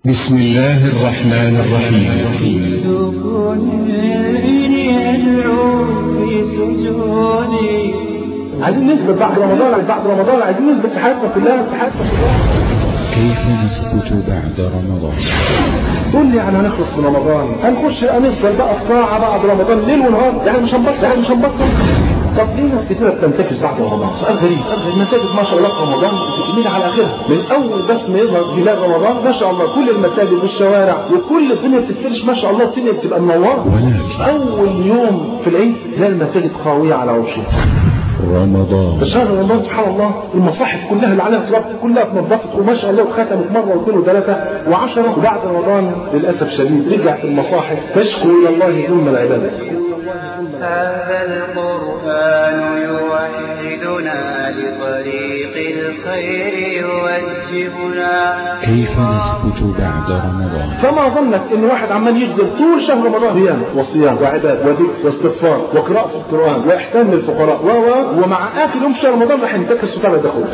بسم الله الرحمن الرحيم يدعو في سجودي عايزين نثبت بعد رمضان بعد رمضان عايزين نثبت في حياتنا كلها في حياتنا كلها كيف نثبت بعد رمضان قول لي يعني هنخلص من رمضان هنخش هنفضل بقى في طاعه بعد رمضان ليل ونهار يعني مش هنبطل يعني مش هنبطل طب ليه ناس كتيرة بتنتكس بعد رمضان؟ سؤال غريب، المساجد ما شاء الله في رمضان بتميل على اخرها، من اول بس ما يظهر هلال رمضان ما شاء الله كل المساجد والشوارع وكل الدنيا بتتفرش ما شاء الله الدنيا بتبقى منوره. ولكن اول يوم في العيد تلاقي المساجد خاويه على عروشها. رمضان في شهر رمضان سبحان الله المصاحف كلها اللي عليها تراب كلها اتنظفت وما شاء الله واتختمت مره واثنين وثلاثه وعشره وبعد رمضان للاسف شديد رجعت المصاحف تشكو الى الله ظلم العباد. هذا القرآن يوحدنا لطريق الخير يوجهنا كيف نثبت بعد رمضان فما ظنك ان واحد عمال يبذل طول شهر رمضان قيام وصيام وعباد وذكر واستغفار وقراءة في القرآن واحسان للفقراء و و ومع اخر يوم شهر رمضان راح ينتكس وتابع دخول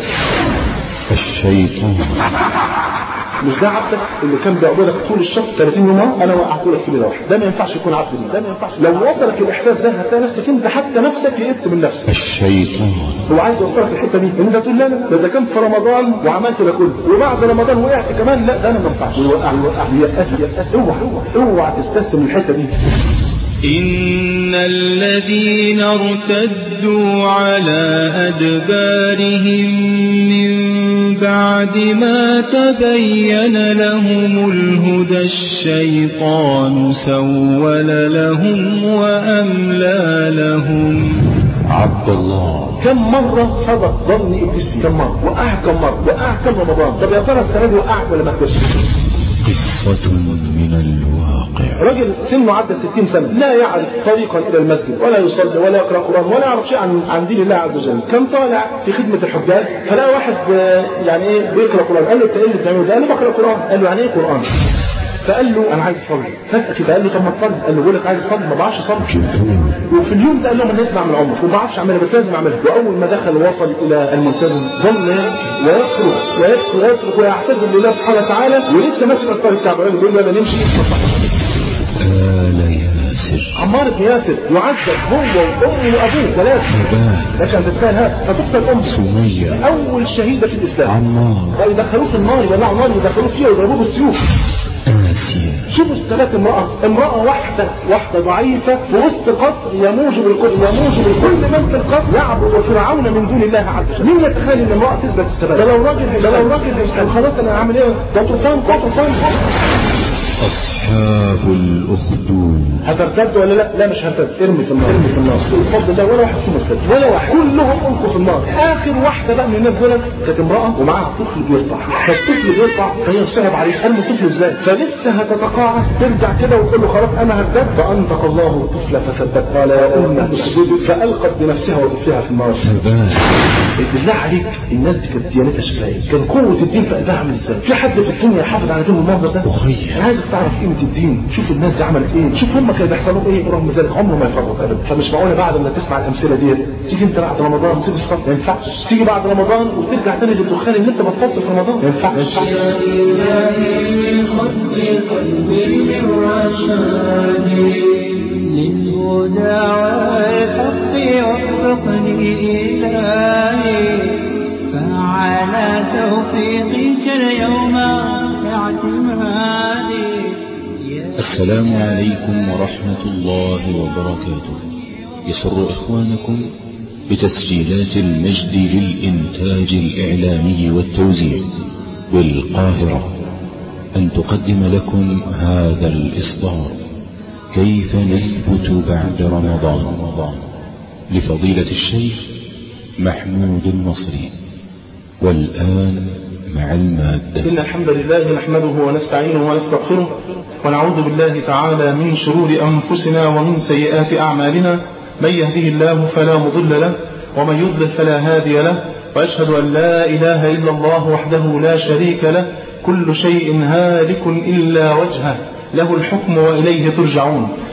الشيطان مش ده عبدك اللي كان بيعبدك طول الشهر 30 يوم أهو، انا وقعته لك في ليله واحده ده ما ينفعش يكون عبد لله ده ما ينفعش لو وصلك الاحساس ده هتلاقي نفسك انت حتى نفسك يئست من نفسك الشيطان هو عايز يوصلك الحته دي ان انت تقول لا لا ده اذا كنت في رمضان وعملت ده كله وبعد رمضان وقعت كمان لا ده انا ما ينفعش يوقع يوقع يأس يأس اوعى اوعى تستسلم الحته دي إن الذين ارتدوا على أدبارهم من بعد ما تبين لهم الهدى الشيطان سول لهم وأملى لهم عبد الله كم مرة صدق ظن ابليس فيه؟ كم مرة؟ وقع كم مرة؟ وقع كم رمضان؟ طب يا ترى السنة دي وقعت ولا ما قدرش؟ قصة من الواقع راجل سنه عدى 60 سنة لا يعرف طريقا إلى المسجد ولا يصلي ولا يقرأ قرآن ولا يعرف شيء عن عن دين الله عز وجل كان طالع في خدمة الحجاج فلقى واحد آه، يعني إيه بيقرأ قرآن قال له أنت إيه اللي بتعمله ده؟ قال له بقرأ قرآن قال له يعني إيه قرآن؟ فقال له انا عايز اصلي فجاه كده قال له طب ما تصلي قال له بقول لك عايز اصلي ما بعرفش اصلي وفي اليوم ده قال لهم انا اسمع من عمر وما بعرفش اعملها بس لازم اعملها واول ما دخل وصل الى الملتزم ظل ويصرخ ويبكي ويصرخ ويعتذر لله سبحانه وتعالى ولسه ماشي في اسفار الكعبه يقول له يلا نمشي آل ياسر عمار بن ياسر يعذب هو وامه وابوه ثلاثه أباه لك ان تتخيل هذا فتقتل امه سمية اول شهيده في الاسلام عمار ويدخلوه في النار يولعوا نار يدخلوه فيها ويضربوه بالسيوف آسيا شوفوا الثلاث امرأة امرأة واحدة واحدة ضعيفة في وسط قصر يموج بالكل يموج بالكل من في القصر يعبد فرعون من دون الله عز وجل مين يتخيل ان امرأة تثبت الثبات ده لو راجل ده لو راجل هيسأل خلاص انا هعمل ايه ده طوفان ده طوفان أصحاب الأخدود هترتد ولا لا؟ لا مش هرتد ارمي في النار ارمي في النار بفضل الله ولا واحد فيهم ارتد ولا واحد كلهم انقوا في النار اخر واحده بقى من الناس دول كانت امراه ومعاها طفل بيرضع فالطفل بيرضع فهي صعب عليه ارمي الطفل ازاي؟ فلسه هتتقاعس ترجع كده وتقول له خلاص انا هرتد فانطق الله الطفل فثبت قال يا امه اسجدي فالقت بنفسها وطفلها في النار ثبات بالله عليك الناس دي كانت ديانتها شكلها ايه؟ كان قوه الدين في قلبها عامل ازاي؟ في حد في الدنيا يحافظ على دين المنظر ده؟ أخي انا عايزك تعرف قيمه الدين شوف الناس دي عملت ايه شوف هم كانوا بيحصلوا ايه ورغم ذلك عمره ما يفرط ابدا فمش معقوله بعد ما تسمع الامثله ديت تيجي انت بعد رمضان تسيب الصلاه ما ينفعش تيجي بعد رمضان وترجع تاني للدخان اللي انت بطلته في رمضان ما ينفعش ما ينفعش للهدى والحق وفقني إلهي فعلى توفيقك اليوم اعتمادي يا السلام عليكم ورحمة الله وبركاته يسر إخوانكم بتسجيلات المجد للإنتاج الإعلامي والتوزيع بالقاهرة أن تقدم لكم هذا الإصدار كيف نثبت بعد رمضان لفضيلة الشيخ محمود النصري والآن مع المادة إن الحمد لله نحمده ونستعينه ونستغفره ونعوذ بالله تعالى من شرور أنفسنا ومن سيئات أعمالنا من يهده الله فلا مضل له ومن يضلل فلا هادي له وأشهد أن لا إله إلا الله وحده لا شريك له كل شيء هالك إلا وجهه له الحكم وإليه ترجعون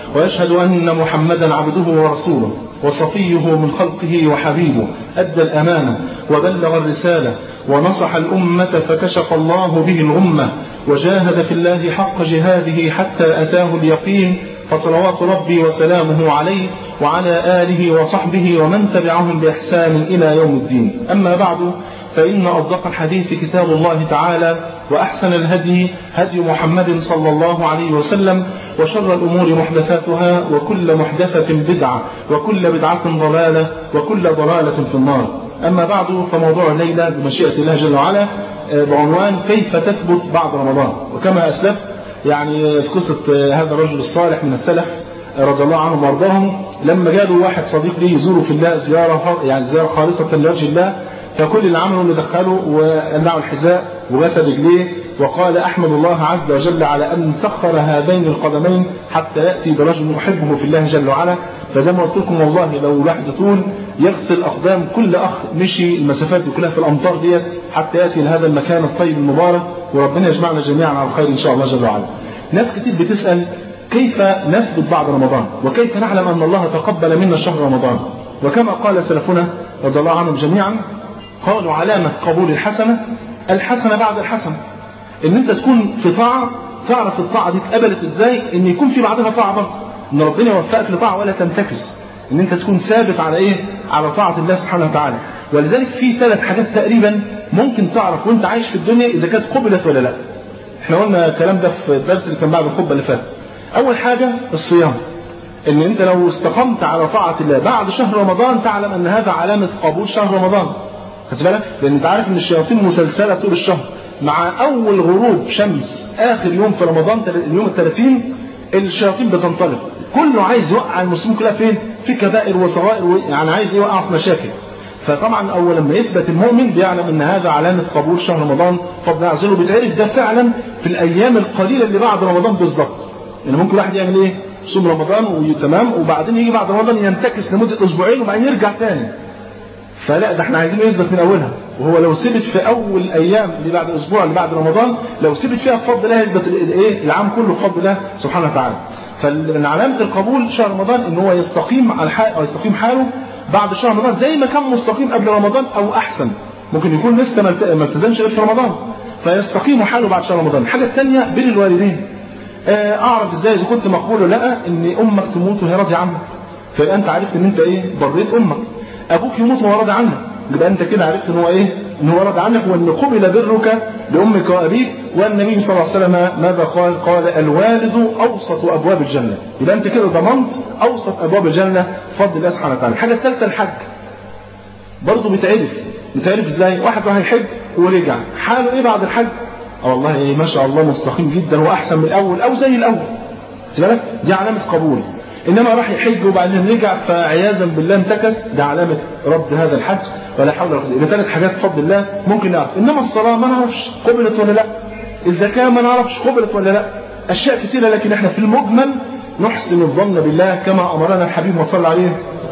وأشهد أن محمدا عبده ورسوله وصفيه من خلقه وحبيبه أدى الأمانة وبلغ الرسالة ونصح الأمة فكشف الله به الغمة وجاهد في الله حق جهاده حتى أتاه اليقين فصلوات ربي وسلامه عليه وعلى آله وصحبه ومن تبعهم بإحسان إلى يوم الدين أما بعد فإن أصدق الحديث كتاب الله تعالى وأحسن الهدي هدي محمد صلى الله عليه وسلم وشر الأمور محدثاتها وكل محدثة بدعة وكل بدعة ضلالة وكل ضلالة في النار أما بعد فموضوع الليلة بمشيئة الله جل وعلا بعنوان كيف تثبت بعد رمضان وكما أسلفت يعني في قصة هذا الرجل الصالح من السلف رضي الله عنهم وارضاهم لما جاله واحد صديق ليه يزوره في الله زيارة يعني زيارة خالصة لوجه الله فكل اللي عمله انه دخله وقلعه الحذاء وغسل رجليه وقال احمد الله عز وجل على ان سخر هذين القدمين حتى ياتي برجل يحبه في الله جل وعلا فزي ما قلت لكم والله لو الواحد طول يغسل اقدام كل اخ مشي المسافات دي كلها في الامطار ديت حتى ياتي لهذا المكان الطيب المبارك وربنا يجمعنا جميعا على الخير ان شاء الله جل وعلا. ناس كتير بتسال كيف نثبت بعد رمضان وكيف نعلم ان الله تقبل منا شهر رمضان وكما قال سلفنا رضي الله عنهم جميعا قالوا علامة قبول الحسنة الحسنة بعد الحسنة ان انت تكون في طاعة تعرف الطاعة دي اتقبلت ازاي ان يكون في بعدها طاعة برضه ان ربنا يوفقك لطاعة ولا تنتكس ان انت تكون ثابت على ايه على طاعة الله سبحانه وتعالى ولذلك في ثلاث حاجات تقريبا ممكن تعرف وانت عايش في الدنيا اذا كانت قبلت ولا لا احنا قلنا الكلام ده في الدرس اللي كان بعد الخطبة اللي فاتت اول حاجة الصيام ان انت لو استقمت على طاعة الله بعد شهر رمضان تعلم ان هذا علامة قبول شهر رمضان خدت بالك؟ لان انت عارف ان الشياطين مسلسله طول الشهر مع اول غروب شمس اخر يوم في رمضان اليوم ال 30 الشياطين بتنطلق كله عايز يوقع المسلمين كلها فين؟ في كبائر وصغائر يعني عايز يوقع في مشاكل فطبعا اول لما يثبت المؤمن بيعلم ان هذا علامه قبول شهر رمضان فضل عز وجل بيتعرف ده فعلا في الايام القليله اللي بعد رمضان بالظبط يعني ممكن واحد يعمل ايه؟ يصوم رمضان وتمام وبعدين يجي بعد رمضان ينتكس لمده اسبوعين وبعدين يرجع تاني فلا ده احنا عايزين يثبت من اولها وهو لو ثبت في اول الايام اللي بعد اسبوع اللي بعد رمضان لو ثبت فيها بفضل الله يثبت الايه العام كله بفضل الله سبحانه وتعالى فمن علامه القبول شهر رمضان ان هو يستقيم على حال او يستقيم حاله بعد شهر رمضان زي ما كان مستقيم قبل رمضان او احسن ممكن يكون لسه ما التزمش غير في رمضان فيستقيم حاله بعد شهر رمضان الحاجه الثانيه بر الوالدين اعرف ازاي اذا كنت مقبول ولا لا ان امك تموت وهي راضيه عنك فيبقى انت عرفت ان انت ايه بريت امك ابوك يموت وهو راضي عنك يبقى انت كده عرفت ان هو ايه ان هو راضي عنك وان قبل برك لامك وابيك والنبي صلى الله عليه وسلم ماذا قال قال الوالد اوسط ابواب الجنه يبقى انت كده ضمنت اوسط ابواب الجنه بفضل الله سبحانه وتعالى الحاجه الثالثه الحج برضه بيتعرف بيتعرف ازاي واحد راح يحج ورجع حاله ايه بعد الحج اه والله إيه ما شاء الله مستقيم جدا واحسن من الاول او زي الاول بالك دي علامه قبول انما راح يحج وبعدين رجع فعياذا بالله انتكس ده علامه رد هذا الحج ولا حول ولا قوه الا ثلاث حاجات بفضل الله ممكن نعرف انما الصلاه ما نعرفش قبلت ولا لا الزكاه ما نعرفش قبلت ولا لا اشياء كثيره لكن احنا في المجمل نحسن الظن بالله كما امرنا الحبيب وصلى عليه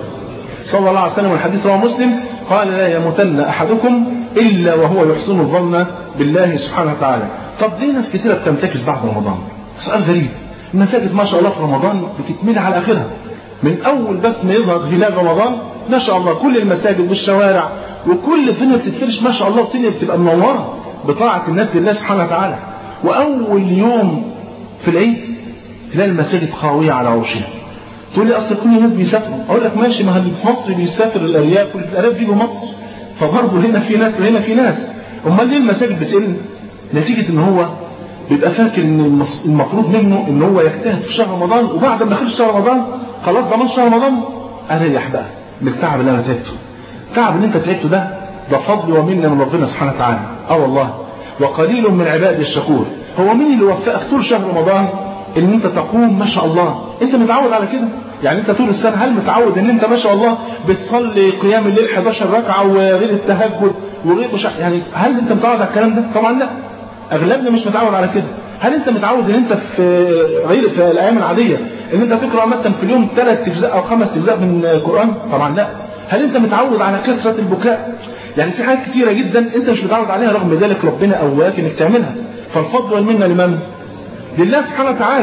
صلى الله عليه وسلم والحديث رواه مسلم قال لا يموتن احدكم الا وهو يحسن الظن بالله سبحانه وتعالى طب ليه ناس كثيره بتنتكس بعد رمضان سؤال غريب المساجد ما شاء الله في رمضان بتتملي على اخرها من اول بس ما يظهر هلال رمضان ما شاء الله كل المساجد والشوارع وكل الدنيا بتتفرش ما شاء الله والدنيا بتبقى منوره بطاعه الناس لله سبحانه وتعالى واول يوم في العيد تلاقي المساجد خاويه على عروشها تقول لي اصل كل الناس بيسافروا اقول لك ماشي ما اللي في مصر بيسافر الارياف والارياف بيجوا مصر فبرضه هنا في ناس وهنا في ناس امال ليه المساجد بتقل نتيجه ان هو بيبقى فاكر ان المفروض منه ان هو يجتهد في شهر رمضان وبعد ما يخلص شهر رمضان خلاص ضمان شهر رمضان اريح بقى من التعب اللي انا تعبته التعب اللي انت تعبته ده ده فضل ومنه من ربنا سبحانه وتعالى اه والله وقليل من عبادي الشكور هو مين اللي وفقك طول شهر رمضان ان انت تقوم ما شاء الله انت متعود على كده يعني انت طول السنه هل متعود ان انت ما شاء الله بتصلي قيام الليل 11 ركعه وغير التهجد وغير مش يعني هل انت متعود على الكلام ده طبعا لا اغلبنا مش متعود على كده هل انت متعود ان انت في غير في الايام العاديه ان انت تقرا مثلا في اليوم ثلاث اجزاء او خمس اجزاء من القران طبعا لا هل انت متعود على كثره البكاء يعني في حاجات كثيره جدا انت مش متعود عليها رغم ذلك ربنا قواك انك تعملها فالفضل والمنه لمن لله سبحانه وتعالى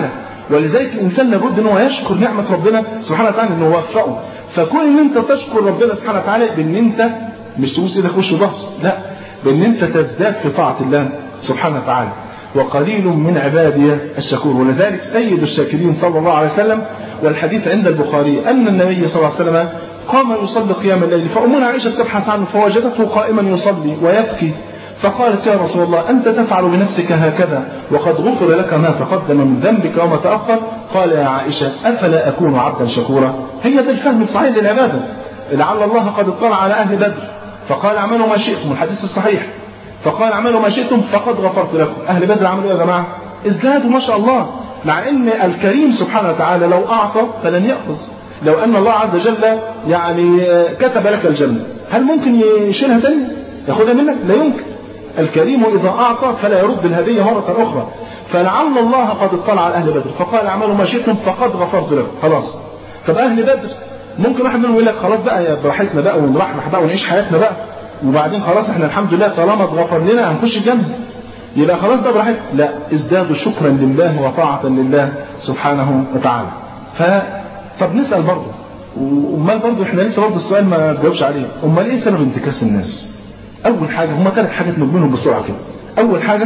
ولذلك الانسان لابد ان هو يشكر نعمه ربنا سبحانه وتعالى انه وفقه فكون ان انت تشكر ربنا سبحانه وتعالى بان انت مش تبوس ايدك وش وظهر لا بان انت تزداد في طاعه الله سبحانه وتعالى وقليل من عبادي الشكور ولذلك سيد الشاكرين صلى الله عليه وسلم والحديث عند البخاري ان النبي صلى الله عليه وسلم قام يصلي قيام الليل فامنا عائشه تبحث عنه فوجدته قائما يصلي ويبكي فقالت يا رسول الله أنت تفعل بنفسك هكذا وقد غفر لك ما تقدم من ذنبك وما تأخر قال يا عائشة أفلا أكون عبدا شكورا هي ده الفهم الصحيح للعبادة لعل الله قد اطلع على أهل بدر فقال اعملوا ما شئتم الحديث الصحيح فقال اعملوا ما شئتم فقد غفرت لكم أهل بدر عملوا يا جماعة ازدادوا ما شاء الله مع ان الكريم سبحانه وتعالى لو أعطى فلن يأخذ لو أن الله عز وجل يعني كتب لك الجنة هل ممكن يشيلها تاني ياخذها منك لا يمكن الكريم إذا أعطى فلا يرد الهدية مرة أخرى فلعل الله قد اطلع على أهل بدر فقال اعملوا ما شئتم فقد غفرت لكم خلاص طب أهل بدر ممكن واحد منهم يقول لك خلاص بقى يا براحتنا بقى ونرحرح بقى ونعيش حياتنا بقى وبعدين خلاص احنا الحمد لله طالما اتغفر لنا هنخش الجنة يبقى خلاص ده براحتنا لا ازدادوا شكرا لله وطاعة لله سبحانه وتعالى ف طب نسأل برضه وامال برضه احنا لسه برضه السؤال ما جاوبش عليه امال ايه سبب انتكاس الناس أول حاجة هم ثلاث حاجات نجملهم بسرعة كده أول حاجة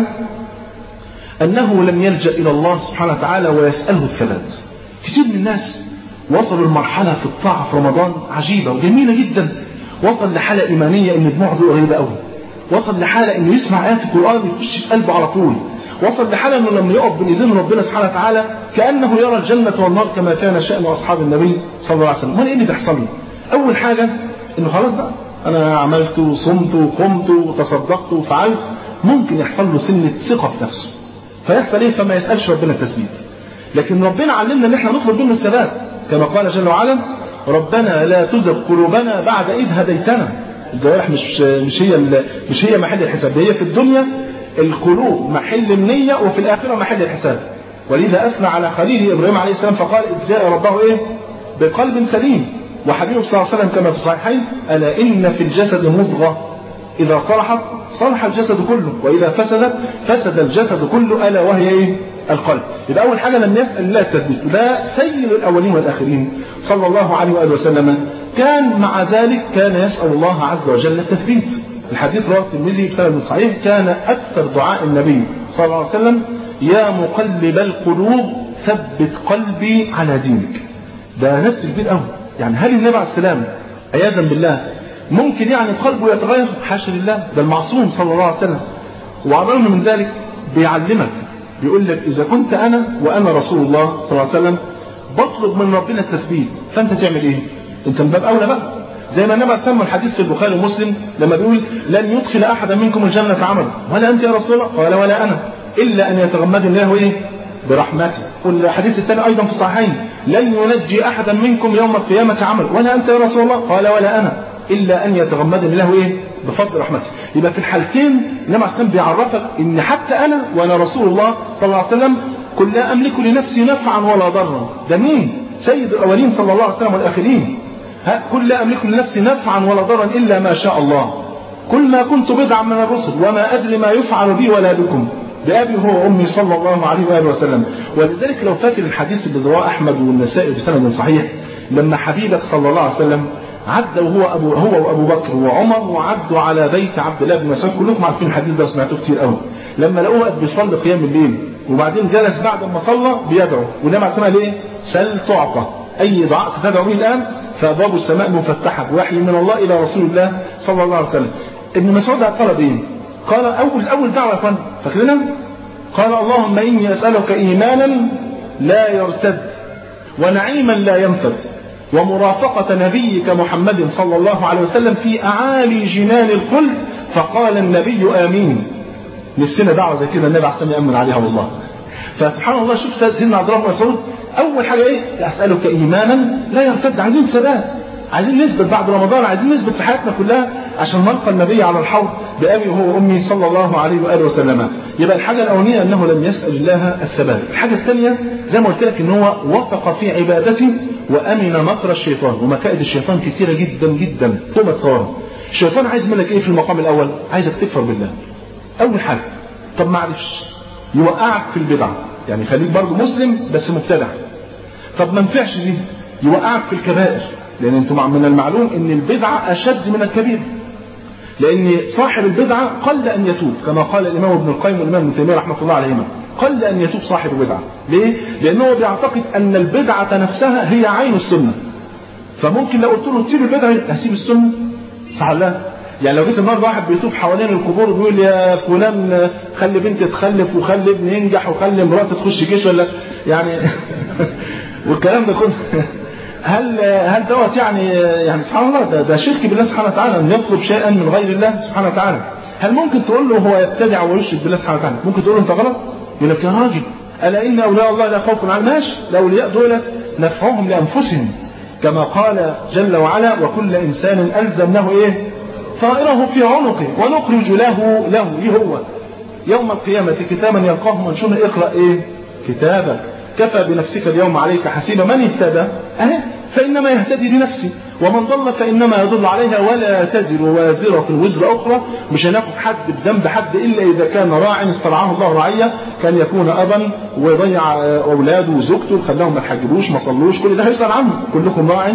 أنه لم يلجأ إلى الله سبحانه وتعالى ويسأله الثبات كتير من الناس وصلوا لمرحلة في الطاعة في رمضان عجيبة وجميلة جدا وصل لحالة إيمانية إن دموعه دي قريبة قوي وصل لحالة إنه يسمع آيات القرآن يخش في قلبه على طول وصل لحالة إنه لما يقف بين إيدين ربنا سبحانه وتعالى كأنه يرى الجنة والنار كما كان شأن أصحاب النبي صلى الله عليه وسلم وإيه اللي بيحصل له؟ أول حاجة إنه خلاص بقى أنا عملت وصمت وقمت وتصدقت وفعلت ممكن يحصل له سنة ثقة في نفسه فيحصل إيه فما يسألش ربنا التثبيت لكن ربنا علمنا إن إحنا نطلب منه الثبات كما قال جل وعلا ربنا لا تزغ قلوبنا بعد إذ هديتنا الجوارح مش مش هي مش هي محل الحساب هي في الدنيا القلوب محل النية وفي الآخرة محل الحساب ولذا أثنى على خليله إبراهيم عليه السلام فقال إذ جاء ربه إيه بقلب سليم وحبيبه صلى الله عليه وسلم كما في الصحيحين ألا إن في الجسد مضغة إذا صلحت صلح الجسد كله وإذا فسدت فسد الجسد كله ألا وهي إيه؟ القلب يبقى أول حاجة لم يسأل الله التثبيت ده سيد الأولين والآخرين صلى الله عليه وآله وسلم كان مع ذلك كان يسأل الله عز وجل التثبيت الحديث رواه الترمذي بسند صحيح كان أكثر دعاء النبي صلى الله عليه وسلم يا مقلب القلوب ثبت قلبي على دينك ده نفس البيت قوي يعني هل النبي عليه السلام عياذا بالله ممكن يعني قلبه يتغير حاشا لله ده المعصوم صلى الله عليه وسلم وعلى الرغم من ذلك بيعلمك بيقول لك اذا كنت انا وانا رسول الله صلى الله عليه وسلم بطلب من ربنا التثبيت فانت تعمل ايه؟ انت من باب اولى بقى زي ما النبي صلى الله عليه وسلم الحديث في البخاري ومسلم لما بيقول لن يدخل احدا منكم الجنه عملا ولا انت يا رسول الله قال ولا انا الا ان يتغمدني الله ايه؟ برحمته والحديث الثاني ايضا في الصحيحين لن ينجي احدا منكم يوم القيامه عمل ولا انت يا رسول الله قال ولا انا الا ان يتغمدني الله ايه بفضل رحمته يبقى في الحالتين النبي عليه الصلاه بيعرفك ان حتى انا وانا رسول الله صلى الله عليه وسلم قل لا املك لنفسي نفعا ولا ضرا ده مين سيد الاولين صلى الله عليه وسلم والاخرين ها قل لا املك لنفسي نفعا ولا ضرا الا ما شاء الله كل ما كنت بدعا من الرسل وما ادري ما يفعل بي ولا بكم بأبي هو وأمي صلى الله عليه وآله وسلم ولذلك لو فاكر الحديث اللي رواه أحمد والنسائي بسند صحيح لما حبيبك صلى الله عليه وسلم عدى وهو أبو هو وأبو بكر وعمر وعدوا على بيت عبد الله بن مسعود كلكم عارفين الحديث ده سمعتوه كتير قوي لما لقوه قد بيصلي قيام الليل وبعدين جلس بعد ما صلى بيدعو والنبي عليه الصلاه ليه؟ سل تعطى أي دعاء ستدعو به الآن فباب السماء مفتحة بوحي من الله إلى رسول الله صلى الله عليه وسلم ابن مسعود طلب إيه؟ قال أول أول دعوة يا اخوان فاكرينها؟ قال اللهم إني أسألك إيمانا لا يرتد ونعيما لا ينفد ومرافقة نبيك محمد صلى الله عليه وسلم في أعالي جنان الخلد فقال النبي آمين نفسنا دعوة زي كده النبي عليه الصلاة يأمن عليها والله فسبحان الله شوف سيدنا عبد الله بن مسعود أول حاجة إيه؟ أسألك إيمانا لا يرتد عايزين ثبات عايزين نثبت بعد رمضان عايزين نثبت في حياتنا كلها عشان نلقى النبي على الحوض بأبي هو وأمي صلى الله عليه وآله وسلم يبقى الحاجة الأولانية أنه لم يسأل الله الثبات الحاجة الثانية زي ما قلت لك أن هو وثق في عبادته وأمن مكر الشيطان ومكائد الشيطان كثيرة جدا جدا ثم تصور الشيطان عايز منك إيه في المقام الأول عايزك تكفر بالله أول حاجة طب ما عرفش يوقعك في البدعة يعني خليك برضه مسلم بس مبتدع طب ما نفعش دي يوقعك في الكبائر لان انتم من المعلوم ان البدعه اشد من الكبيره لان صاحب البدعه قل ان يتوب كما قال الامام ابن القيم والامام ابن تيميه رحمه الله عليهما قل ان يتوب صاحب البدعه ليه لانه بيعتقد ان البدعه نفسها هي عين السنه فممكن لو قلت له تسيب البدعه هسيب السنه صح لا يعني لو جيت النهارده واحد بيطوف حوالين القبور وبيقول يا فلان خلي بنتي تخلف وخلي ابني ينجح وخلي مراتي تخش جيش ولا يعني والكلام ده كله هل هل دوت يعني يعني سبحان الله ده, ده شرك بالله سبحانه وتعالى ان يطلب شيئا من غير الله سبحانه وتعالى هل ممكن تقول له هو يبتدع ويشرك بالله سبحانه وتعالى ممكن تقول له انت غلط يقول لك يا راجل الا ان اولياء الله لا خوف عليهم ماشي الاولياء دول نفعهم لانفسهم كما قال جل وعلا وكل انسان الزمناه ايه طائره في عنقه ونخرج له له ايه هو يوم القيامه كتابا يلقاه منشورا اقرا ايه كتابك كفى بنفسك اليوم عليك حسيبا من اهتدى أه؟ فإنما يهتدي لنفسه ومن ضل فإنما يضل عليها ولا تزر وازرة وزر أخرى مش هناخد حد بذنب حد إلا إذا كان راع استرعاه الله رعية كان يكون أبا ويضيع أولاده وزوجته خلاهم ما تحجبوش ما صلوش كل ده هيسأل عنه كلكم راع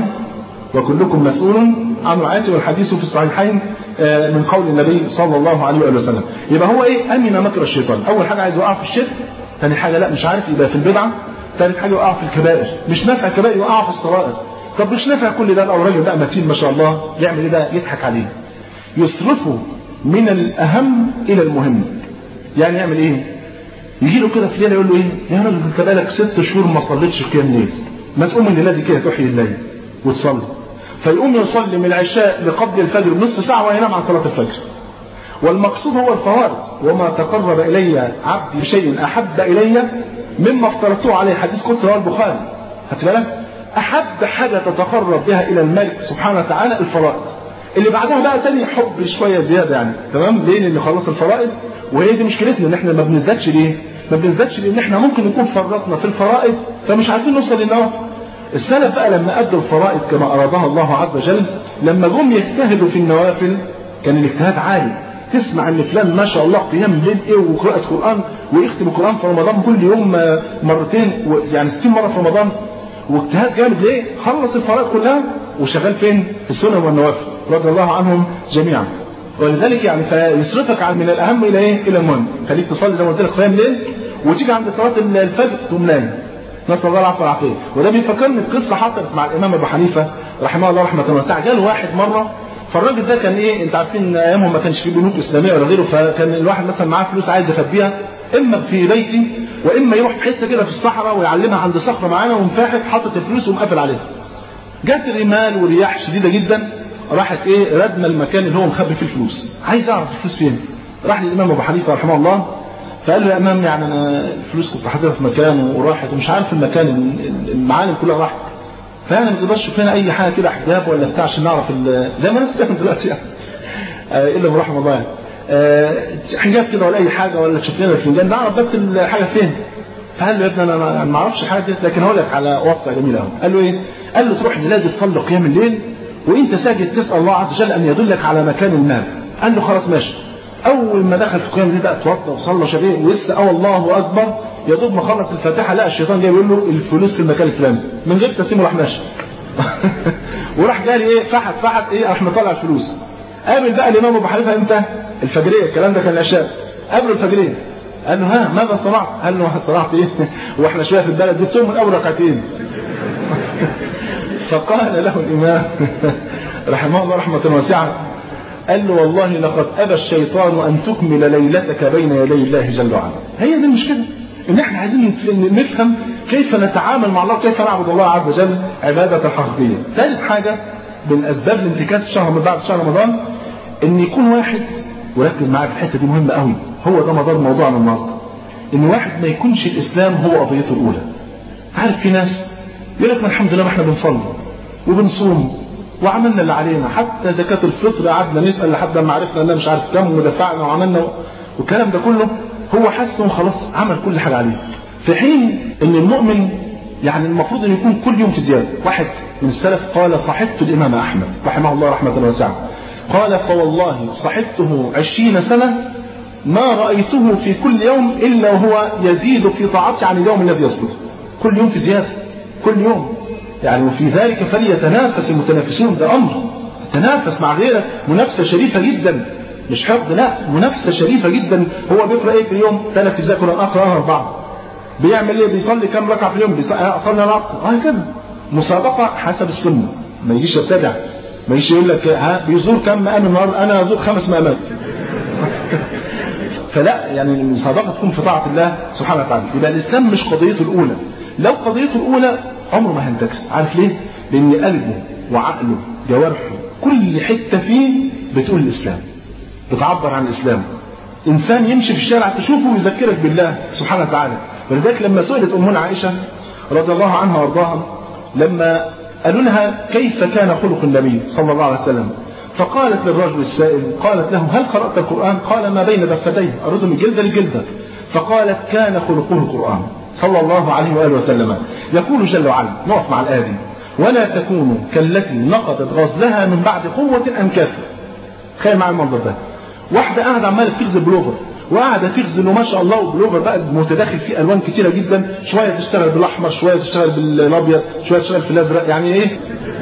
وكلكم مسؤول عن رعايته والحديث في الصحيحين من قول النبي صلى الله عليه وآله وسلم يبقى هو إيه أمن مكر الشيطان أول حاجة عايز يوقع في الشرك ثاني حاجة لا مش عارف يبقى في البدعة ثالث حاجة يقع في الكبائر مش نافع الكبائر يقع في الصغائر طب مش نافع كل ده او راجل بقى متين ما شاء الله يعمل ايه بقى يضحك عليه يصرفه من الاهم الى المهم يعني يعمل ايه يجي له كده في ليله يقول له ايه يا راجل انت بقالك ست شهور ما صليتش قيام ليل ما تقوم من الليله دي كده تحيي الليل وتصلي فيقوم يصلي من العشاء لقبل الفجر نصف ساعه وينام عن صلاه الفجر والمقصود هو الفوارض وما تقرب الي عبدي بشيء احب الي مما افترضته عليه حديث قدس رواه البخاري خدت بالك احب حاجه تتقرب بها الى الملك سبحانه وتعالى الفرائض اللي بعدها بقى تاني حب شويه زياده يعني تمام ليه لان خلص الفرائض وهي دي مشكلتنا ان احنا ما بنزدادش ليه ما بنزدادش لان احنا ممكن نكون فرطنا في الفرائض فمش عارفين نوصل للنار السلف بقى لما ادوا الفرائض كما ارادها الله عز وجل لما جم يجتهدوا في النوافل كان الاجتهاد عالي تسمع ان فلان ما شاء الله قيام ليل ايه وقراءة قرآن ويختم القرآن في رمضان كل يوم مرتين يعني 60 مرة في رمضان واجتهاد جامد ليه؟ خلص الفرائض كلها وشغال فين؟ في السنن والنوافل رضي الله عنهم جميعا. ولذلك يعني فيصرفك من الاهم الى ايه؟ الى المهم، خليك تصلي زي ما قلت لك قيام ليل وتيجي عند صلاة الفجر تقوم نايم. نسأل الله العفو والعافية، وده بيفكرني بقصة حصلت مع الإمام أبو حنيفة رحمه الله رحمة واسعة، جاله واحد مرة فالراجل ده كان ايه انت عارفين ايامهم ما كانش في بنوك اسلاميه ولا غيره فكان الواحد مثلا معاه فلوس عايز يخبيها اما في بيتي واما يروح في حته كده في الصحراء ويعلمها عند صخره معانا ومفاحت حاطط الفلوس ومقفل عليها. جت رمال ورياح شديده جدا راحت ايه ردمه المكان اللي هو مخبي فيه الفلوس. عايز اعرف الفلوس فين؟ راح للامام ابو حنيفه رحمه الله فقال له يا امام يعني انا الفلوس كنت حاططها في مكان وراحت ومش عارف المكان المعالم كلها راحت. فانا ما تقدرش تشوف لنا اي حاجه كده حجاب ولا بتاع عشان نعرف زي ما الناس بتعمل دلوقتي يعني آه الا برحمه الله يعني آه حجاب كده ولا اي حاجه ولا تشوف لنا الفنجان نعرف بس الحاجه فين فقال له يا ابني انا ما اعرفش حاجه دي لكن هقول لك على وصفه جميله قوي قال له ايه؟ قال له تروح بلاد تصلي قيام الليل وانت ساجد تسال الله عز وجل ان يدلك على مكان المال قال له خلاص ماشي اول ما دخل في قيام الليل بقى اتوضى وصلى شبيه ولسه اه الله اكبر يا دوب ما خلص الفاتحه لقى الشيطان جاي يقول له الفلوس في المكان الفلاني من غير تسليم راح ماشي وراح جالي ايه فحت فحت ايه راح مطلع الفلوس قابل بقى الامام ابو حنيفه امتى الفجريه الكلام ده كان العشاء قابله الفجريه قال له ها ماذا صنعت قال له صنعت ايه واحنا شويه في البلد جبتهم من اول ركعتين فقال له الامام رحمه الله رحمه واسعه قال له والله لقد ابى الشيطان ان تكمل ليلتك بين يدي الله جل وعلا هي دي المشكله ان احنا عايزين نفهم كيف نتعامل مع الله كيف نعبد الله عز وجل عبادة حقيقية ثالث حاجة من اسباب الانتكاس في شهر من بعد شهر رمضان ان يكون واحد وركز معايا في الحته دي مهمه قوي هو ده مدار موضوعنا النهارده ان واحد ما يكونش الاسلام هو قضيته الاولى عارف في ناس يقول لك ما الحمد لله ما احنا بنصلي وبنصوم وعملنا اللي علينا حتى زكاة الفطر قعدنا نسأل لحد ما عرفنا اننا مش عارف كم ودفعنا وعملنا والكلام ده كله هو حس انه خلاص عمل كل حاجة عليه في حين ان المؤمن يعني المفروض ان يكون كل يوم في زيادة واحد من السلف قال صحبت الامام احمد رحمه الله رحمة واسعة قال فوالله صحبته عشرين سنة ما رأيته في كل يوم إلا وهو يزيد في طاعته عن اليوم الذي يسبقه كل يوم في زيادة كل يوم يعني وفي ذلك فليتنافس المتنافسون ده أمر تنافس مع غيرك منافسة شريفة جدا مش حقد لا منافسة شريفة جدا هو بيقرأ ايه في اليوم ثلاث أجزاء قرآن أقرأ أربعة بيعمل ايه بيصلي كم ركعة في اليوم بيصلي أصلي أنا وهكذا مسابقة حسب السنة ما يجيش يبتدع ما يجيش يقول لك ها بيزور كم مقام النهارده انا ازور خمس مقامات فلا يعني المسابقة تكون في طاعة الله سبحانه وتعالى يبقى الإسلام مش قضيته الأولى لو قضيته الأولى عمره ما هينتكس عارف ليه؟ لأن قلبه وعقله جوارحه كل حتة فيه بتقول الإسلام بتعبر عن الإسلام إنسان يمشي في الشارع تشوفه ويذكرك بالله سبحانه وتعالى ولذلك لما سئلت أمنا عائشة رضي الله عنها وارضاها لما قالوا لها كيف كان خلق النبي صلى الله عليه وسلم فقالت للرجل السائل قالت له هل قرأت القرآن قال ما بين دفتيه أرد من جلدة لجلدة فقالت كان خلقه القرآن صلى الله عليه وآله وسلم يقول جل وعلا نقف مع الآية دي ولا تكونوا كالتي نقضت غزلها من بعد قوة أنكاثا تخيل معايا المنظر ده واحدة قاعدة عمالة تغزل بلوفر وقاعدة تغزل وما شاء الله بلوفر بقى متداخل فيه ألوان كتيرة جدا شوية تشتغل بالأحمر شوية تشتغل بالأبيض شوية تشتغل في الأزرق يعني إيه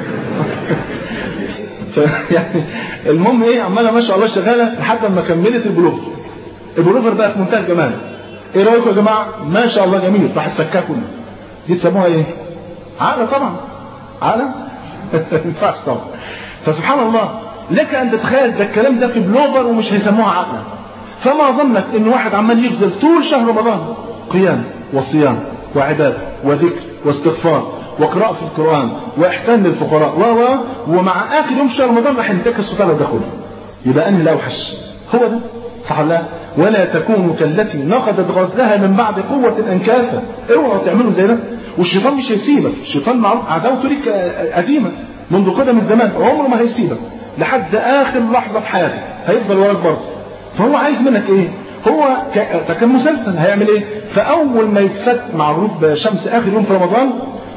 يعني المهم ايه عماله ما شاء الله شغاله لحد ما كملت البلوفر البلوفر بقى في منتهى الجمال ايه رايكم يا جماعه ما شاء الله جميل راح تفكها كله دي تسموها ايه عقله طبعا عقله ما ينفعش طبعا فسبحان الله لك ان تتخيل ده الكلام ده في بلوفر ومش هيسموها عقله فما ظنك ان واحد عمال يغزل طول شهر رمضان قيام وصيام وعباده وذكر واستغفار وقراءة في القرآن وإحسان للفقراء و و ومع آخر يوم شهر رمضان راح ينتكس وطلع دخول يبقى أنهي الأوحش هو ده صح ولا ولا تكونوا كالتي نقضت غزلها من بعد قوة أنكاثا اوعوا تعملوا زي ده والشيطان مش هيسيبك الشيطان معروف عداوته ليك قديمة منذ قدم الزمان عمره ما هيسيبك لحد آخر لحظة في حياتك هيفضل وراك برضه فهو عايز منك ايه هو ك... كان مسلسل هيعمل ايه فاول ما يتفك مع غروب شمس اخر يوم في رمضان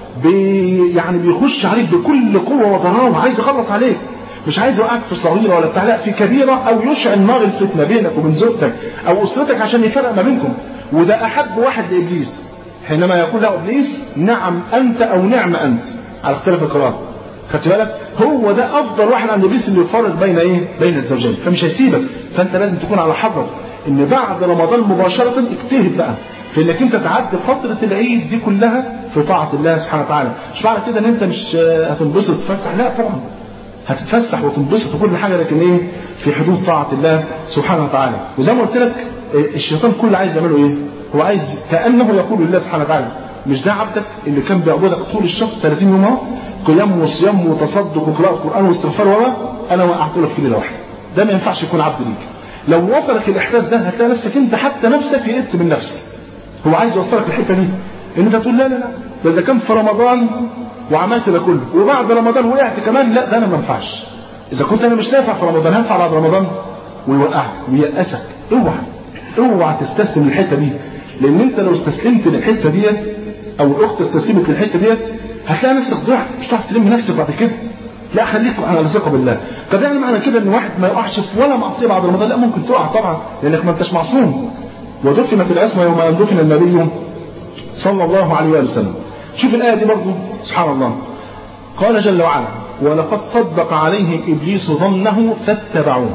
بي يعني بيخش عليك بكل قوه وضراوه عايز يخلص عليك مش عايز يوقعك في صغيره ولا بتاع لا في كبيره او يشعل نار الفتنه بينك وبين زوجتك او اسرتك عشان يفرق ما بينكم وده احب واحد لابليس حينما يقول له ابليس نعم انت او نعم انت على اختلاف القراءات خدت بالك هو ده افضل واحد عند ابليس اللي يفرق بين ايه بين الزوجين فمش هيسيبك فانت لازم تكون على حذر ان بعد رمضان مباشره اجتهد بقى في انك انت تعدي فتره العيد دي كلها في طاعه الله سبحانه وتعالى مش معنى كده ان انت مش هتنبسط تتفسح لا طبعا هتتفسح وتنبسط وكل حاجه لكن ايه في حدود طاعه الله سبحانه وتعالى وزي ما قلت لك الشيطان كل عايز يعمله ايه هو عايز كانه يقول لله سبحانه وتعالى مش ده عبدك اللي كان بيعبدك طول الشهر 30 يوم اهو قيام وصيام وتصدق وقراءه قران واستغفار ورا انا وقعت لك في ليله واحده ده ما ينفعش يكون عبد ليك لو وصلك الاحساس ده هتلاقي نفسك انت حتى نفسك يئست من نفسك هو عايز يوصلك الحته دي ان انت تقول لا لا لا ده اذا كان في رمضان وعملت ده كله وبعد رمضان وقعت كمان لا ده انا ما ينفعش اذا كنت انا مش نافع في رمضان هنفع بعد رمضان ويوقعك ويأسك اوعى اوعى تستسلم للحته دي لان انت لو استسلمت للحته ديت او الاخت استسلمت للحته ديت هتلاقي نفسك ضعت مش هتعرف تلم نفسك بعد كده لا خليك على ثقه بالله طب يعني معنى كده ان واحد ما يقعش في ولا معصيه بعد رمضان لا ممكن تقع طبعا لانك ما انتش معصوم ودفنت العصمه يوم ان دفن النبي صلى الله عليه وسلم شوف الايه دي برضه سبحان الله قال جل وعلا ولقد صدق عليهم ابليس ظنه فاتبعوه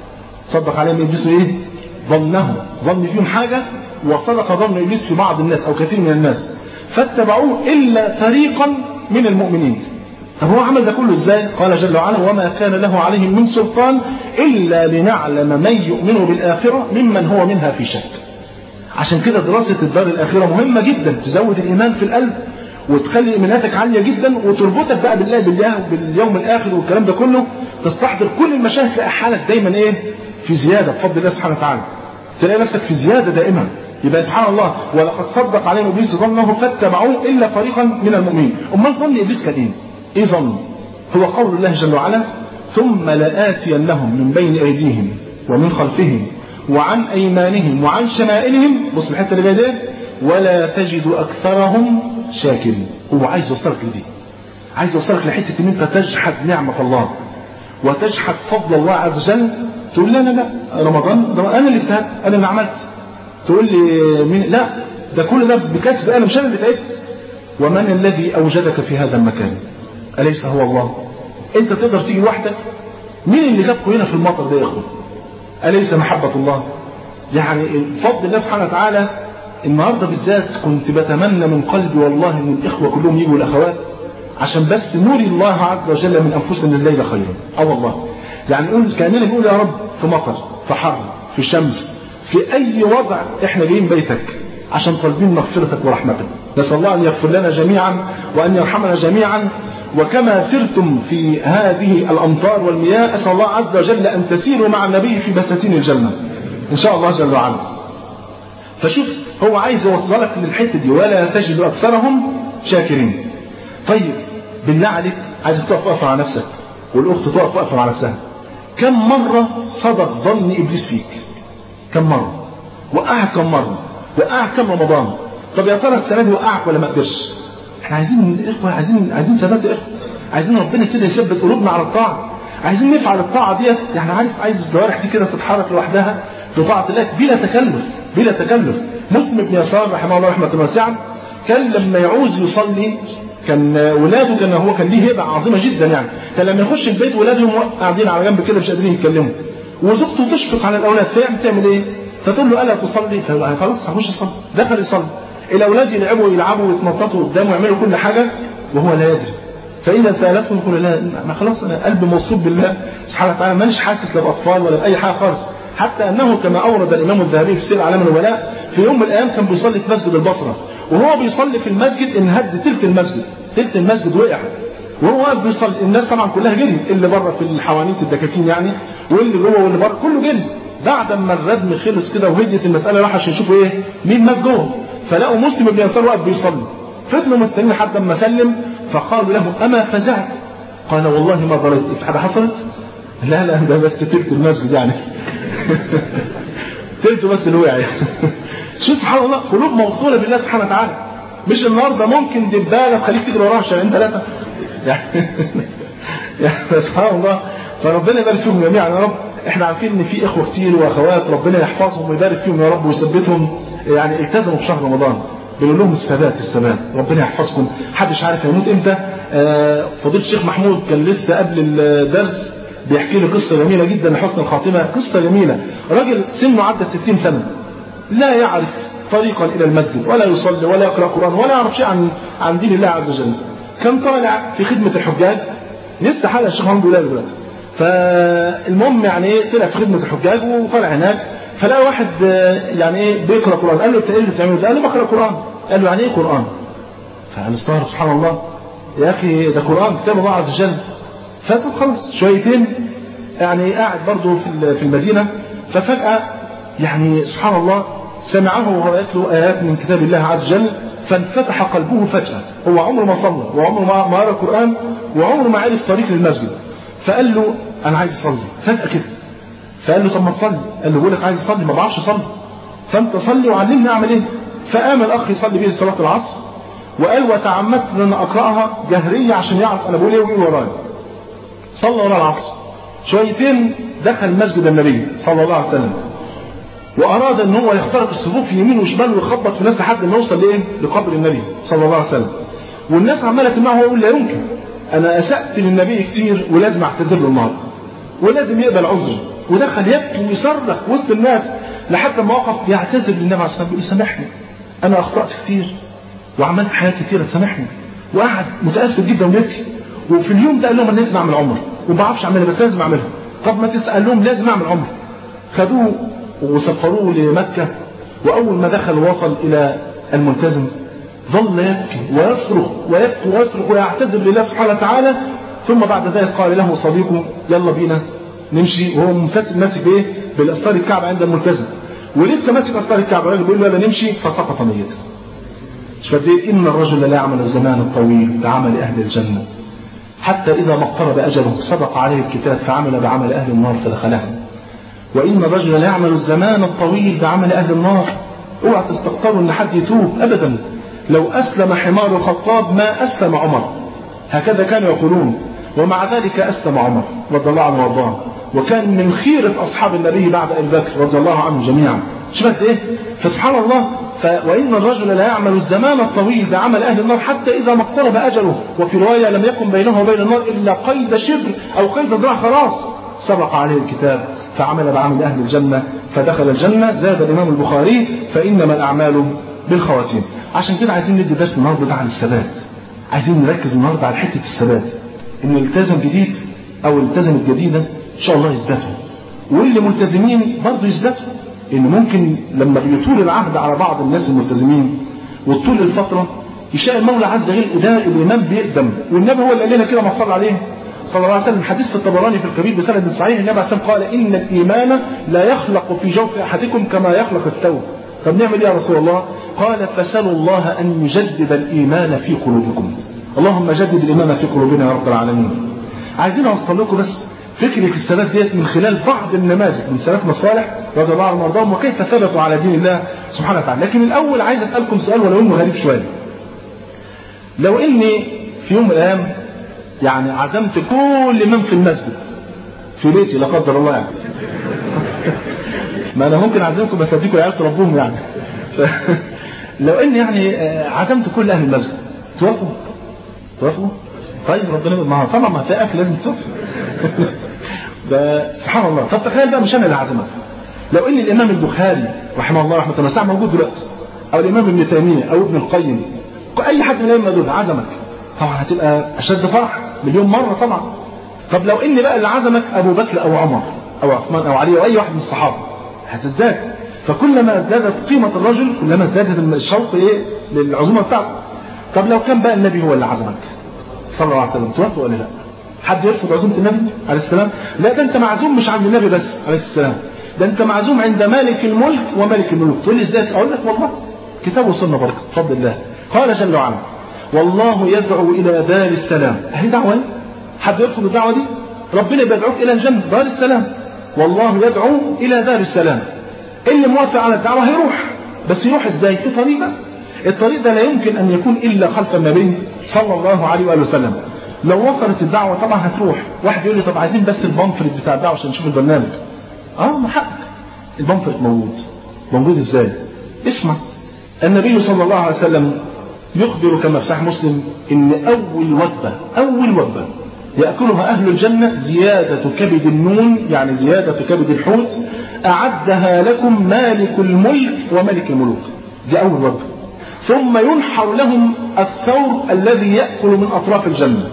صدق عليهم ابليس ايه ظنه ظن فيهم حاجه وصدق ظن ابليس في بعض الناس او كثير من الناس فاتبعوه الا فريقا من المؤمنين طب هو عمل ده كله ازاي قال جل وعلا وما كان له عليهم من سلطان الا لنعلم من يؤمن بالاخره ممن هو منها في شك عشان كده دراسه الدار الاخره مهمه جدا تزود الايمان في القلب وتخلي ايماناتك عاليه جدا وتربطك بقى بالله بالله باليوم الاخر والكلام ده كله تستحضر كل المشاهد تلاقي حالك دايما ايه في زياده بفضل الله سبحانه وتعالى تلاقي نفسك في زياده دائما يبقى سبحان الله ولقد صدق عليهم ابليس ظنه فاتبعوه الا فريقا من المؤمنين امال ظن ابليس كان ايه ايه ظن هو قول الله جل وعلا ثم لآتينهم من بين أيديهم ومن خلفهم وعن أيمانهم وعن شمائلهم بص الحتة اللي جاية دي ولا تجد أكثرهم شاكرين هو عايز يوصلك لدي عايز يوصلك لحتة إن أنت تجحد نعمة الله وتجحد فضل الله عز وجل تقول لا لا لا رمضان ده انا اللي اجتهدت انا اللي عملت تقول لي مين لا ده كل ده بكسب انا مش انا اللي تعبت ومن الذي اوجدك في هذا المكان اليس هو الله انت تقدر تيجي لوحدك مين اللي جابكم هنا في المطر ده يا اخوان اليس محبه الله يعني فضل الله سبحانه وتعالى النهارده بالذات كنت بتمنى من قلبي والله ان الاخوه كلهم يجوا الاخوات عشان بس نوري الله عز وجل من انفسنا الليل خيرا اه والله يعني نقول كاننا نقول يا رب في مطر في حر في شمس في اي وضع احنا جايين بيتك عشان طالبين مغفرتك ورحمتك نسال الله ان يغفر لنا جميعا وان يرحمنا جميعا وكما سرتم في هذه الامطار والمياه اسال الله عز وجل ان تسيروا مع النبي في بساتين الجنه ان شاء الله جل وعلا فشوف هو عايز يوصلك للحته دي ولا تجد اكثرهم شاكرين طيب بالله عليك عايز تقف وقفه مع نفسك والاخت تقف وقفه مع نفسها كم مره صدق ظن ابليس فيك كم مره وقعك كم مره وقعك كم رمضان طب يا ترى السنه دي وقعك ولا ما قدرش احنا عايزين اخوه عايزين عايزين ثبات اخوه عايزين ربنا كده يثبت قلوبنا على الطاعه عايزين نفعل الطاعه ديت يعني عارف عايز الجوارح دي كده تتحرك لوحدها بطاعه الله بلا تكلف بلا تكلف مسلم بن يسار رحمه الله رحمه واسعه كان لما يعوز يصلي كان ولاده كان هو كان ليه هبه عظيمه جدا يعني كان لما يخش البيت ولاده قاعدين على جنب كده مش قادرين يتكلموا وزوجته تشفق على الاولاد فيعمل تعمل ايه؟ فتقول له الا تصلي؟ فيقول خلاص هخش اصلي دخل يصلي الاولاد يلعبوا ويلعبوا ويتنططوا قدامه ويعملوا كل حاجه وهو لا يدري فاذا سالته يقول لا ما خلاص انا قلبي موصول بالله سبحانه وتعالى مانيش حاسس لا باطفال ولا باي حاجه خالص حتى انه كما اورد الامام الذهبي في سير اعلام الولاء في يوم من الايام كان بيصلي في مسجد البصره وهو بيصلي في المسجد انهد تلت المسجد تلت المسجد وقع وهو واقف بيصلي الناس طبعا كلها جري اللي بره في الحوانيت الدكاكين يعني واللي جوه واللي بره كله جري بعد ما الردم خلص كده وهديت المساله راح عشان يشوفوا ايه مين مات جوه فلقوا مسلم بن يسار واقف بيصلي فضلوا مستنيين لحد ما سلم فقالوا له اما فزعت قال والله ما ضريت في حاجه حصلت لا لا ده بس تلت المسجد يعني تلته بس اللي وقع شو سبحان الله قلوب موصوله بالله سبحانه وتعالى مش النهارده ممكن دبانه تخليك تجري وراها شهرين ثلاثه يعني يعني سبحان الله فربنا يبارك فيهم جميعا يا رب احنا عارفين ان في اخوه كتير واخوات ربنا يحفظهم ويبارك فيهم يا رب ويثبتهم يعني التزموا في شهر رمضان بيقول لهم الثبات الثبات ربنا يحفظكم محدش عارف هيموت امتى آه فضيله الشيخ محمود كان لسه قبل الدرس بيحكي لي قصه جميله جدا لحسن الخاتمه قصه جميله راجل سنه عدى 60 سنه لا يعرف طريقا الى المسجد ولا يصلي ولا يقرا قران ولا يعرف شيء عن عن دين الله عز وجل كان طالع في خدمه الحجاج لسه حاله الشيخ محمود بيقولها دلوقتي فالمهم يعني ايه طلع في خدمه الحجاج وطلع هناك فلقى واحد يعني ايه بيقرا قران قال له انت ايه اللي بتعمله ده؟ قال له بقرا قران قال له يعني ايه قران؟ فقال استغرب سبحان الله يا اخي ده قران كتاب الله عز وجل فقال خلص شويتين يعني قاعد برضه في في المدينه ففجاه يعني سبحان الله سمعه وهو يتلو ايات من كتاب الله عز وجل فانفتح قلبه فجاه هو عمره ما صلى وعمره ما قرا القران وعمره ما عرف طريق للمسجد فقال له انا عايز اصلي فجاه كده فقال له طب ما تصلي قال له بقول لك عايز اصلي ما بعرفش اصلي فانت صلي وعلمني اعمل ايه فقام الاخ يصلي بيه صلاه العصر وقال وتعمدت ان انا اقراها جهريه عشان يعرف انا بقول ايه ويقول ورايا صلى ورا العصر شويتين دخل مسجد النبي صلى الله عليه وسلم واراد ان هو يخترق الصفوف يمين وشمال ويخبط في الناس لحد ما يوصل لايه لقبر النبي صلى الله عليه وسلم والناس عماله تسمعه ويقول لا يمكن انا اسات للنبي كتير ولازم اعتذر له النهارده ولازم يقبل عذري ودخل يبكي ويصرخ وسط الناس لحد ما وقف يعتذر للنبي عليه الصلاه والسلام سامحني انا اخطات كتير وعملت حاجات كتيره سامحني وقعد متاسف جدا ويبكي وفي اليوم ده قال لهم انا لازم اعمل عمره وما بعرفش اعملها بس لازم اعملها طب ما تسال لهم لازم اعمل عمره خدوه وسفروه لمكه واول ما دخل وصل الى الملتزم ظل يبكي ويصرخ ويبكي ويصرخ ويعتذر لله سبحانه وتعالى ثم بعد ذلك قال له صديقه يلا بينا نمشي وهو ماسك ماسك بايه؟ بالاستار الكعبه عند الملتزم ولسه ماسك استار الكعبه الراجل بيقول له يلا نمشي فسقط ميتا مش قد ان الرجل لا يعمل الزمان الطويل كعمل اهل الجنه حتى اذا ما اقترب اجله صدق عليه الكتاب فعمل بعمل اهل النار فدخلها وان الرجل لا يعمل الزمان الطويل بعمل اهل النار اوعى تستقطروا ان حد يتوب ابدا لو اسلم حمار الخطاب ما اسلم عمر هكذا كانوا يقولون ومع ذلك أسلم عمر رضي الله عنه وارضاه وكان من خيرة أصحاب النبي بعد أبي بكر رضي الله عنهم جميعا شفت إيه فسبحان الله ف... وإن الرجل لا يعمل الزمان الطويل بعمل أهل النار حتى إذا ما اقترب أجله وفي رواية لم يكن بينه وبين النار إلا قيد شبر أو قيد ذراع خلاص سبق عليه الكتاب فعمل بعمل أهل الجنة فدخل الجنة زاد الإمام البخاري فإنما الأعمال بالخواتيم عشان كده عايزين ندي درس النهارده ده عن الثبات عايزين نركز النهارده على حتة الثبات إن التزم جديد أو التزمت جديدة إن شاء الله يزدادوا واللي ملتزمين برضه يزدادوا إن ممكن لما بيطول العهد على بعض الناس الملتزمين وطول الفترة يشاء المولى عز وجل ده الإمام بيقدم والنبي هو اللي قال لنا كده ما صلى عليه صلى الله عليه وسلم حديث في الطبراني في الكبير بسند صحيح النبي عليه الصلاه قال ان الايمان لا يخلق في جوف احدكم كما يخلق الثوب طب نعمل ايه يا رسول الله قال فسالوا الله ان يجدد الايمان في قلوبكم اللهم جدد الايمان في قلوبنا يا رب العالمين عايزين اوصل لكم بس فكرة الثبات ديت من خلال بعض النماذج من سلفنا الصالح رضي الله عنهم وارضاهم وكيف ثبتوا على دين الله سبحانه وتعالى لكن الاول عايز اسالكم سؤال ولو انه غريب شويه لو اني في يوم من الايام يعني عزمت كل من في المسجد في بيتي لا قدر الله يعني ما انا ممكن اعزمكم بس اديكم عيال تربوهم يعني لو اني يعني عزمت كل اهل المسجد توافقوا توافقوا طيب ربنا ما طبعا ما في اكل لازم توافق ده سبحان الله طب تخيل بقى مش انا اللي عازمك لو ان الامام البخاري رحمه الله رحمه الله ساعه موجود دلوقتي او الامام ابن تيميه او ابن القيم اي حد من الائمه دول عزمك طبعا هتبقى اشد فرح مليون مره طبعا طب لو ان بقى اللي عزمك ابو بكر او عمر او عثمان او علي او اي واحد من الصحابه هتزداد فكلما ازدادت قيمه الرجل كلما ازدادت الشوق ايه للعزومه بتاعته طب لو كان بقى النبي هو اللي عزمك صلى الله عليه وسلم توافق ولا لا حد يرفض عزومه النبي عليه السلام لا ده انت معزوم مش عند النبي بس عليه السلام ده انت معزوم عند مالك الملك وملك الملوك تقول لي ازاي اقول لك والله كتاب وسنه بركه بفضل الله قال جل وعلا والله يدعو إلى دار السلام هل دعوة حد يرفض الدعوة دي ربنا بيدعوك إلى الجنة دار السلام والله يدعو إلى دار السلام اللي موافق على الدعوة هيروح بس يروح ازاي في طريقة الطريق ده لا يمكن أن يكون إلا خلف النبي صلى الله عليه وآله وسلم لو وصلت الدعوة طبعا هتروح واحد يقول لي طب عايزين بس البنفرت بتاع الدعوة عشان نشوف البرنامج اه ما حقك البنفرت موجود موجود ازاي اسمع النبي صلى الله عليه وسلم يخبر كما في صحيح مسلم ان اول وجبه اول وجبه ياكلها اهل الجنه زياده كبد النون يعني زياده كبد الحوت اعدها لكم مالك الملك وملك الملوك دي اول وجبه ثم ينحر لهم الثور الذي ياكل من اطراف الجنه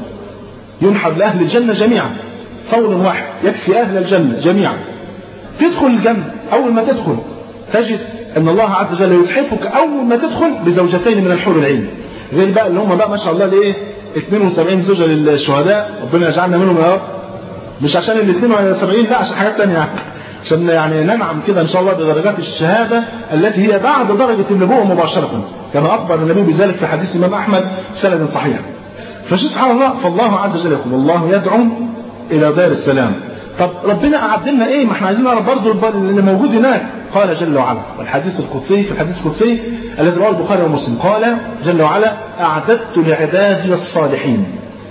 ينحر لاهل الجنه جميعا ثور واحد يكفي اهل الجنه جميعا تدخل الجنه اول ما تدخل تجد ان الله عز وجل يتحفك اول ما تدخل بزوجتين من الحور العين غير بقى اللي هم بقى ما شاء الله ليه 72 زوجه للشهداء ربنا يجعلنا منهم يا رب مش عشان ال 72 لا عشان حاجات ثانيه يعني عشان يعني ننعم كده ان شاء الله بدرجات الشهاده التي هي بعد درجه النبوه مباشره كما اخبر النبي بذلك في حديث الامام احمد سند صحيح فشو سبحان الله فالله عز وجل يقول والله يدعو الى دار السلام طب ربنا أعد لنا ايه ما احنا عايزين نعرف برضه اللي موجود هناك قال جل وعلا والحديث القدسي في الحديث القدسي الذي رواه البخاري ومسلم قال جل وعلا اعددت لعبادي الصالحين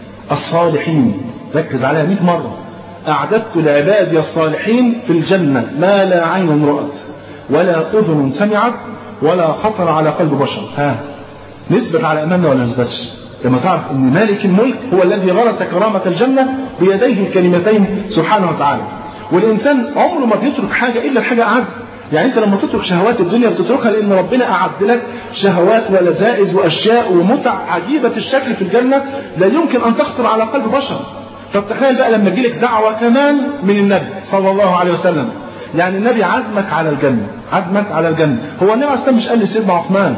الصالحين ركز عليها 100 مره اعددت لعبادي الصالحين في الجنه ما لا عين رأت ولا اذن سمعت ولا خطر على قلب بشر ها نثبت على امامنا ولا نثبتش لما تعرف ان مالك الملك هو الذي غرس كرامة الجنة بيديه الكلمتين سبحانه وتعالى والإنسان عمره ما بيترك حاجة إلا الحاجة أعز يعني أنت لما تترك شهوات الدنيا بتتركها لأن ربنا أعد لك شهوات ولذائذ وأشياء ومتع عجيبة الشكل في الجنة لا يمكن أن تخطر على قلب بشر طب تخيل بقى لما تجيلك دعوة كمان من النبي صلى الله عليه وسلم يعني النبي عزمك على الجنة عزمك على الجنة هو النبي عليه الصلاة مش قال لسيدنا عثمان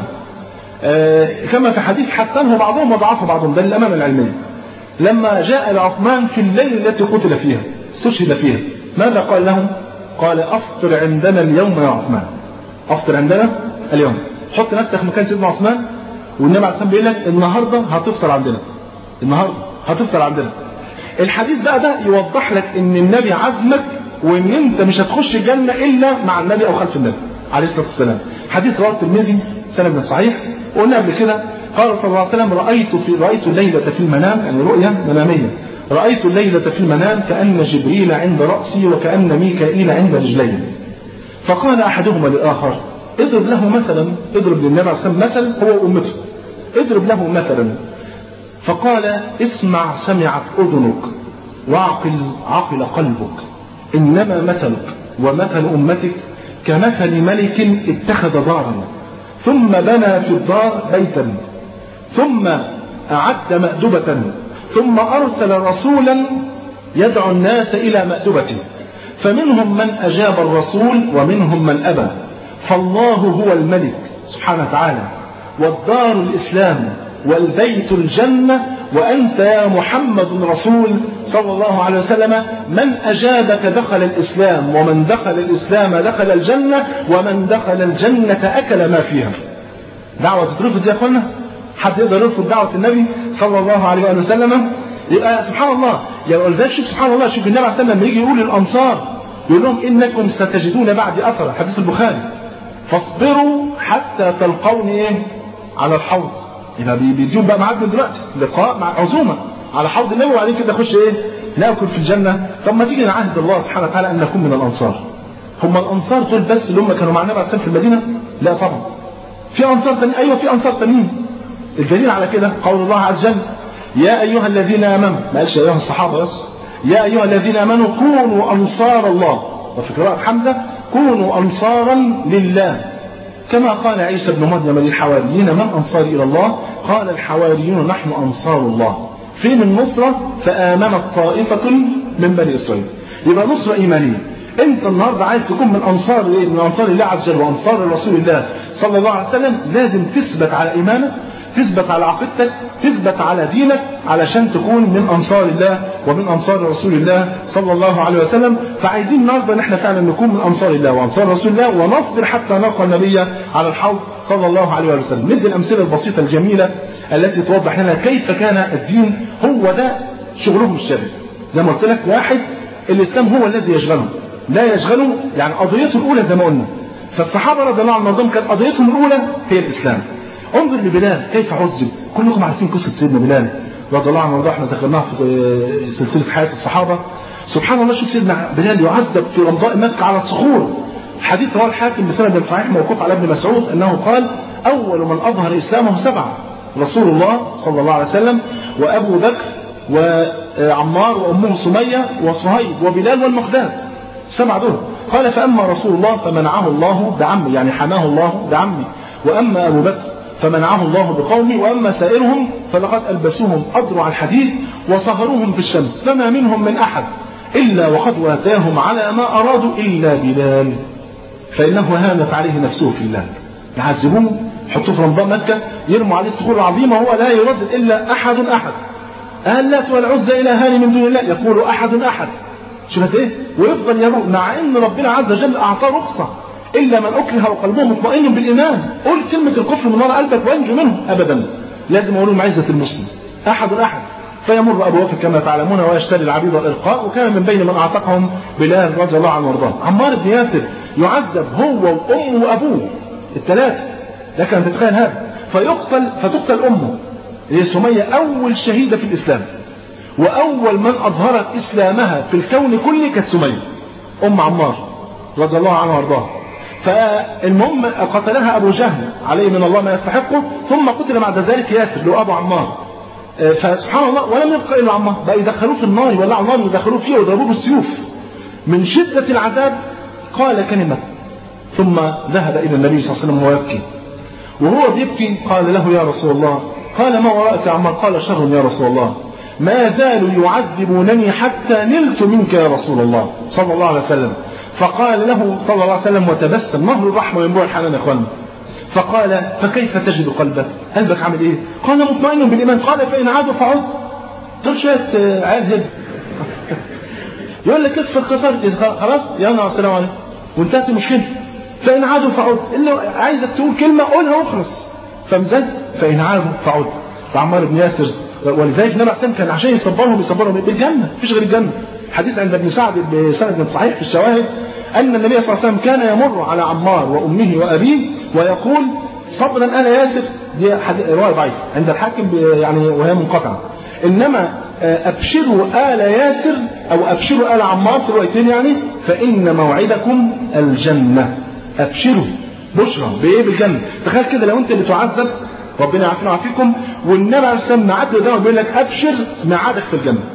آه كما في حديث حسنه بعضهم وضعفه بعضهم ده للأمانة العلمية لما جاء لعثمان في الليل التي قتل فيها استشهد فيها ماذا قال لهم قال أفطر عندنا اليوم يا عثمان أفطر عندنا اليوم حط نفسك مكان سيدنا عثمان والنبي عليه الصلاة بيقول لك النهاردة هتفطر عندنا النهاردة هتفطر عندنا الحديث بقى ده يوضح لك ان النبي عزمك وان انت مش هتخش الجنة الا مع النبي او خلف النبي عليه الصلاة والسلام حديث رواه الترمذي سند صحيح قلنا قبل كده قال صلى الله عليه وسلم رأيت في رأيت الليلة في المنام يعني رؤيا منامية رأيت الليلة في المنام كأن جبريل عند رأسي وكأن ميكائيل عند رجلي فقال أحدهما للآخر اضرب له مثلا اضرب للنبي عليه الصلاة والسلام مثل هو وأمته اضرب له مثلا فقال اسمع سمعت أذنك واعقل عقل قلبك إنما مثلك ومثل أمتك كمثل ملك اتخذ دارا ثم بنى في الدار بيتا ثم أعد مأدبة ثم أرسل رسولا يدعو الناس إلى مأدبته فمنهم من أجاب الرسول ومنهم من أبى فالله هو الملك سبحانه وتعالى والدار الإسلام والبيت الجنة وأنت يا محمد رسول صلى الله عليه وسلم من أجابك دخل الإسلام ومن دخل الإسلام دخل الجنة ومن دخل الجنة أكل ما فيها دعوة تترفض يا أخوانا حد يقدر يرفض دعوة النبي صلى الله عليه وسلم يبقى سبحان الله يعني ولذلك شوف سبحان الله شوف النبي عليه الصلاة والسلام لما يجي يقول للأنصار يقول لهم إنكم ستجدون بعد أثر حديث البخاري فاصبروا حتى تلقوني إيه على الحوض يبقى بيديهم بقى ميعاد من دلوقتي لقاء مع عزومه على حوض النبي وبعدين كده اخش ايه؟ ناكل في الجنه طب ما تيجي نعهد الله سبحانه وتعالى ان نكون من الانصار. هم الانصار دول بس اللي هم كانوا مع النبي عليه الصلاه في المدينه؟ لا طبعا. في انصار تانيين ايوه في انصار تانيين. الدليل على كده قول الله عز وجل يا ايها الذين امنوا ما قالش يا ايها الصحابه بس يا ايها الذين امنوا كونوا انصار الله وفي قراءه حمزه كونوا انصارا لله كما قال عيسى بن مريم للحواريين من أنصاري إلى الله قال الحواريون نحن أنصار الله فين النصرة فآمنت طائفة من بني إسرائيل يبقى نصرة إيمانية أنت النهاردة عايز تكون من أنصار إيه؟ من أنصار الله عز وجل وأنصار رسول الله صلى الله عليه وسلم لازم تثبت على إيمانك تثبت على عقيدتك تثبت على دينك علشان تكون من انصار الله ومن انصار رسول الله صلى الله عليه وسلم فعايزين النهارده ان احنا فعلا نكون من انصار الله وانصار رسول الله ونصبر حتى نلقى النبي على الحوض صلى الله عليه وسلم ندي الامثله البسيطه الجميله التي توضح لنا كيف كان الدين هو ده شغلهم الشرعي زي ما قلت لك واحد الاسلام هو الذي يشغله لا يشغله يعني قضيته الاولى زي ما قلنا فالصحابه رضي الله عنهم كانت قضيتهم الاولى هي الاسلام انظر لبلال كيف عذب كلكم عارفين قصة سيدنا بلال رضي الله عنه وارضاه احنا ذكرناها في سلسلة حياة الصحابة سبحان الله شوف سيدنا بلال يعذب في رمضاء مكة على الصخور حديث رواه الحاكم بسند صحيح موقوف على ابن مسعود انه قال اول من اظهر اسلامه سبعه رسول الله صلى الله عليه وسلم وابو بكر وعمار وامه سميه وصهيب وبلال والمقداد السبعه دول قال فاما رسول الله فمنعه الله بعمي يعني حماه الله بعمي واما ابو بكر فمنعه الله بقومه وأما سائرهم فلقد ألبسوهم أضرع الحديد وصهروهم في الشمس فما منهم من أحد إلا وقد واتاهم على ما أرادوا إلا بلال فإنه هانت عليه نفسه في الله يعذبوه يحطوه في رمضان مكة يرموا عليه الصخور العظيمة وهو لا يردد إلا أحد أحد أهلت والعزى إلهان من دون الله يقول أحد أحد شوفت إيه ويفضل يروح مع إن ربنا عز وجل أعطاه رخصة إلا من أكره وقلبه مطمئن بالإيمان قل كلمة الكفر من وراء قلبك وانجو منه أبدا لازم أقول معزة المسلم أحد أحد فيمر أبو بكر كما تعلمون ويشتري العبيد والإلقاء وكان من بين من أعتقهم بلال رضي الله عنه وارضاه عمار بن ياسر يعذب هو وأمه وأبوه الثلاثة لك أن تتخيل هذا فيقتل فتقتل أمه هي سمية أول شهيدة في الإسلام وأول من أظهرت إسلامها في الكون كله كانت سمية أم عمار رضي الله عنه وارضاه فالمهم قتلها أبو جهل عليه من الله ما يستحقه ثم قتل بعد ذلك ياسر اللي هو أبو عمار فسبحان الله ولم يبقى إلا عمار بقى يدخلوه في النار يولعوا النار ويدخلوه فيه ويضربوه بالسيوف من شدة العذاب قال كلمة ثم ذهب إلى النبي صلى الله عليه وسلم ويبكي وهو بيبكي قال له يا رسول الله قال ما وراءك يا عمار قال شر يا رسول الله ما زالوا يعذبونني حتى نلت منك يا رسول الله صلى الله عليه وسلم فقال له صلى الله عليه وسلم وتبسم نهر الرحمة وينبوع الحنان يا اخوانا فقال فكيف تجد قلبك قلبك عامل ايه قال مطمئن بالايمان قال فان عادوا فعد دول شويه عيال هب يقول لك اكفر خسرت خلاص يلا السلام عليكم وانتهت المشكله فان عادوا فعد اللي عايزك تقول كلمه قولها واخلص فمزد فان عادوا فعد فعمار بن ياسر ولذلك النبي عليه كان عشان يصبرهم يصبرهم بالجنه مفيش غير الجنه حديث عند ابن سعد بسند صحيح في الشواهد أن النبي صلى الله عليه وسلم كان يمر على عمار وأمه وأبيه ويقول صبرا أنا ياسر دي رواية ضعيفة عند الحاكم يعني وهي منقطعة إنما أبشروا آل ياسر أو أبشروا آل عمار في الروايتين يعني فإن موعدكم الجنة أبشروا بشرى بإيه بالجنة تخيل كده لو أنت اللي تعذب ربنا يعافينا ويعافيكم والنبي عليه الصلاة والسلام معاد ده بيقول لك أبشر ميعادك في الجنة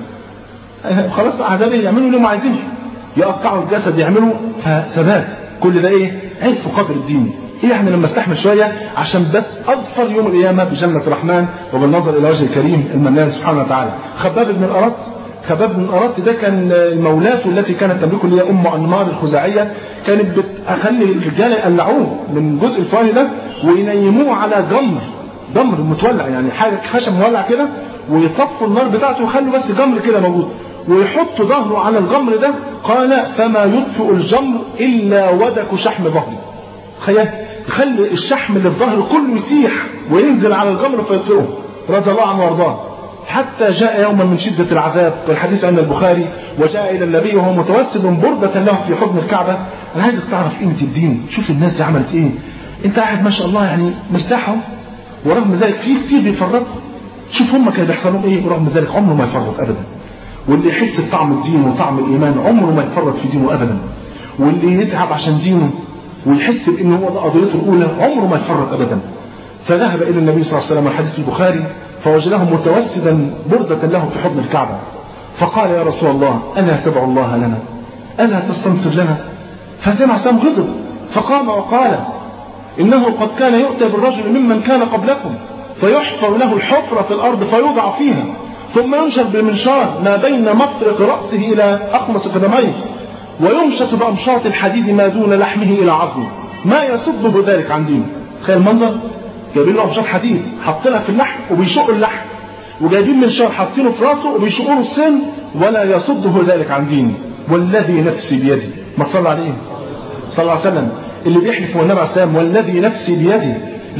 خلاص عذاب ايه يعملوا اللي هم عايزينه يقطعوا الجسد يعملوا فثبات كل ده ايه عرفوا قدر الدين ايه يعني لما استحمل شويه عشان بس اظفر يوم القيامه بجنه الرحمن وبالنظر الى وجه الكريم المنان سبحانه وتعالى خباب بن الارت خباب بن الارت ده كان مولاته التي كانت تملكه اللي هي ام انمار الخزاعيه كانت بتخلي الرجال يقلعوه من جزء الفلاني ده وينيموه على جمر جمر متولع يعني حاجه خشب مولع كده ويطفوا النار بتاعته ويخلوا بس جمر كده موجود ويحط ظهره على الجمر ده قال فما يطفئ الجمر الا ودك شحم ظهري تخيل يخلي الشحم اللي في ظهره كله يسيح وينزل على الجمر فيطفئه رضي الله عنه وارضاه حتى جاء يوما من شدة العذاب والحديث عند البخاري وجاء إلى النبي وهو متوسد بردة له في حضن الكعبة أنا عايزك تعرف قيمة الدين شوف الناس دي عملت إيه أنت قاعد ما شاء الله يعني مرتاح ورغم ذلك في كتير بيفرطوا شوف هم كانوا بيحصل لهم إيه ورغم ذلك عمره ما يفرط أبدا واللي يحس بطعم الدين وطعم الإيمان عمره ما يفرط في دينه أبدا واللي يتعب عشان دينه ويحس بأنه هو ده قضيته الأولى عمره ما يفرط أبدا فذهب إلى النبي صلى الله عليه وسلم الحديث في البخاري فوجده متوسدا بردة له في حضن الكعبة فقال يا رسول الله ألا تدعو الله لنا ألا تستنصر لنا فالنبي عليه غضب فقام وقال إنه قد كان يؤتى بالرجل ممن كان قبلكم فيحفر له الحفرة في الأرض فيوضع فيها ثم ينشر بالمنشار ما بين مفرق رأسه إلى أقمص قدميه ويمشط بأمشاط الحديد ما دون لحمه إلى عظمه ما يصده ذلك عن دينه تخيل المنظر جايبين له أمشاط حديد حاطينها في اللحم وبيشق اللحم وجايبين منشار حاطينه في راسه وبيشقوا له السن ولا يصده ذلك عن دينه والذي نفسي بيده ما تصلى عليه صلى الله عليه وسلم اللي بيحلف هو النبي عليه السلام والذي نفسي بيده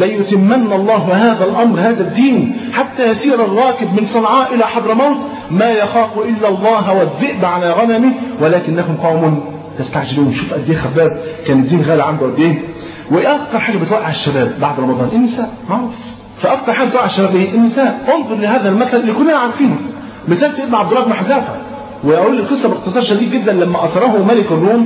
ليتمن الله هذا الأمر هذا الدين حتى يسير الراكب من صنعاء إلى حضرموت ما يخاف إلا الله والذئب على غنمه ولكنهم قوم تستعجلون شوف قد ايه خباب كان الدين غالي عنده قد ايه وايه اكتر حاجه بتوقع الشباب بعد رمضان النساء معروف فاكتر حاجه بتوقع الشباب ايه النساء انظر لهذا المثل اللي كلنا عارفينه مثال سيدنا عبد الله بن حذافه ويقول القصه باختصار شديد جدا لما اسره ملك الروم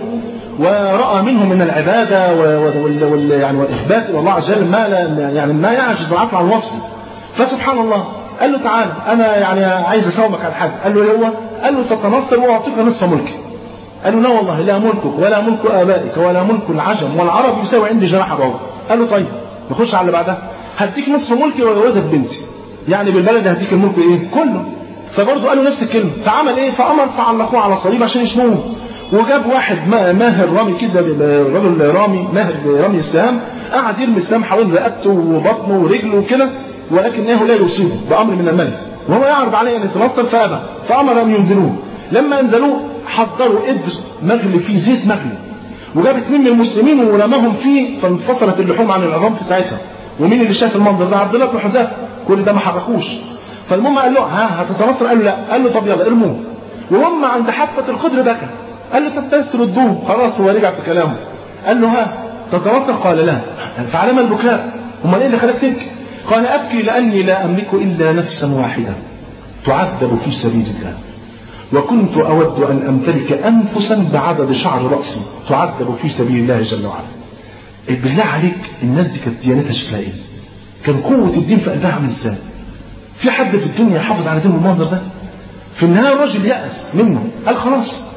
وراى منه من العباده وال وال يعني والاخبات الى الله عز وجل ما لا يعني ما يعجز العقل عن وصفه فسبحان الله قال له تعال انا يعني عايز اساومك على حاجه قال له ايه هو؟ قال له تتنصر واعطيك نصف ملكي قال له لا والله لا ملكك ولا ملك ابائك ولا ملك العجم والعرب يساوي عندي جناح بعوض قال له طيب نخش على اللي بعدها هديك نصف ملكي واجوزك بنتي يعني بالبلد هديك الملك ايه كله فبرضه قال له نفس الكلمه فعمل ايه فامر فعلقوه على صليب عشان يشموه وجاب واحد ماهر رامي كده رجل رامي ماهر رمي السهام قعد يرمي السهام حوالين رقبته وبطنه ورجله وكده ولكنه لا يصيبه بامر من الملك وهو يعرض عليه ان يتنصر فابى فامر ان ينزلوه لما انزلوه حضروا قدر مغلي فيه زيت مغلي وجاب اثنين من المسلمين ورماهم فيه فانفصلت اللحوم عن العظام في ساعتها ومين اللي شاف المنظر ده عبد الله بن حذافه كل ده ما حركوش فالمهم قال له ها هتتنصر قال له لا قال له طب يلا ارموه وهم عند حافه القدر بكى قال له طب بس ردوه خلاص هو رجع في كلامه قال له ها تتنصر قال لا فعلم البكاء امال ايه اللي خلاك تبكي قال ابكي لاني لا املك الا نفسا واحده تعذب في سبيل الله وكنت أود أن أمتلك أنفسا بعدد شعر رأسي تعذب في سبيل الله جل وعلا بالله عليك الناس دي كانت ديانتها شكلها ايه؟ كان قوة الدين في قلبها عامل ازاي؟ في حد في الدنيا يحافظ على دين المنظر ده؟ في النهاية الراجل يأس منه قال خلاص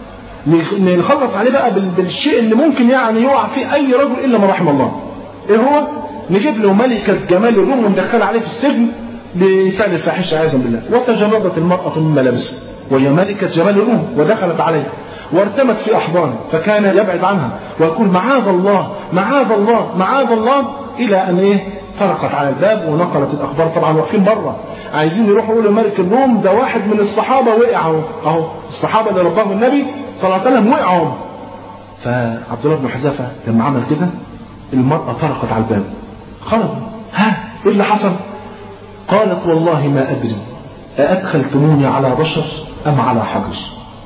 نخلص عليه بقى بالشيء اللي ممكن يعني يقع فيه أي رجل إلا ما رحم الله. إيه هو؟ نجيب له ملكة جمال الروم وندخلها عليه في السجن لفعل الفاحشة عياذا بالله وتجردت المرأة من ملابسه وهي ملكة جمال الروم ودخلت عليه وارتمت في أحضانه فكان يبعد عنها ويقول معاذ الله معاذ الله معاذ الله إلى أن إيه طرقت على الباب ونقلت الأخبار طبعا واقفين بره عايزين يروحوا يقولوا لملك الروم ده واحد من الصحابة وقع اهو اهو الصحابة اللي رباهم النبي صلى الله عليه وسلم وقعوا فعبد الله بن حذافة لما عمل كده المرأة طرقت على الباب خرجوا ها ايه اللي حصل؟ قالت والله ما أدري أأدخلتموني على بشر أم على حجر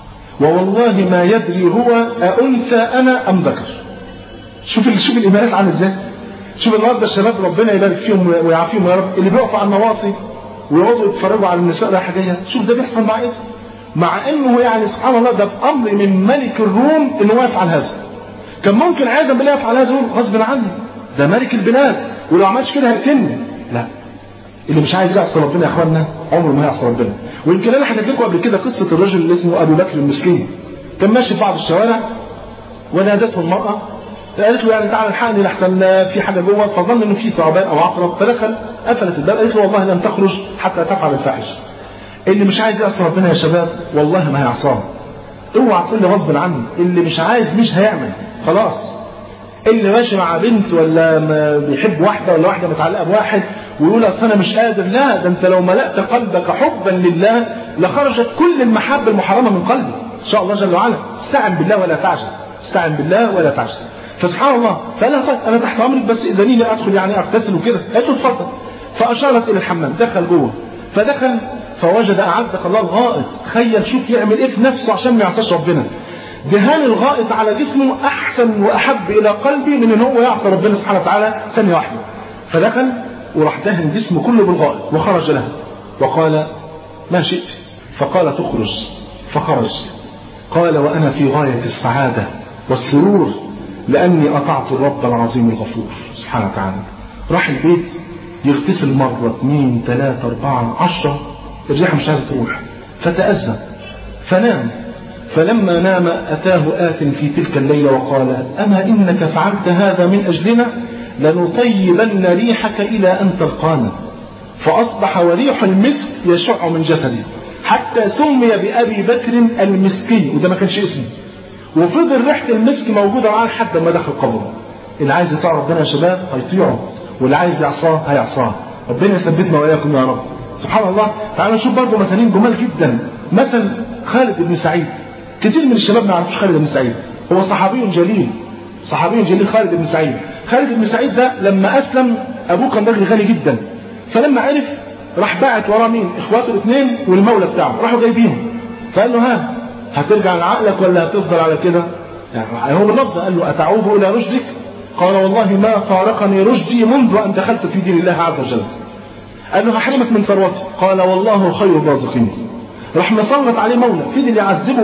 ووالله ما يدري هو أأنثى أنا أم ذكر شوف شوف الإيمانات عامل إزاي شوف النهارده الشباب ربنا يبارك فيهم ويعافيهم يا رب اللي بيقفوا على النواصي ويقعدوا يتفرجوا على النساء رايحه جايه شوف ده بيحصل مع ايه مع انه يعني سبحان الله ده بامر من ملك الروم انه هو يفعل هذا كان ممكن عايزا بالله يفعل هذا غصب عني ده ملك البلاد ولو عملش كده هيقتلني لا اللي مش عايز يعصي ربنا يا اخوانا عمره ما هيعصي ربنا ويمكن انا حكيت لكم قبل كده قصه الرجل اللي اسمه ابو بكر المسكين كان ماشي في بعض الشوارع ونادته المراه قالت له يعني تعالى الحقني لحسن في حاجه جوه فظن انه في ثعبان او عقرب فدخل قفلت الباب قالت له والله لن تخرج حتى تفعل الفاحش اللي مش عايز يعصي ربنا يا شباب والله ما هيعصاه اوعى تقول لي غصب عني اللي مش عايز مش هيعمل خلاص اللي ماشي مع بنت ولا ما بيحب واحده ولا واحده متعلقه بواحد ويقول اصل انا مش قادر لا ده انت لو ملأت قلبك حبا لله لخرجت كل المحبه المحرمه من قلبك ان شاء الله جل وعلا استعن بالله ولا تعجز استعن بالله ولا تعجز فسبحان الله فقال لها طيب انا تحت امرك بس اذني لي ادخل يعني اغتسل وكده قالت له اتفضل فاشارت الى الحمام دخل جوه فدخل فوجد اعزك الله الغائط تخيل شوف يعمل ايه في نفسه عشان ما يعصاش ربنا دهان الغائط على جسمه احسن واحب الى قلبي من ان هو يعصى ربنا سبحانه وتعالى ثانيه واحده فدخل وراح دهن جسمه كله بالغائط وخرج له وقال ما شئت فقال تخرج فخرج قال وانا في غايه السعاده والسرور لاني اطعت الرب العظيم الغفور سبحانه وتعالى راح البيت يغتسل مرة اثنين ثلاثة أربعة عشرة الريحة مش عايزة تروح فتأذى فنام فلما نام أتاه آت في تلك الليلة وقال أما إنك فعلت هذا من أجلنا لنطيبن ريحك إلى أن تلقانا فأصبح وريح المسك يشع من جسده حتى سمي بأبي بكر المسكي وده ما كانش اسمه وفضل ريحة المسك موجودة معاه لحد ما دخل قبره اللي عايز يطيع ربنا يا شباب هيطيعه واللي عايز يعصاه هيعصاه ربنا يثبتنا واياكم يا رب سبحان الله تعالوا نشوف برضه مثالين جمال جدا مثل خالد بن سعيد كثير من الشباب ما يعرفوش خالد بن سعيد هو صحابي جليل صحابي جليل خالد بن سعيد خالد بن سعيد ده لما اسلم ابوه كان راجل غني جدا فلما عرف راح باعت وراه مين اخواته الاثنين والمولى بتاعه راحوا جايبينهم فقال له ها هترجع لعقلك ولا هتفضل على كده يعني هو باللفظ قال له اتعود الى رشدك قال والله ما فارقني رشدي منذ أن دخلت في دين الله عز وجل قال له هحرمك من ثروتي قال والله خير الرازقين راح مسلط عليه مولى فضل يعذبه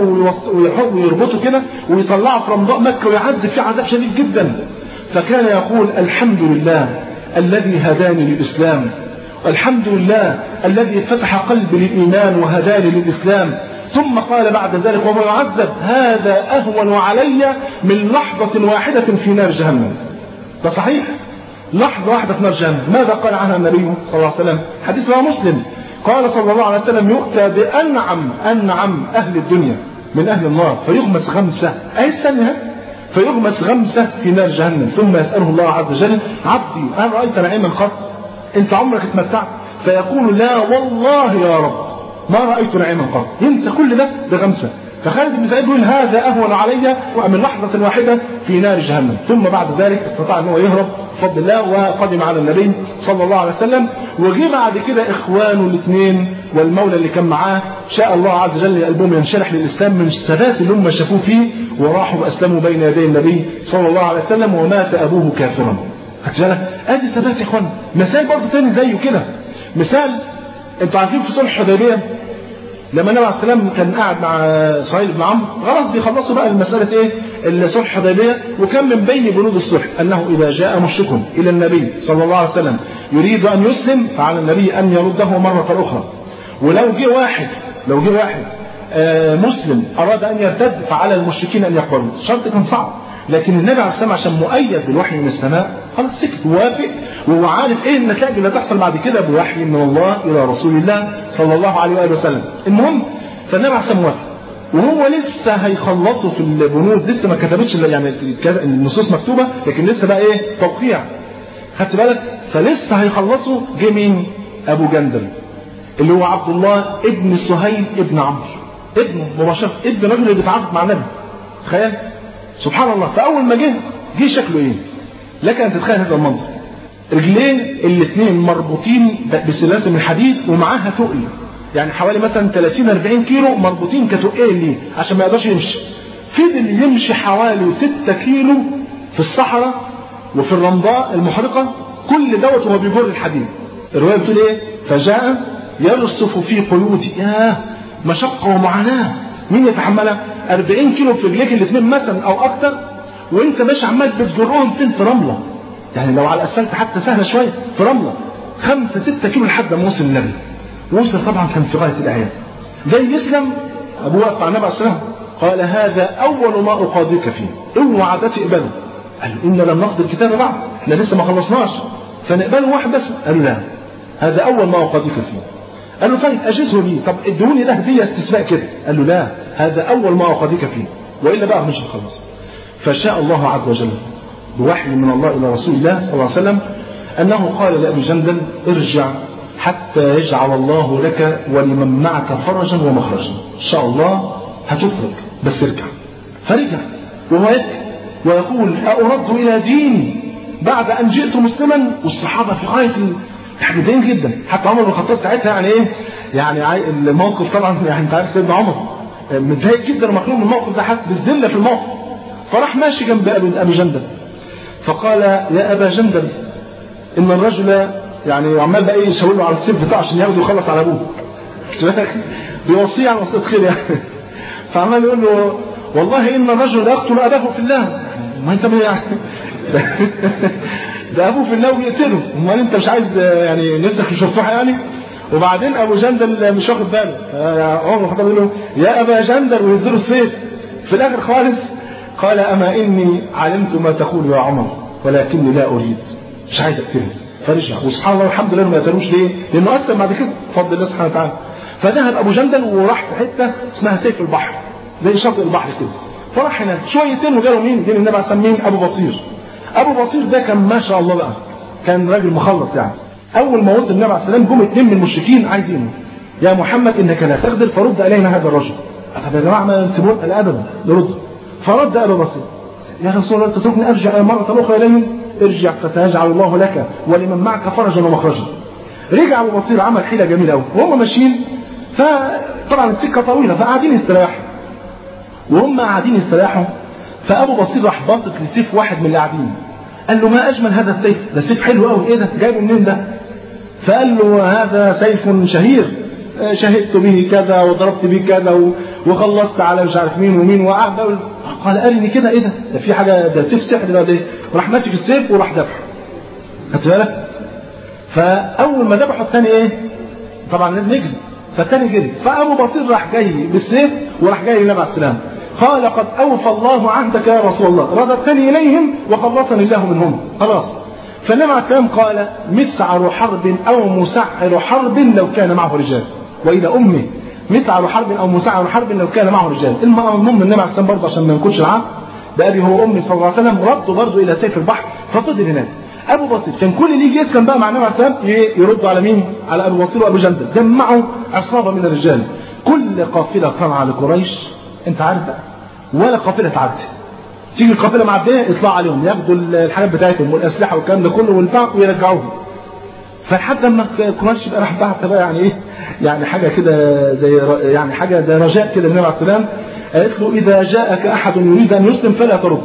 ويربطه كده ويطلعه في رمضاء مكة ويعذب فيه عذاب شديد جدا فكان يقول الحمد لله الذي هداني للإسلام والحمد لله الذي فتح قلبي للإيمان وهداني للإسلام ثم قال بعد ذلك وهو يعذب هذا أهون علي من لحظة واحدة في نار جهنم ده صحيح لحظة واحدة في نار جهنم ماذا قال عنها النبي صلى الله عليه وسلم حديث رواه مسلم قال صلى الله عليه وسلم يؤتى بأنعم أنعم أهل الدنيا من أهل النار فيغمس غمسة أي الثانية فيغمس غمسة في نار جهنم ثم يسأله الله عز وجل عبدي هل رأيت نعيما قط انت عمرك اتمتعت فيقول لا والله يا رب ما رأيت نعيما قط ينسى كل ده بغمسة فخالد بن سعيد يقول هذا أهون علي من لحظة واحدة في نار جهنم ثم بعد ذلك استطاع أن هو يهرب بفضل الله وقدم على النبي صلى الله عليه وسلم وجي بعد كده إخوانه الاثنين والمولى اللي كان معاه شاء الله عز وجل قلبهم ينشرح للإسلام من الثبات اللي هم شافوه فيه وراحوا وأسلموا بين يدي النبي صلى الله عليه وسلم ومات أبوه كافرا خدت بالك ادي ثبات يا اخوان مثال برضه تاني زيه كده مثال انتوا عارفين في صلح الحديبيه لما النبي عليه السلام كان قاعد مع صهيب بن عمرو خلاص بيخلصوا بقى المسألة ايه صلح الحديبية وكان من بين بنود الصلح أنه إذا جاء مشرك إلى النبي صلى الله عليه وسلم يريد أن يسلم فعلى النبي أن يرده مرة أخرى ولو جه واحد لو جه واحد آه مسلم أراد أن يرتد فعلى المشركين أن يقبلوا الشرط كان صعب لكن النبي عليه السلام عشان مؤيد بالوحي من السماء خلاص سكت ووافق وهو عارف ايه النتائج اللي هتحصل بعد كده بوحي من الله الى رسول الله صلى الله عليه واله وسلم المهم فالنبي عليه السلام وافق وهو لسه هيخلصوا في البنود لسه ما كتبتش يعني النصوص مكتوبه لكن لسه بقى ايه توقيع خدت بالك فلسه هيخلصوا جه مين ابو جندل اللي هو عبد الله ابن سهيل ابن عمرو ابنه مباشره ابن الراجل اللي بيتعاقد مع النبي تخيل سبحان الله فاول ما جه جه شكله ايه لك ان تتخيل هذا المنظر رجليه الاثنين مربوطين بسلاسل من حديد ومعاها تقل يعني حوالي مثلا 30 40 كيلو مربوطين كتقال ليه عشان ما يقدرش يمشي فضل يمشي حوالي 6 كيلو في الصحراء وفي الرمضاء المحرقه كل دوت وهو بيجر الحديد الروايه بتقول ايه فجاء يرصف في قيودي ياه مشقة ومعاناة مين يتحملها 40 كيلو في رجليك الاثنين مثلا او اكتر وانت ماشي عمال بتجرهم فين في رملة يعني لو على الاسفلت حتى سهلة شوية في رملة خمسة ستة كيلو لحد ما وصل النبي وصل طبعا كان في غاية الاعيان جاي يسلم ابوه وقف مع النبي عليه السلام قال هذا اول ما اقاضيك فيه اوعى ده تقبله قال له ان لم نقضي الكتاب بعد احنا لسه ما خلصناش فنقبله واحد بس قال له لا هذا اول ما اقاضيك فيه قال له طيب اجزه لي طب ادوني ده هديه استثناء كده قال له لا هذا اول ما اقاضيك فيه والا بقى مش هخلص فشاء الله عز وجل بوحي من الله الى رسول الله صلى الله عليه وسلم انه قال لابي جندل ارجع حتى يجعل الله لك ولمن معك فرجا ومخرجا ان شاء الله هتفرج بس ارجع فرجع وهو يبكي ويقول أرد إلى ديني بعد أن جئت مسلما والصحابة في غاية التحديدين جدا حتى عمر بن الخطاب ساعتها يعني إيه يعني الموقف طبعا يعني أنت عارف سيدنا عمر متضايق جدا ومخلوق من الموقف ده حاسس بالذلة في الموقف فراح ماشي جنب أبي, أبي جندل فقال يا أبا جندل إن الرجل يعني عمال بقى ايه يشاور له على السيف بتاعه عشان ياخده يخلص على ابوه بيوصيه على وصيه خير يعني فعمال يقول له والله ان الرجل يقتل اباه في الله ما انت يعني ده ابوه في الله ويقتله امال انت مش عايز يعني نسخ الشفاحه يعني وبعدين ابو جندل مش واخد باله عمر الخطاب يقول له يا ابا جندل وينزله السيف في الاخر خالص قال اما اني علمت ما تقول يا عمر ولكني لا اريد مش عايز اقتله فرجع وسبحان الله والحمد لله ما قتلوش ليه؟ لانه اسلم بعد كده بفضل الله سبحانه وتعالى فذهب ابو جندل وراح في حته اسمها سيف البحر زي شاطئ البحر كده فراح هناك شويتين وجاله مين؟ جه النبي عليه مين؟ ابو بصير ابو بصير ده كان ما شاء الله بقى كان راجل مخلص يعني اول ما وصل النبي عليه السلام جم اثنين من المشركين عايزينه يا محمد انك لا تغدر فرد الينا هذا الرجل طب يا جماعه ما نسيبوه قال ابدا نرد فرد ابو بصير يا رسول الله تتركني ارجع مره اخرى اليهم ارجع فسيجعل الله لك ولمن معك فرجا ومخرجا رجع ابو بصير عمل حيله جميله قوي وهم ماشيين فطبعا السكه طويله فقاعدين يستريحوا وهم قاعدين يستريحوا فابو بصير راح باصص لسيف واحد من اللي قاعدين قال له ما اجمل هذا السيف ده سيف حلو قوي ايه ده جايبه منين ده فقال له هذا سيف شهير شهدت به كذا وضربت به كذا وخلصت على مش عارف مين ومين وقعد قال ارني كده ايه ده ده في حاجه ده سيف سحر ده ايه وراح ماسك السيف وراح ذبحه خدت بالك فاول ما ذبحه الثاني ايه طبعا لازم يجري فالثاني جري فابو بصير راح جاي بالسيف وراح جاي للنبي عليه السلام قال قد اوفى الله عهدك يا رسول الله رددتني اليهم وخلصني الله منهم خلاص فالنبي عليه السلام قال مسعر حرب او مسعر حرب لو كان معه رجال والى امه مسعر حرب او مسعر حرب لو كان معه رجال المهم النبي عليه السلام برضه عشان ما نكونش العقل بأبي هو أمي صلى الله عليه وسلم رده برضه إلى سيف البحر ففضل هناك أبو بصير كان كل اللي يجي يسلم بقى مع النبي عليه السلام يردوا على مين؟ على أبو بصير وأبو جندل جمعوا عصابة من الرجال كل قافلة طالعة لقريش أنت عارف بقى ولا قافلة تعدي تيجي القافلة معدية يطلع عليهم ياخدوا الحاجات بتاعتهم والأسلحة والكلام ده كله والبعض ويرجعوهم فلحد لما قريش يبقى راح بعت بقى يعني ايه يعني حاجه كده زي يعني حاجه زي رجاء كده النبي عليه السلام قالت له اذا جاءك احد يريد ان يسلم فلا ترد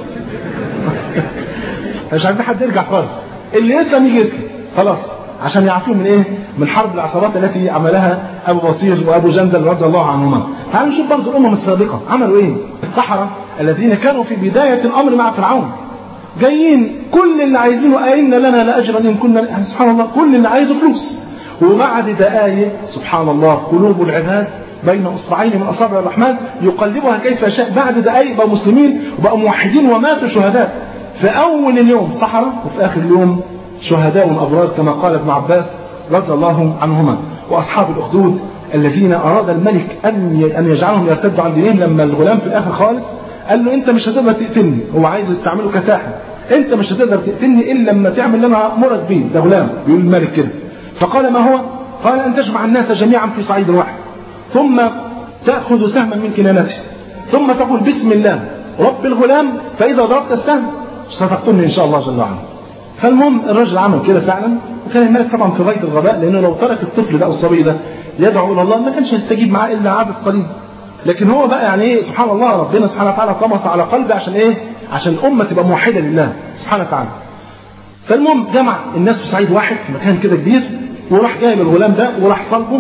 مش عايزين حد يرجع خالص اللي يسلم يجي يسلم خلاص عشان يعرفوا من ايه من حرب العصابات التي عملها ابو بصير وابو جندل رضي الله عنهما تعالوا نشوف برضه الامم السابقه عملوا ايه السحره الذين كانوا في بدايه الامر مع فرعون جايين كل اللي عايزينه أئن لنا لأجرا إن كنا يعني سبحان الله كل اللي عايزه فلوس وبعد دقايق سبحان الله قلوب العباد بين اصبعين من اصابع الرحمن يقلبها كيف يشاء بعد دقايق بقوا مسلمين وبقوا موحدين وماتوا شهداء في اول اليوم سحرة وفي اخر اليوم شهداء ابرار كما قال ابن عباس رضي الله عنهما واصحاب الاخدود الذين اراد الملك ان ان يجعلهم يرتدوا عن دينهم لما الغلام في الاخر خالص قال له انت مش هتقدر تقتلني هو عايز يستعمله كساحر انت مش هتقدر تقتلني الا لما تعمل اللي انا امرك بيه ده غلام بيقول الملك كده فقال ما هو قال ان تجمع الناس جميعا في صعيد واحد ثم تاخذ سهما من كنانته ثم تقول بسم الله رب الغلام فاذا ضربت السهم ستقتلني ان شاء الله جل وعلا فالمهم الرجل عمل كده فعلا وكان الملك طبعا في غايه الغباء لانه لو ترك الطفل ده او الصبي ده يدعو الى الله ما كانش يستجيب معاه الا عدد قليل لكن هو بقى يعني ايه سبحان الله ربنا سبحانه وتعالى طمس على قلبه عشان ايه عشان الامه تبقى موحده لله سبحانه وتعالى فالمهم جمع الناس في صعيد واحد في مكان كده كبير وراح جايب الغلام ده وراح صلبه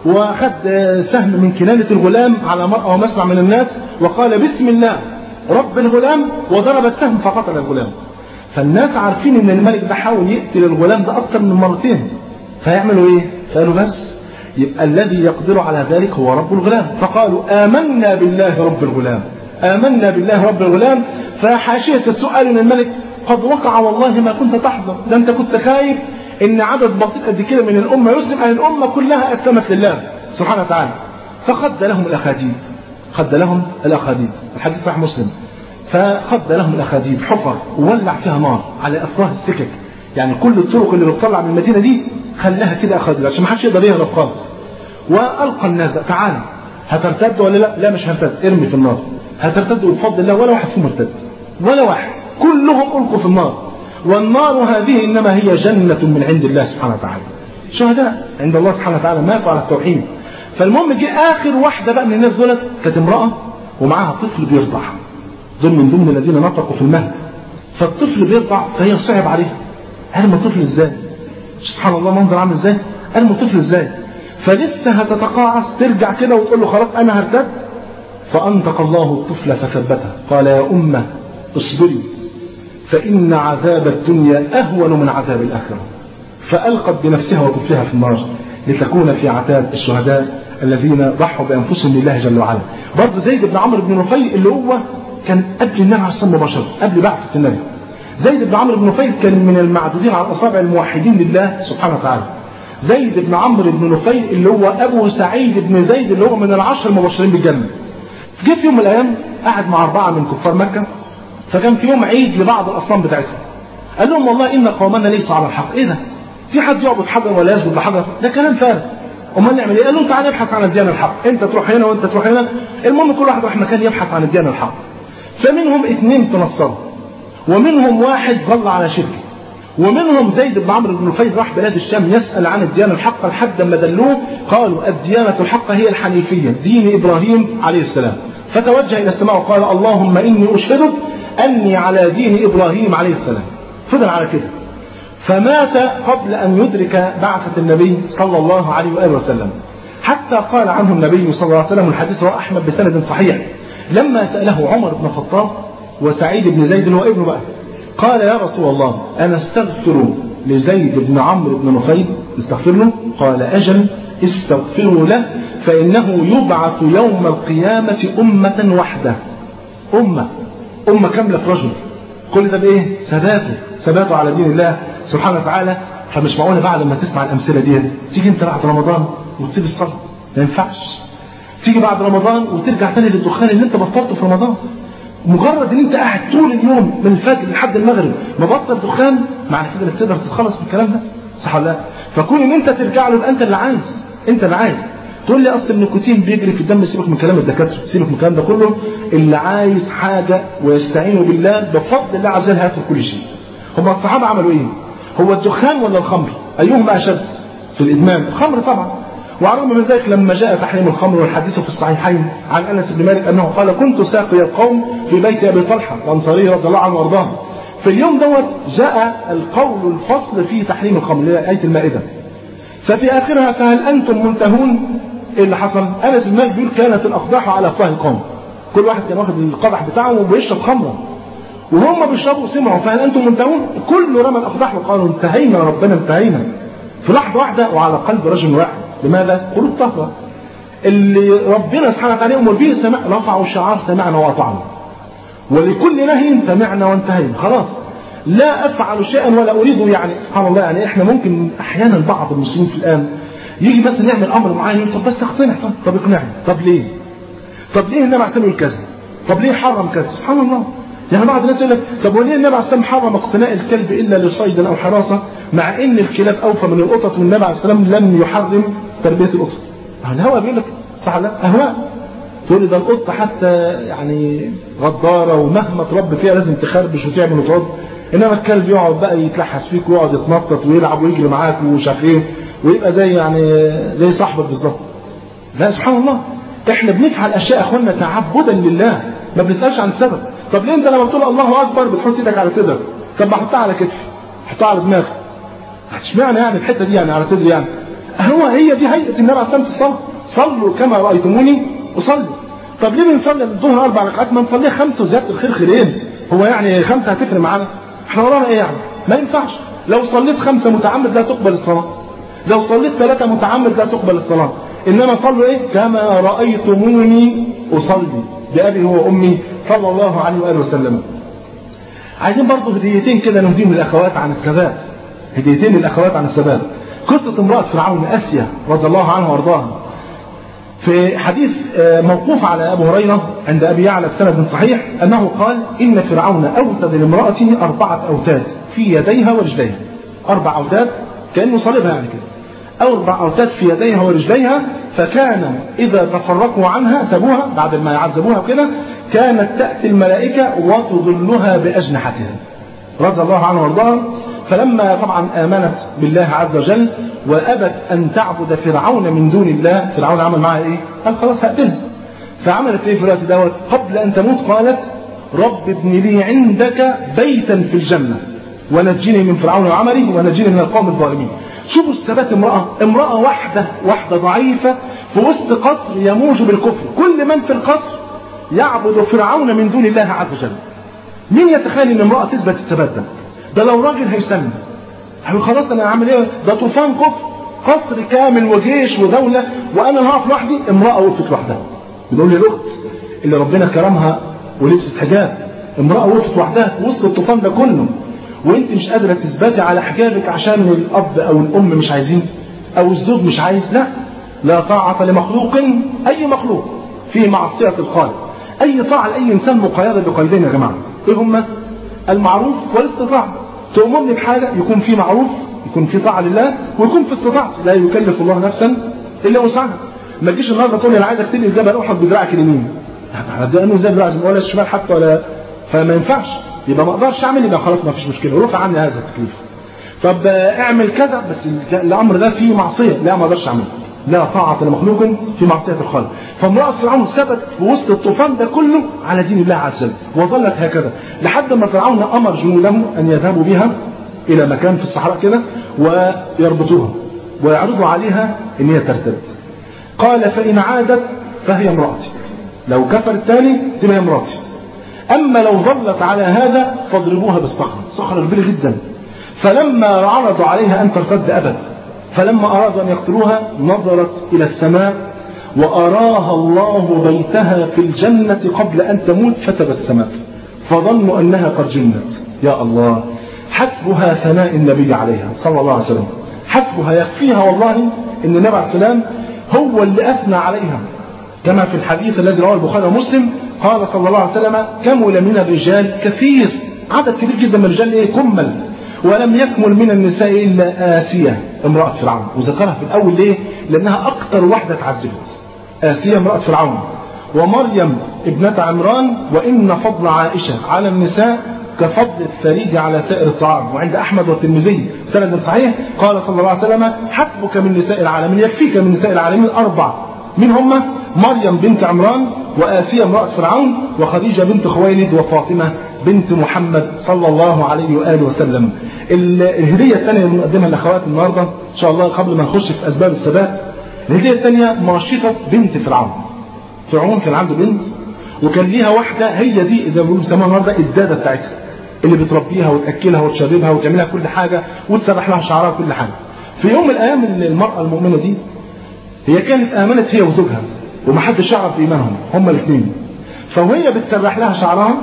واخذ سهم من كنانه الغلام على مرأى ومسمع من الناس وقال بسم الله رب الغلام وضرب السهم فقتل الغلام فالناس عارفين ان الملك ده حاول يقتل الغلام ده اكثر من مرتين فيعملوا ايه قالوا بس يبقى الذي يقدر على ذلك هو رب الغلام فقالوا آمنا بالله رب الغلام آمنا بالله رب الغلام فحاشية السؤال من الملك قد وقع والله ما كنت تحذر ده انت كنت خايف ان عدد بسيط قد كده من الامه يسلم ان الامه كلها اسلمت لله سبحانه وتعالى فخد لهم الاخاديد خد لهم الاخاديد الحديث صحيح مسلم فخد لهم الاخاديد حفر وولع فيها نار على افواه السكك يعني كل الطرق اللي بتطلع من المدينه دي خلاها كده اخاديد عشان ما حدش يقدر يهرب خالص والقى الناس تعالى هترتد ولا لا؟ لا مش هرتد ارمي في النار هترتد بفضل الله ولا واحد فيهم ارتد ولا واحد كلهم القوا في النار والنار هذه انما هي جنه من عند الله سبحانه وتعالى شهداء عند الله سبحانه وتعالى ماتوا على التوحيد فالمهم جه اخر واحده بقى من الناس دولت كانت امراه ومعاها طفل بيرضع دول من ضمن الذين نطقوا في المهد فالطفل بيرضع فهي صعب عليه ارمى الطفل ازاي سبحان الله منظر عامل ازاي ارمى الطفل ازاي فلسه هتتقاعس ترجع كده وتقول له خلاص انا هرتد فانطق الله الطفل فثبته قال يا امه اصبري فان عذاب الدنيا اهون من عذاب الاخره فالقت بنفسها وطفلها في النار لتكون في عتاب الشهداء الذين ضحوا بانفسهم لله جل وعلا برضه زيد بن عمرو بن نفيل اللي هو كان قبل النبي عليه الصلاه مباشره قبل بعثه النبي زيد بن عمرو بن نفيل كان من المعدودين على اصابع الموحدين لله سبحانه وتعالى زيد بن عمرو بن نفيل اللي هو ابو سعيد بن زيد اللي هو من العشر المبشرين بالجنه جه في يوم من الايام قعد مع اربعه من كفار مكه فكان في يوم عيد لبعض الاصنام بتاعتهم قال لهم والله ان قومنا ليسوا على الحق ايه ده في حد يعبد حجر ولا يسجد لحجر ده كلام فارغ امال نعمل ايه قال لهم تعالى نبحث عن الديانه الحق انت تروح هنا وانت تروح هنا المهم كل واحد راح مكان يبحث عن الديانه الحق فمنهم اثنين تنصروا ومنهم واحد ظل على شركه ومنهم زيد بن عمرو بن نفيل راح بلاد الشام يسأل عن الديانة الحقة لحد ما دلوه قالوا الديانة الحقة هي الحنيفية دين إبراهيم عليه السلام فتوجه إلى السماء وقال اللهم إني أشهدك أني على دين إبراهيم عليه السلام فضل على كده فمات قبل أن يدرك بعثة النبي صلى الله عليه وآله وسلم حتى قال عنه النبي صلى الله عليه وسلم الحديث رواه أحمد بسند صحيح لما سأله عمر بن الخطاب وسعيد بن زيد هو ابنه بقى قال يا رسول الله أنا استغفر لزيد بن عمرو بن نفيل استغفر له قال أجل استغفروا له فإنه يبعث يوم القيامة أمة وحده أمة أمة كاملة في رجل كل ده بإيه؟ ثباته ثباته على دين الله سبحانه وتعالى فمش معقولة بعد ما تسمع الأمثلة دي تيجي أنت بعد رمضان وتسيب الصلاة ما ينفعش تيجي بعد رمضان وترجع تاني للدخان اللي أنت بطلته في رمضان مجرد ان انت قاعد طول اليوم من الفجر لحد المغرب مبطل دخان معنى كده انك تقدر تتخلص من الكلام ده صح ولا لا فكون ان انت ترجع له يبقى انت اللي عايز انت اللي عايز تقول لي اصل النيكوتين بيجري في الدم سيبك من كلام الدكاتره سيبك من الكلام ده كله اللي عايز حاجه ويستعين بالله بفضل الله عز وجل هياخد كل شيء هم الصحابه عملوا ايه هو الدخان ولا الخمر ايهما اشد في الادمان الخمر طبعا وعلى الرغم من ذلك لما جاء تحريم الخمر والحديث في الصحيحين عن انس بن مالك انه قال كنت ساقي القوم في بيت ابي طلحه الانصاري رضي الله عنه وارضاه في اليوم دوت جاء القول الفصل في تحريم الخمر اللي هي ايه المائده ففي اخرها فهل انتم منتهون ايه اللي حصل؟ انس بن مالك بيقول كانت الاقداح على افواه القوم كل واحد كان واخد القدح بتاعه وبيشرب خمره وهم بيشربوا سمعوا فهل انتم منتهون؟ كله رمى الاقداح وقالوا انتهينا ربنا انتهينا في لحظه واحده وعلى قلب رجل واحد لماذا؟ قلوب طهرة اللي ربنا سبحانه وتعالى يأمر به سمع رفعوا شعار سمعنا وأطعنا ولكل نهي سمعنا وانتهينا خلاص لا أفعل شيئا ولا أريد يعني سبحان الله يعني إحنا ممكن أحيانا بعض المسلمين في الآن يجي مثلا يعمل أمر معين طب بس اقتنع طب, طب اقنعني طب ليه؟ طب ليه النبي عليه الصلاة كذا؟ طب ليه حرم كذا؟ سبحان الله يعني بعض الناس يقول لك طب وليه النبي عليه الصلاه حرم اقتناء الكلب الا لصيد او حراسه مع ان الكلاب اوفى من القطط والنبي عليه السلام لم يحرم تربيه القطط. الهوى بيقول لك صح لا اهواء تقول لي ده القطه حتى يعني غداره ومهما تربي فيها لازم تخربش وتعمل وترد انما الكلب يقعد بقى يتلحس فيك ويقعد يتنطط ويلعب ويجري معاك ومش عارف ايه ويبقى زي يعني زي صاحبك بالظبط. لا سبحان الله احنا بنفعل اشياء يا اخوانا تعبدا لله ما بنسالش عن السبب طب ليه انت لما بتقول الله اكبر بتحط ايدك على صدرك طب ما احطها على كتفي احطها على دماغي اشمعنى يعني الحته دي يعني على صدري يعني هو هي دي هيئه النبي عليه الصلاه والسلام صلوا كما رايتموني اصلي طب ليه بنصلي الظهر اربع ركعات ما نصليها خمسه وزياده الخير خيرين هو يعني خمسه هتفرق معانا احنا ورانا ايه يعني ما ينفعش لو صليت خمسه متعمد لا تقبل الصلاه لو صليت ثلاثه متعمد لا تقبل الصلاه انما صلوا ايه كما رايتموني اصلي بابي هو امي صلى الله عليه واله وسلم عايزين برضه هديتين كده نهديهم للاخوات عن الثبات هديتين للاخوات عن الثبات قصه امراه فرعون اسيا رضي الله عنها وارضاها في حديث موقوف على ابو هريره عند ابي يعلى بسند صحيح انه قال ان فرعون اوتد لامراته اربعه اوتاد في يديها ورجليها اربع اوتاد كانه صليبها يعني كده اربع اوتاد في يديها ورجليها فكان اذا تفرقوا عنها سابوها بعد ما يعذبوها وكده كانت تاتي الملائكه وتظلها باجنحتها رضي الله عنها وارضاها فلما طبعا آمنت بالله عز وجل وأبت أن تعبد فرعون من دون الله فرعون عمل معها إيه؟ قال خلاص هقتلها فعملت إيه في الوقت دوت قبل أن تموت قالت رب ابن لي عندك بيتا في الجنة ونجني من فرعون وعمله ونجني من القوم الظالمين شوفوا الثبات امرأة امرأة واحدة واحدة ضعيفة في وسط قصر يموج بالكفر كل من في القصر يعبد فرعون من دون الله عز وجل مين يتخيل ان امرأة تثبت الثبات ده ده لو راجل هيسلم هيقول خلاص انا هعمل ايه ده طوفان كفر قصر كامل وجيش ودولة وانا هقف لوحدي امرأة وقفت لوحدها بنقول لي الاخت اللي ربنا كرمها ولبست حجاب امرأة وقفت وحدها وسط الطوفان ده كله وانت مش قادرة تثبتي على حجابك عشان الاب او الام مش عايزين او الزوج مش عايز لا لا طاعة لمخلوق اي مخلوق في معصية الخالق اي طاعة لاي انسان مقيدة بقيدين يا جماعة ايه هما المعروف والاستطاعة تؤمرني بحاجة يكون في معروف يكون في طاعة لله ويكون في استطاعتي لا يكلف الله نفسا إلا وسعها ما تجيش النهارده تقول لي انا عايز اكتب جبل احد بدراعك اليمين ده انه زي دراع ولا الشمال حتى ولا فما ينفعش يبقى ما اقدرش اعمل يبقى خلاص ما فيش مشكله رفع عني هذا التكليف طب اعمل كذا بس الامر ده فيه معصيه لا ما اقدرش اعمله لا طاعة لمخلوق في معصية الخالق فامرأة فرعون ثبت في وسط الطوفان ده كله على دين الله عز وجل وظلت هكذا لحد ما فرعون أمر جنوده أن يذهبوا بها إلى مكان في الصحراء كده ويربطوها ويعرضوا عليها أن هي ترتد قال فإن عادت فهي امرأتي لو كفرت تاني تبقى امرأتي أما لو ظلت على هذا فاضربوها بالصخرة صخرة كبيرة جدا فلما عرضوا عليها أن ترتد أبت فلما أرادوا أن يقتلوها نظرت إلى السماء وأراها الله بيتها في الجنة قبل أن تموت فتبسمت فظنوا أنها قد جنت يا الله حسبها ثناء النبي عليها صلى الله عليه وسلم حسبها يكفيها والله أن النبي عليه السلام هو اللي أثنى عليها كما في الحديث الذي رواه البخاري ومسلم قال صلى الله عليه وسلم كمل من الرجال كثير عدد كبير جدا من الرجال ايه كمل ولم يكمل من النساء إلا آسية امرأة فرعون وذكرها في الأول ليه لأنها أكثر واحدة اتعذبت آسية امرأة فرعون ومريم ابنة عمران وإن فضل عائشة على النساء كفضل الثريد على سائر الطعام وعند أحمد والترمذي سند صحيح قال صلى الله عليه وسلم حسبك من نساء العالمين يكفيك من نساء العالمين أربع من هم مريم بنت عمران وآسية امرأة فرعون وخديجة بنت خويلد وفاطمة بنت محمد صلى الله عليه وآله وسلم الهدية الثانية اللي بنقدمها لأخوات النهاردة إن شاء الله قبل ما نخش في أسباب الثبات الهدية الثانية ماشطة بنت فرعون فرعون كان عنده بنت وكان ليها واحدة هي دي زي ما بيقولوا بيسموها النهارده الدادة بتاعتها اللي بتربيها وتأكلها وتشربها وتعملها كل حاجة وتسرح لها شعرها كل حاجة في يوم من الأيام المرأة المؤمنة دي هي كانت آمنت هي وزوجها ومحدش يعرف إيمانهم هما الاثنين فوهي بتسرح لها شعرها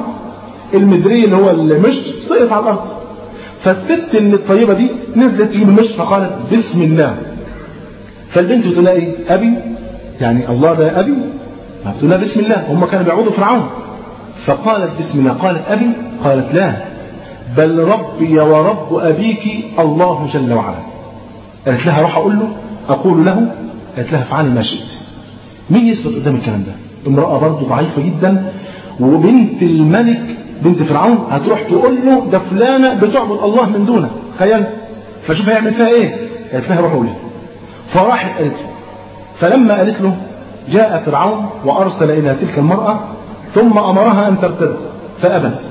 المدري اللي هو المشط سقط على الأرض فالست اللي الطيبة دي نزلت تجيب المشط فقالت بسم الله فالبنت بتقول لها ايه أبي يعني الله ده أبي بتقول لها بسم الله هم كانوا بيعبدوا فرعون فقالت بسم الله قالت أبي قالت لا بل ربي ورب أبيك الله جل وعلا قالت لها روح أقول له أقول له قالت لها افعلي ما شئت مين يثبت قدام الكلام ده امرأة برضه ضعيفة جدا وبنت الملك بنت فرعون هتروح تقول له ده فلانة بتعبد الله من دونه تخيل فشوف هيعمل فيها ايه قالت لها روح قولي فراحت قالت له فلما قالت له جاء فرعون وأرسل إلى تلك المرأة ثم أمرها أن ترتد فأبت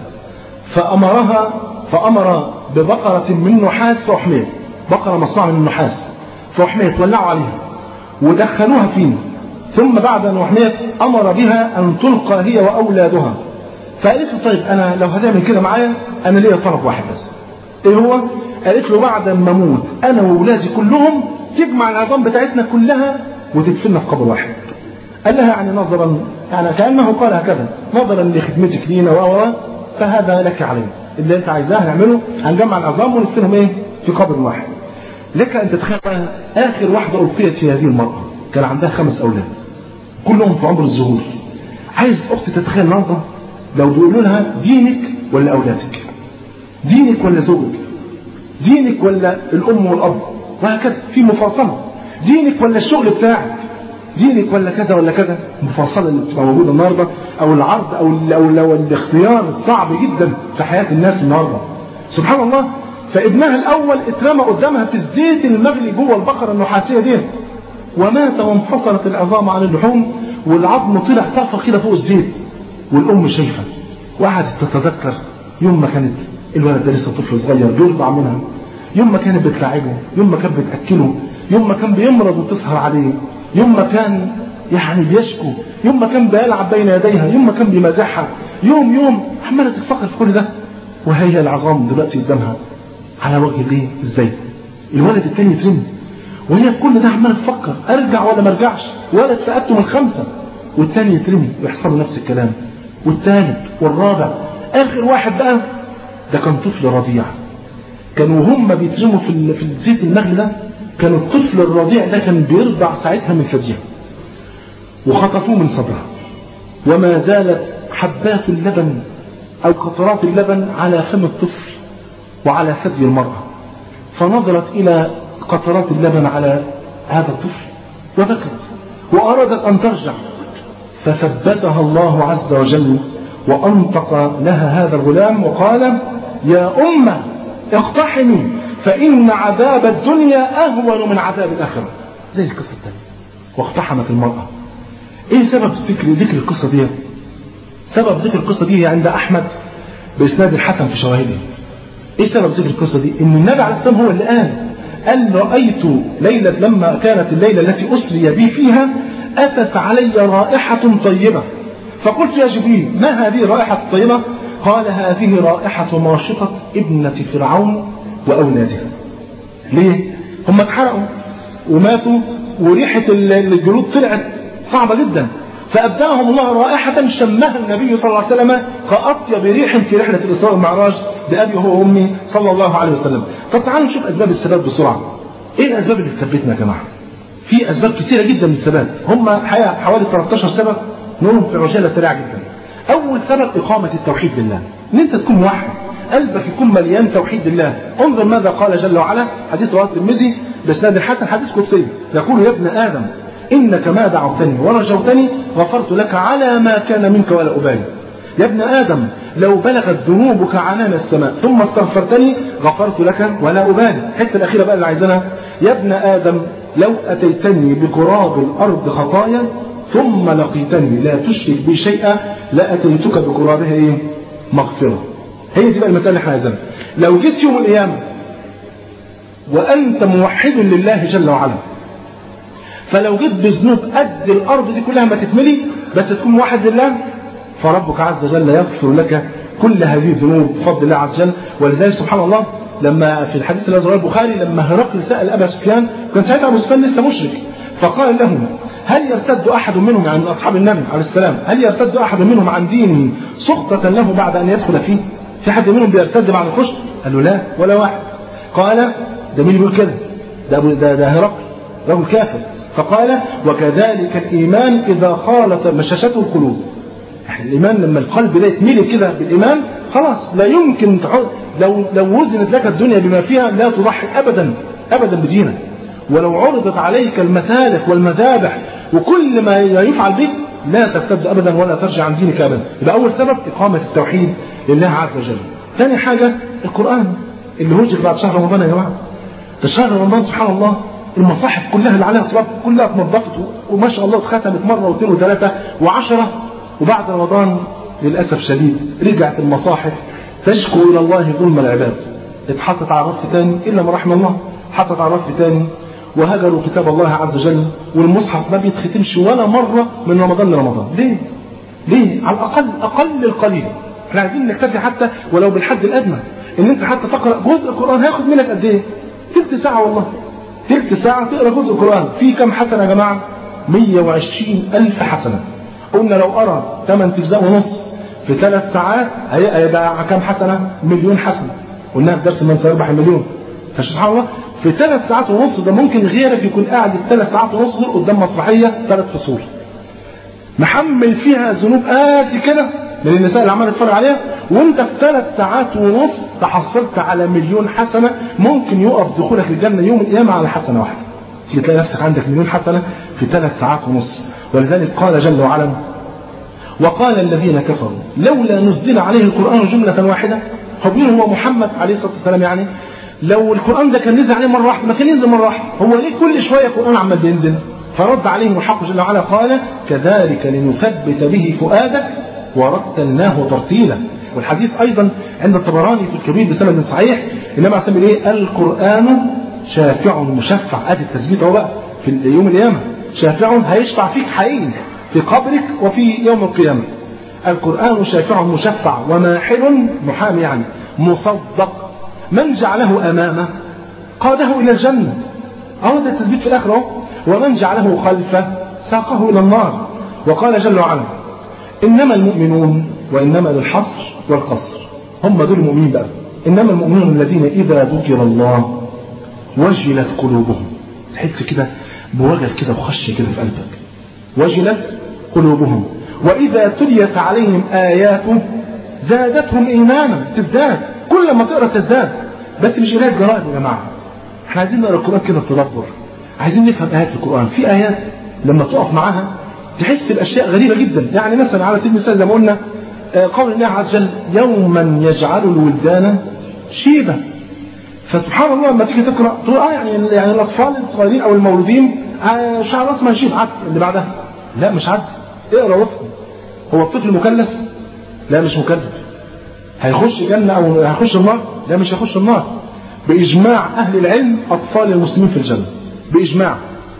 فأمرها فأمر ببقرة من نحاس فأحمل بقرة مصنوعة من النحاس فأحميت ولعوا عليها ودخلوها فيه ثم بعد أن أحميت أمر بها أن تلقى هي وأولادها فقالت له طيب أنا لو هتعمل كده معايا أنا ليا طلب واحد بس إيه هو؟ قالت له بعد ما أموت أنا وأولادي كلهم تجمع العظام بتاعتنا كلها وتدفننا في قبر واحد قال لها يعني نظرا يعني كأنه قال هكذا نظرا لخدمتك لينا و فهذا لك عليه اللي انت عايزاه هنعمله هنجمع العظام وندفنهم ايه في قبر واحد لك ان تتخيل اخر واحده القيت في هذه المراه كان عندها خمس اولاد كلهم في عمر الظهور عايز اختي تتخيل النهارده لو بيقولوا لها دينك ولا اولادك دينك ولا زوجك دينك ولا الام والاب وهكذا في مفاصله دينك ولا الشغل بتاعك دينك ولا كذا ولا كذا المفاصله اللي بتبقى موجوده النهارده او العرض او ال او لو الاختيار الصعب جدا في حياه الناس النهارده سبحان الله فابنها الاول اترمى قدامها في الزيت المغلي جوه البقره النحاسيه دي ومات وانفصلت العظام عن اللحوم والعظم طلع طفى كده فوق الزيت والام شايفه وقعدت تتذكر يوم ما كانت الولد ده لسه طفل صغير بيرضع منها يوم ما كانت بتلاعبه يوم ما كانت بتاكله يوم ما كان بيمرض وتسهر عليه يوم ما كان يعني بيشكو يوم ما كان بيلعب بين يديها يوم ما كان بيمازحها يوم يوم عماله تفكر في كل ده وهي العظام دلوقتي قدامها على وجه الايه ازاي الولد التاني يترمي وهي في كل ده عماله تفكر ارجع ولا ما ارجعش ولد فقدته من خمسه والتاني يترمي ويحصل له نفس الكلام والثالث والرابع اخر واحد بقى ده كان طفل رضيع كانوا هم بيترموا في في الزيت المغلي ده كان الطفل الرضيع ده كان بيرضع ساعتها من ثديها وخطفوه من صدرها وما زالت حبات اللبن أو قطرات اللبن على فم الطفل وعلى ثدي المرأة فنظرت إلى قطرات اللبن على هذا الطفل وبكت وأرادت أن ترجع فثبتها الله عز وجل وأنطق لها هذا الغلام وقال يا أمة اقتحمي فإن عذاب الدنيا أهون من عذاب الآخرة زي القصة الثانية واقتحمت المرأة إيه سبب ذكر ذكر القصة دي سبب ذكر القصة دي عند أحمد بإسناد الحسن في شواهده إيه سبب ذكر القصة دي إن النبي عليه الصلاة والسلام هو اللي قال قال رأيت ليلة لما كانت الليلة التي أسري بي فيها أتت علي رائحة طيبة فقلت يا جبريل ما هذه الرائحة الطيبة قال هذه رائحة ماشطة ابنة فرعون وأولادها ليه؟ هم اتحرقوا وماتوا وريحة الجلود طلعت صعبة جدا فأبدأهم الله رائحة شمها النبي صلى الله عليه وسلم كأطيب ريح في رحلة الإسراء والمعراج بأبي هو وأمي صلى الله عليه وسلم طب تعالوا نشوف أسباب الثبات بسرعة إيه الأسباب اللي تثبتنا يا جماعة؟ في أسباب كثيرة جدا للثبات هم حوالي 13 سبب نقولهم في عجالة سريعة جدا أول سبب إقامة التوحيد لله إن أنت تكون موحد قلبك يكون مليان توحيد لله انظر ماذا قال جل وعلا حديث رواه الترمذي باسناد الحسن حديث قدسي يقول يا ابن ادم انك ما دعوتني ورجوتني غفرت لك على ما كان منك ولا ابالي يا ابن ادم لو بلغت ذنوبك عنان السماء ثم استغفرتني غفرت لك ولا ابالي الحته الاخيره بقى اللي عايزينها يا ابن ادم لو اتيتني بقراب الارض خطايا ثم لقيتني لا تشرك بي شيئا لاتيتك بقرابها ايه مغفره هي دي بقى المسألة اللي احنا عايزينها لو جيت يوم القيامة وأنت موحد لله جل وعلا فلو جيت بذنوب قد الأرض دي كلها ما تتملي بس تكون موحد لله فربك عز وجل يغفر لك كل هذه الذنوب بفضل الله عز وجل ولذلك سبحان الله لما في الحديث الذي رواه البخاري لما هرقل سأل أبا سفيان كان ساعتها أبو سفيان لسه مشرك فقال له هل يرتد أحد منهم يعني من أصحاب النبي عليه السلام هل يرتد أحد منهم عن دينه سخطة له بعد أن يدخل فيه في حد منهم بيرتد بعد الخش قال له لا ولا واحد قال ده مين بيقول كده ده ده, ده هرقل رجل كافر فقال وكذلك الإيمان إذا خالط مشاشته القلوب يعني الإيمان لما القلب ده يتملي كده بالإيمان خلاص لا يمكن تعود لو لو وزنت لك الدنيا بما فيها لا تضحي أبدا أبدا بدينك ولو عرضت عليك المسالك والمذابح وكل ما يفعل بك لا ترتد أبدا ولا ترجع عن دينك أبدا يبقى أول سبب إقامة التوحيد لله عز وجل ثاني حاجة القرآن اللي هجر بعد شهر رمضان يا جماعة ده شهر رمضان سبحان الله المصاحف كلها اللي عليها تراب كلها اتنظفت وما شاء الله اتختمت مرة واثنين وثلاثة وعشرة وبعد رمضان للأسف شديد رجعت المصاحف تشكو إلى الله ظلم العباد اتحطت على الرف تاني إلا ما رحم الله اتحطت على الرف تاني وهجروا كتاب الله عز وجل والمصحف ما بيتختمش ولا مرة من رمضان لرمضان ليه؟ ليه؟ على الأقل أقل القليل احنا عايزين نكتفي حتى ولو بالحد الأدنى إن أنت حتى تقرأ جزء قرآن هياخد منك قد إيه؟ تلت ساعة والله تلت ساعة تقرأ جزء قرآن في كم حسنة يا جماعة؟ 120 ألف حسنة قلنا لو أرى 8 أجزاء ونص في ثلاث ساعات هيبقى كم حسنة؟ مليون حسنة قلناها في درس من سيربح المليون فسبحان الله في ثلاث ساعات ونص ده ممكن غيرك يكون قاعد الثلاث ساعات ونص دول قدام مسرحيه ثلاث فصول محمل فيها ذنوب قد كده من النساء اللي عمال تتفرج عليها وانت في ثلاث ساعات ونص تحصلت على مليون حسنه ممكن يقف دخولك الجنه يوم القيامه على حسنه واحده تيجي تلاقي نفسك عندك مليون حسنه في ثلاث ساعات ونص ولذلك قال جل وعلا وقال الذين كفروا لولا نزل عليه القران جمله واحده هو مين هو محمد عليه الصلاه والسلام يعني لو القرآن ده كان نزل عليه مرة واحدة ما كان ينزل مرة واحدة هو ليه كل شوية القرآن عمال بينزل فرد عليهم الحق جل وعلا قال كذلك لنثبت به فؤادك ورتلناه ترتيلا والحديث أيضا عند الطبراني في الكبير بسند صحيح إنما سمي إيه القرآن شافع مشفع أدي التثبيت أهو بقى في يوم القيامة شافع هيشفع فيك حقيقي في قبرك وفي يوم القيامة القرآن شافع مشفع وماحل محامي يعني مصدق من جعله أمامه قاده إلى الجنة أهو ده التثبيت في الآخر أهو ومن جعله خلفه ساقه إلى النار وقال جل وعلا إنما المؤمنون وإنما للحصر والقصر هم دول المؤمنين بقى إنما المؤمنون الذين إذا ذكر الله وجلت قلوبهم تحس كده بوجل كده وخشية كده في قلبك وجلت قلوبهم وإذا تليت عليهم آياته زادتهم إيمانا تزداد كل ما تقرا تزداد بس مش قرايه جرائد يا جماعه احنا عايزين نقرا القران كده بتدبر عايزين نفهم ايات القران في ايات لما تقف معاها تحس باشياء غريبه جدا يعني مثلا على سبيل المثال زي ما قلنا قول الله عز وجل يوما يجعل الولدان شيبه فسبحان الله لما تيجي تقرا تقول اه يعني يعني الاطفال الصغيرين او المولودين آه شعر راس ما يشيب عدل اللي بعدها لا مش عدل اقرا وفق هو الطفل مكلف لا مش مكلف هيخش جنة أو هيخش النار لا مش هيخش النار بإجماع أهل العلم أطفال المسلمين في الجنة بإجماع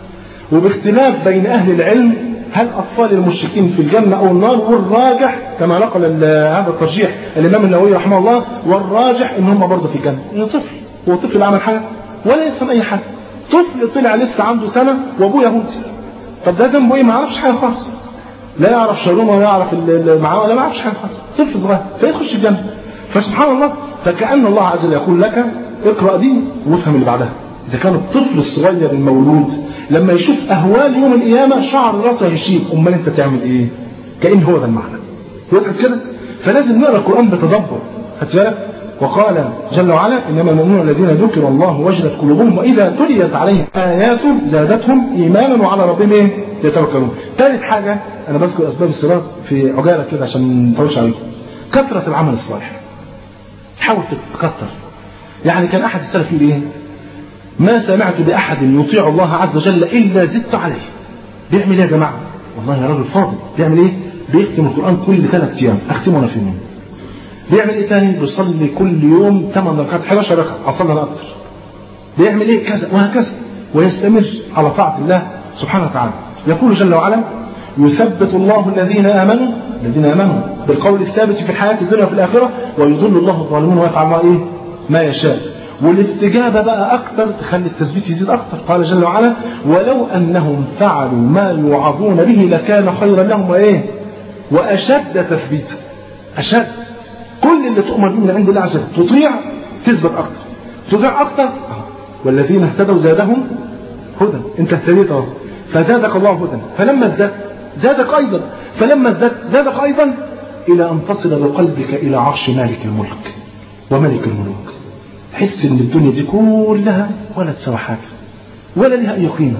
وباختلاف بين أهل العلم هل أطفال المشركين في الجنة أو النار والراجح كما نقل هذا الترجيح الإمام النووي رحمه الله والراجح إن هم برضه في الجنة إنه طفل هو طفل عمل حاجة ولا يفهم أي حاجة طفل طلع لسه عنده سنة وأبوه يهودي طب ده ذنبه إيه ما يعرفش حاجة خالص لا يعرف شرومه ولا يعرف اللي معاه ولا ما يعرفش حاجة خالص طفل صغير فيخش الجنة فسبحان الله فكأن الله عز وجل يقول لك اقرأ دي وافهم اللي بعدها إذا كان الطفل الصغير المولود لما يشوف أهوال يوم القيامة شعر راسه يشيب أمال أنت تعمل إيه؟ كأن هو ده المعنى وضحت كده؟ فلازم نقرأ القرآن بتدبر خدت بالك؟ وقال جل وعلا إنما المؤمنون الذين ذكر الله وجلت قلوبهم وإذا تليت عليهم آياته زادتهم إيمانا وعلى ربهم إيه؟ يتوكلون. ثالث حاجة أنا بذكر أسباب الصراط في عجالة كده عشان ما نطولش عليكم. كثرة العمل الصالح. حاول تتكثر. يعني كان أحد السلف يقول إيه؟ ما سمعت بأحد يطيع الله عز وجل إلا زدت عليه. بيعمل إيه يا جماعة؟ والله يا راجل فاضل، بيعمل إيه؟ بيختم القرآن كل ثلاث أيام، أختمه أنا في يوم. بيعمل ايه تاني بيصلي كل يوم 8 ركعات 11 ركعه اصلي انا اكتر بيعمل ايه كذا وهكذا ويستمر على طاعه الله سبحانه وتعالى يقول جل وعلا يثبت الله الذين امنوا الذين امنوا بالقول الثابت في الحياه الدنيا وفي الاخره ويضل الله الظالمين ويفعل ما ايه ما يشاء والاستجابة بقى أكثر تخلي التثبيت يزيد أكثر قال جل وعلا ولو أنهم فعلوا ما يوعظون به لكان خيرا لهم وإيه وأشد تثبيتا أشد كل اللي تؤمر به من عند الله عز وجل تطيع تثبت اكتر تطيع اكتر والذين اهتدوا زادهم هدى انت اهتديت اهو فزادك الله هدى فلما ازددت زادك ايضا فلما ازددت زادك ايضا الى ان تصل بقلبك الى عرش مالك الملك وملك الملوك حس ان الدنيا دي كلها ولا تساوي حاجه ولا لها اي قيمه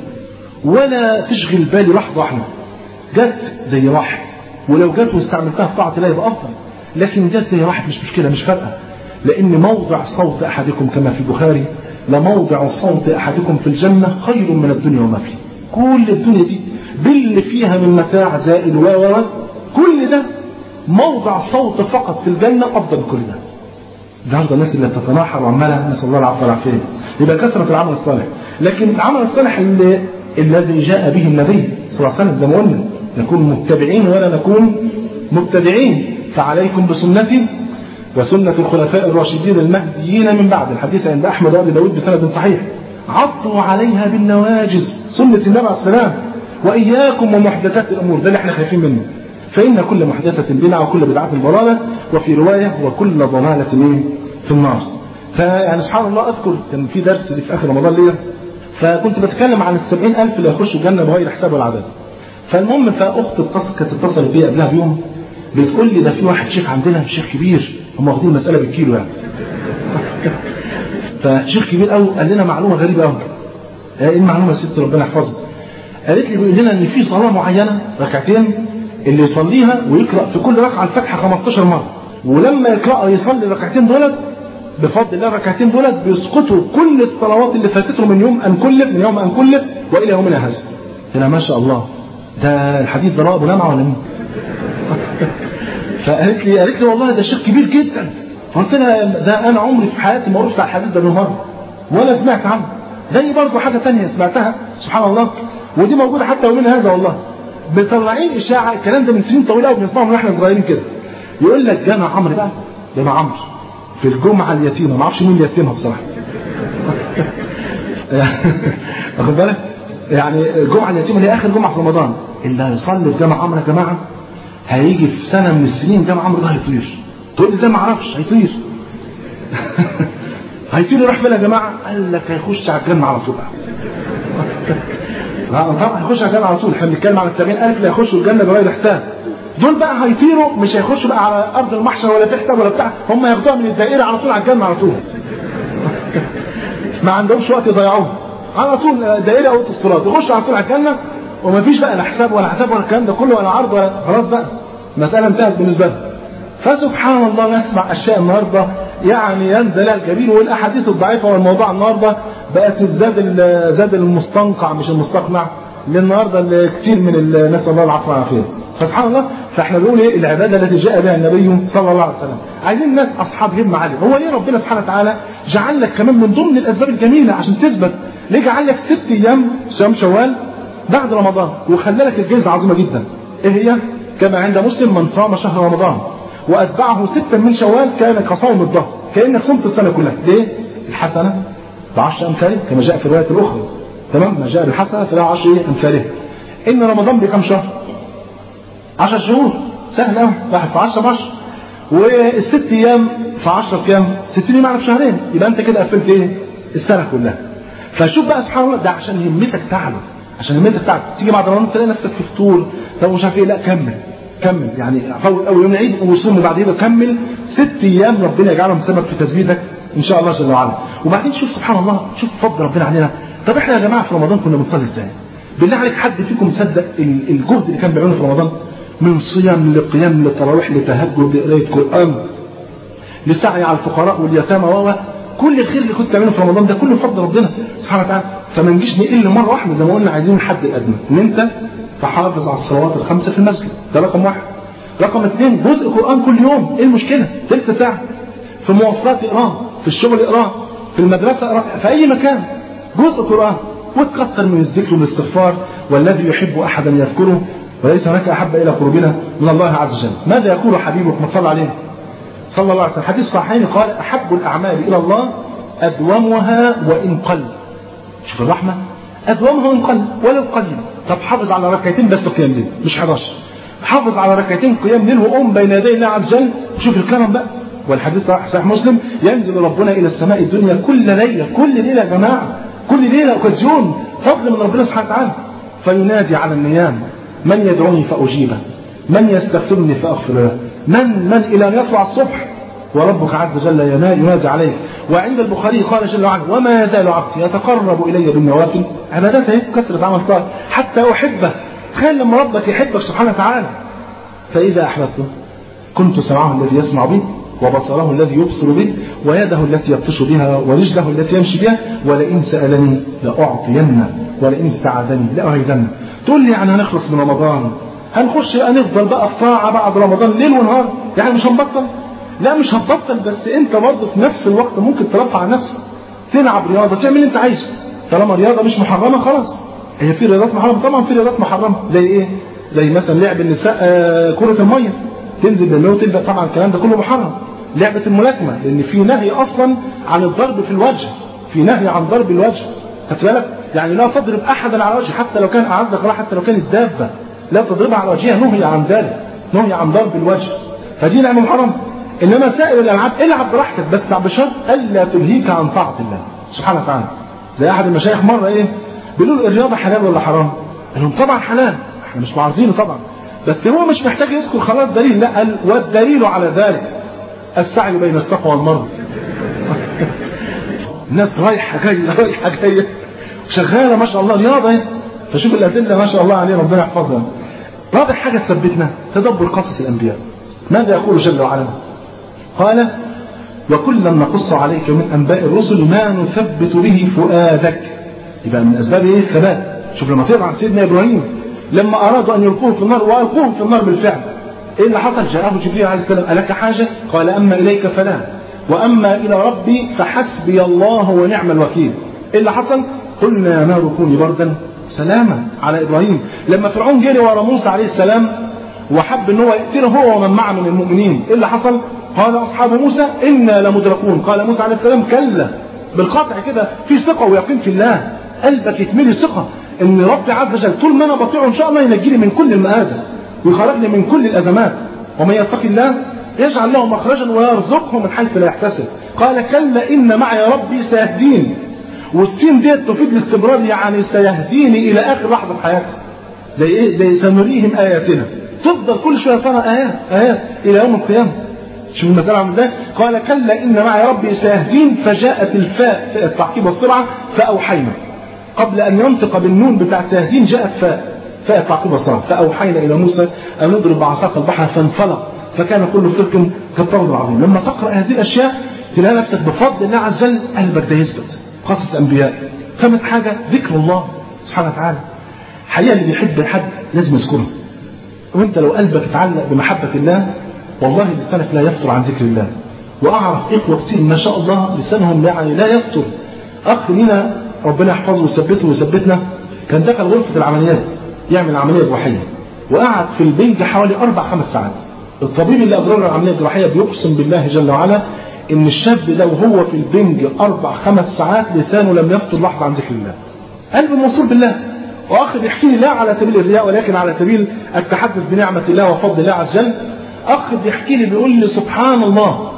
ولا تشغل بالي لحظه واحده جت زي واحد ولو جت واستعملتها في طاعه الله يبقى افضل لكن جت زي واحد مش مشكلة مش فارقة لأن موضع صوت أحدكم كما في البخاري لموضع صوت أحدكم في الجنة خير من الدنيا وما فيها كل الدنيا دي باللي فيها من متاع زائل و كل ده موضع صوت فقط في الجنة أفضل من كل ده النهارده الناس اللي بتتناحر وعمالة نسأل الله العفو والعافية يبقى كثرة العمل الصالح لكن العمل الصالح اللي الذي جاء به النبي صلى الله عليه وسلم زي ما قلنا نكون متبعين ولا نكون مبتدعين فعليكم بسنتي وسنة الخلفاء الراشدين المهديين من بعد الحديث عند أحمد وأبي داود بسند صحيح عضوا عليها بالنواجز سنة النبي عليه السلام وإياكم ومحدثات الأمور ده اللي احنا خايفين منه فإن كل محدثة بدعة وكل بدعة ضلالة وفي رواية وكل ضلالة في النار فيعني سبحان الله أذكر كان في درس في آخر رمضان ليا فكنت بتكلم عن السبعين ألف اللي يخشوا الجنة بغير حساب ولا عذاب فالمهم فأخت اتصل كانت اتصلت بيا قبلها بيوم بتقول لي ده في واحد شيخ عندنا شيخ كبير هم واخدين المسألة بالكيلو يعني فشيخ كبير قوي قال لنا معلومة غريبة قوي ايه المعلومة يا ست ربنا يحفظها قالت لي بيقول لنا ان في صلاة معينة ركعتين اللي يصليها ويقرأ في كل ركعة الفاتحة 15 مرة ولما يقرأ يصلي الركعتين دولت بفضل الله الركعتين دولت بيسقطوا كل الصلوات اللي فاتته من يوم أن كلف من يوم أن كلف وإلى يومنا هذا قلت ما شاء الله ده الحديث ده أبو لمعة ولا مين؟ فقالت لي قالت لي والله ده شيخ كبير جدا فقلت لها ده أنا عمري في حياتي ما قريت على الحديث ده بالمرة ولا سمعت عنه زي برضه حاجة ثانيه سمعتها سبحان الله ودي موجودة حتى يومنا هذا والله مطلعين إشاعة الكلام ده من سنين طويلة قوي بنسمعه من واحنا صغيرين كده يقول لك جامع عمرو بقى جامع عمرو في الجمعة اليتيمة ما اعرفش مين اللي يتيمها بصراحة واخد بالك يعني الجمعة اليتيمة اللي هي آخر جمعة في رمضان اللي هيصلي في جامع عمرو يا جماعة هيجي في سنة من السنين جامع عمرو ده هيطير تقول لي ازاي ما اعرفش هيطير هيطير يروح فين يا جماعة قال لك هيخش على الجنة على طول طبعا هيخش على الجنة على طول احنا بنتكلم على 70000 اللي هيخشوا الجنة بغير حساب دول بقى هيطيروا مش هيخشوا بقى على ارض المحشر ولا في حساب ولا بتاع هم هياخدوها من الدائره على طول على الجنه على طول ما عندهمش وقت يضيعوه على طول دائره او اتصالات يخش على طول على الجنه ومفيش بقى لا حساب ولا حساب ولا الكلام ده كله ولا عرض ولا خلاص بقى المساله انتهت بالنسبه لهم فسبحان الله نسمع اشياء النهارده يعني ينزل الجبين والاحاديث الضعيفه والموضوع النهارده بقت الزاد زاد المستنقع مش المستقنع للنهارده اللي كتير من الناس الله العفو والعافيه فسبحان الله فاحنا بنقول ايه العباده التي جاء بها النبي صلى الله عليه وسلم عايزين الناس اصحاب همه عاليه هو ليه ربنا سبحانه وتعالى جعل لك كمان من ضمن الاسباب الجميله عشان تثبت ليه جعل لك ست ايام صيام شوال بعد رمضان وخلى لك الجائزه عظيمه جدا ايه هي كما عند مسلم من صام شهر رمضان واتبعه ستا من شوال كان كصوم الظهر كانك صمت السنه كلها ليه الحسنه بعشر امثالها كما جاء في الروايه الاخرى تمام ما جاء بالحسنه فله عشر امثالها ان رمضان بكم شهر 10 شهور سهل قوي واحد في 10 ب 10 والست ايام في 10 كام؟ 60 يوم في شهرين يبقى انت كده قفلت ايه؟ السنه كلها فشوف بقى سبحان الله ده عشان همتك تعلى عشان همتك تعلى تيجي بعد رمضان تلاقي نفسك في فطور طب مش عارف ايه لا كمل كمل يعني فوت اول يوم العيد وصوم وبعد كده كمل ست ايام ربنا يجعلهم سبب في تثبيتك ان شاء الله جل وعلا وبعدين شوف سبحان الله شوف فضل ربنا علينا طب احنا يا جماعه في رمضان كنا بنصلي ازاي؟ بالله عليك حد فيكم مصدق الجهد اللي كان بيعمله في رمضان؟ من صيام لقيام لتراويح لتهجد لقرايه قران لسعي على الفقراء واليتامى و كل الخير اللي كنت بتعمله في رمضان ده كله بفضل ربنا سبحانه وتعالى فما نجيش نقل مره واحده زي ما قلنا عايزين الحد الادنى ان انت تحافظ على الصلوات الخمسه في المسجد ده رقم واحد رقم اثنين جزء قران كل يوم ايه المشكله؟ ثلث ساعه في مواصلات اقراه في الشغل اقراه في المدرسه اقراه في اي مكان جزء قران وتكثر من الذكر والاستغفار والذي يحب احدا يذكره وليس هناك أحب إلى قربنا من الله عز وجل ماذا يقول حبيبك ما صلى عليه صلى الله عليه وسلم حديث صحيح قال أحب الأعمال إلى الله أدومها وإن قل شوف الرحمة أدومها وإن قل ولو قليل طب حافظ على ركعتين بس قيام ليل مش 11 حافظ على ركعتين قيام ليل وقوم بين يدي الله عز وجل شوف الكرم بقى والحديث صحيح, صحيح مسلم ينزل ربنا إلى السماء الدنيا كل ليلة كل ليلة يا جماعة كل ليلة أوكازيون فضل من ربنا سبحانه وتعالى فينادي على النيام من يدعوني فأجيبه من يستغفرني فأغفر له من من إلى أن يطلع الصبح وربك عز وجل ينادي عليه وعند البخاري قال جل وعلا وما يزال عبدي يتقرب إلي بالنوافل عبادات هيك كثرة عمل صالح حتى أحبه تخيل لما ربك يحبك سبحانه وتعالى فإذا أحببته كنت سمعه الذي يسمع به وبصره الذي يبصر به ويده التي يبطش بها ورجله التي يمشي بها ولئن سألني لأعطينه ولئن استعاذني لأعيذنه تقول لي يعني هنخلص من رمضان هنخش هنفضل بقى في طاعة بعد رمضان ليل ونهار يعني مش هنبطل لا مش هتبطل بس انت برضه في نفس الوقت ممكن ترفع عن نفسك تلعب رياضة تعمل اللي انت عايزه طالما رياضة مش محرمة خلاص هي في رياضات محرمة طبعا في رياضات محرمة زي ايه زي مثلا لعب النساء آه كرة المية تنزل بالماء وتبدأ طبعا الكلام ده كله محرم لعبة الملاكمة لأن في نهي أصلا عن الضرب في الوجه في نهي عن ضرب الوجه خدت بالك يعني لا تضرب أحدا على وجهه حتى لو كان أعزك الله حتى لو كانت دابة لا تضربها على وجهها نهي عن ذلك نهي عن ضرب الوجه فدي لعبة محرمة إنما سائر الألعاب العب براحتك بس بشرط ألا تلهيك عن طاعة الله سبحانه وتعالى زي أحد المشايخ مرة إيه بيقولوا الرياضة حلال ولا حرام؟ قال لهم طبعا حلال احنا مش معارضينه طبعا بس هو مش محتاج يذكر خلاص دليل لا قال والدليل على ذلك السعي بين الصفا والمروه الناس رايحه جايه رايحه جايه شغاله ما شاء الله رياضه اهي فشوف الادله ما شاء الله عليه ربنا يحفظها رابع حاجه تثبتنا تدبر قصص الانبياء ماذا يقول جل وعلا قال وكلا نقص عليك من انباء الرسل ما نثبت به فؤادك يبقى من اسباب ايه الثبات شوف لما تقرا عن سيدنا ابراهيم لما ارادوا ان يلقوه في النار والقوهم في النار بالفعل ايه اللي حصل جاءه جبريل عليه السلام الك حاجه قال اما اليك فلا واما الى ربي فحسبي الله ونعم الوكيل ايه اللي حصل قلنا يا نار كوني بردا سلاما على ابراهيم لما فرعون جري ورا موسى عليه السلام وحب ان هو يقتله هو ومن معه من المؤمنين ايه اللي حصل قال اصحاب موسى انا لمدركون قال موسى عليه السلام كلا بالقطع كده في ثقه ويقين في الله قلبك يتملي ثقه ان ربي عز وجل طول ما انا بطيعه ان شاء الله ينجيني من كل المآزق ويخرجني من كل الازمات ومن يتق الله يجعل له مخرجا ويرزقه من حيث لا يحتسب قال كلا ان معي ربي سيهدين والسين ديت تفيد الاستمرار يعني سيهديني الى اخر لحظه في حياتي زي ايه زي سنريهم اياتنا تفضل كل شويه ترى ايات ايات الى يوم القيامه شوف المسألة عامل ازاي؟ قال كلا إن معي ربي سيهدين فجاءت الفاء التعقيب والسرعة فأوحينا قبل أن ينطق بالنون بتاع سيهدين جاءت فاء فاء تعقيب والسرعة فأوحينا إلى موسى أن نضرب بعصاك البحر فانفلق فكان كل فرق كالطرد العظيم لما تقرأ هذه الأشياء تلاقي نفسك بفضل الله عز وجل قلبك ده يثبت قصص أنبياء خامس حاجة ذكر الله سبحانه وتعالى الحقيقة اللي بيحب حد لازم يذكره وانت لو قلبك اتعلق بمحبة الله والله لسانك لا يفتر عن ذكر الله واعرف اخوه كتير ما شاء الله لسانهم يعني لا يفتر اخ لينا ربنا يحفظه ويثبته ويثبتنا كان دخل غرفه العمليات يعمل عمليه جراحيه وقعد في البنج حوالي اربع خمس ساعات الطبيب اللي اجرى له العمليه الجراحيه بيقسم بالله جل وعلا ان الشاب ده وهو في البنج اربع خمس ساعات لسانه لم يفتر لحظه عن ذكر الله قلبه موصول بالله واخ بيحكي لي لا على سبيل الرياء ولكن على سبيل التحدث بنعمه الله وفضل الله عز وجل اخ بيحكي لي بيقول لي سبحان الله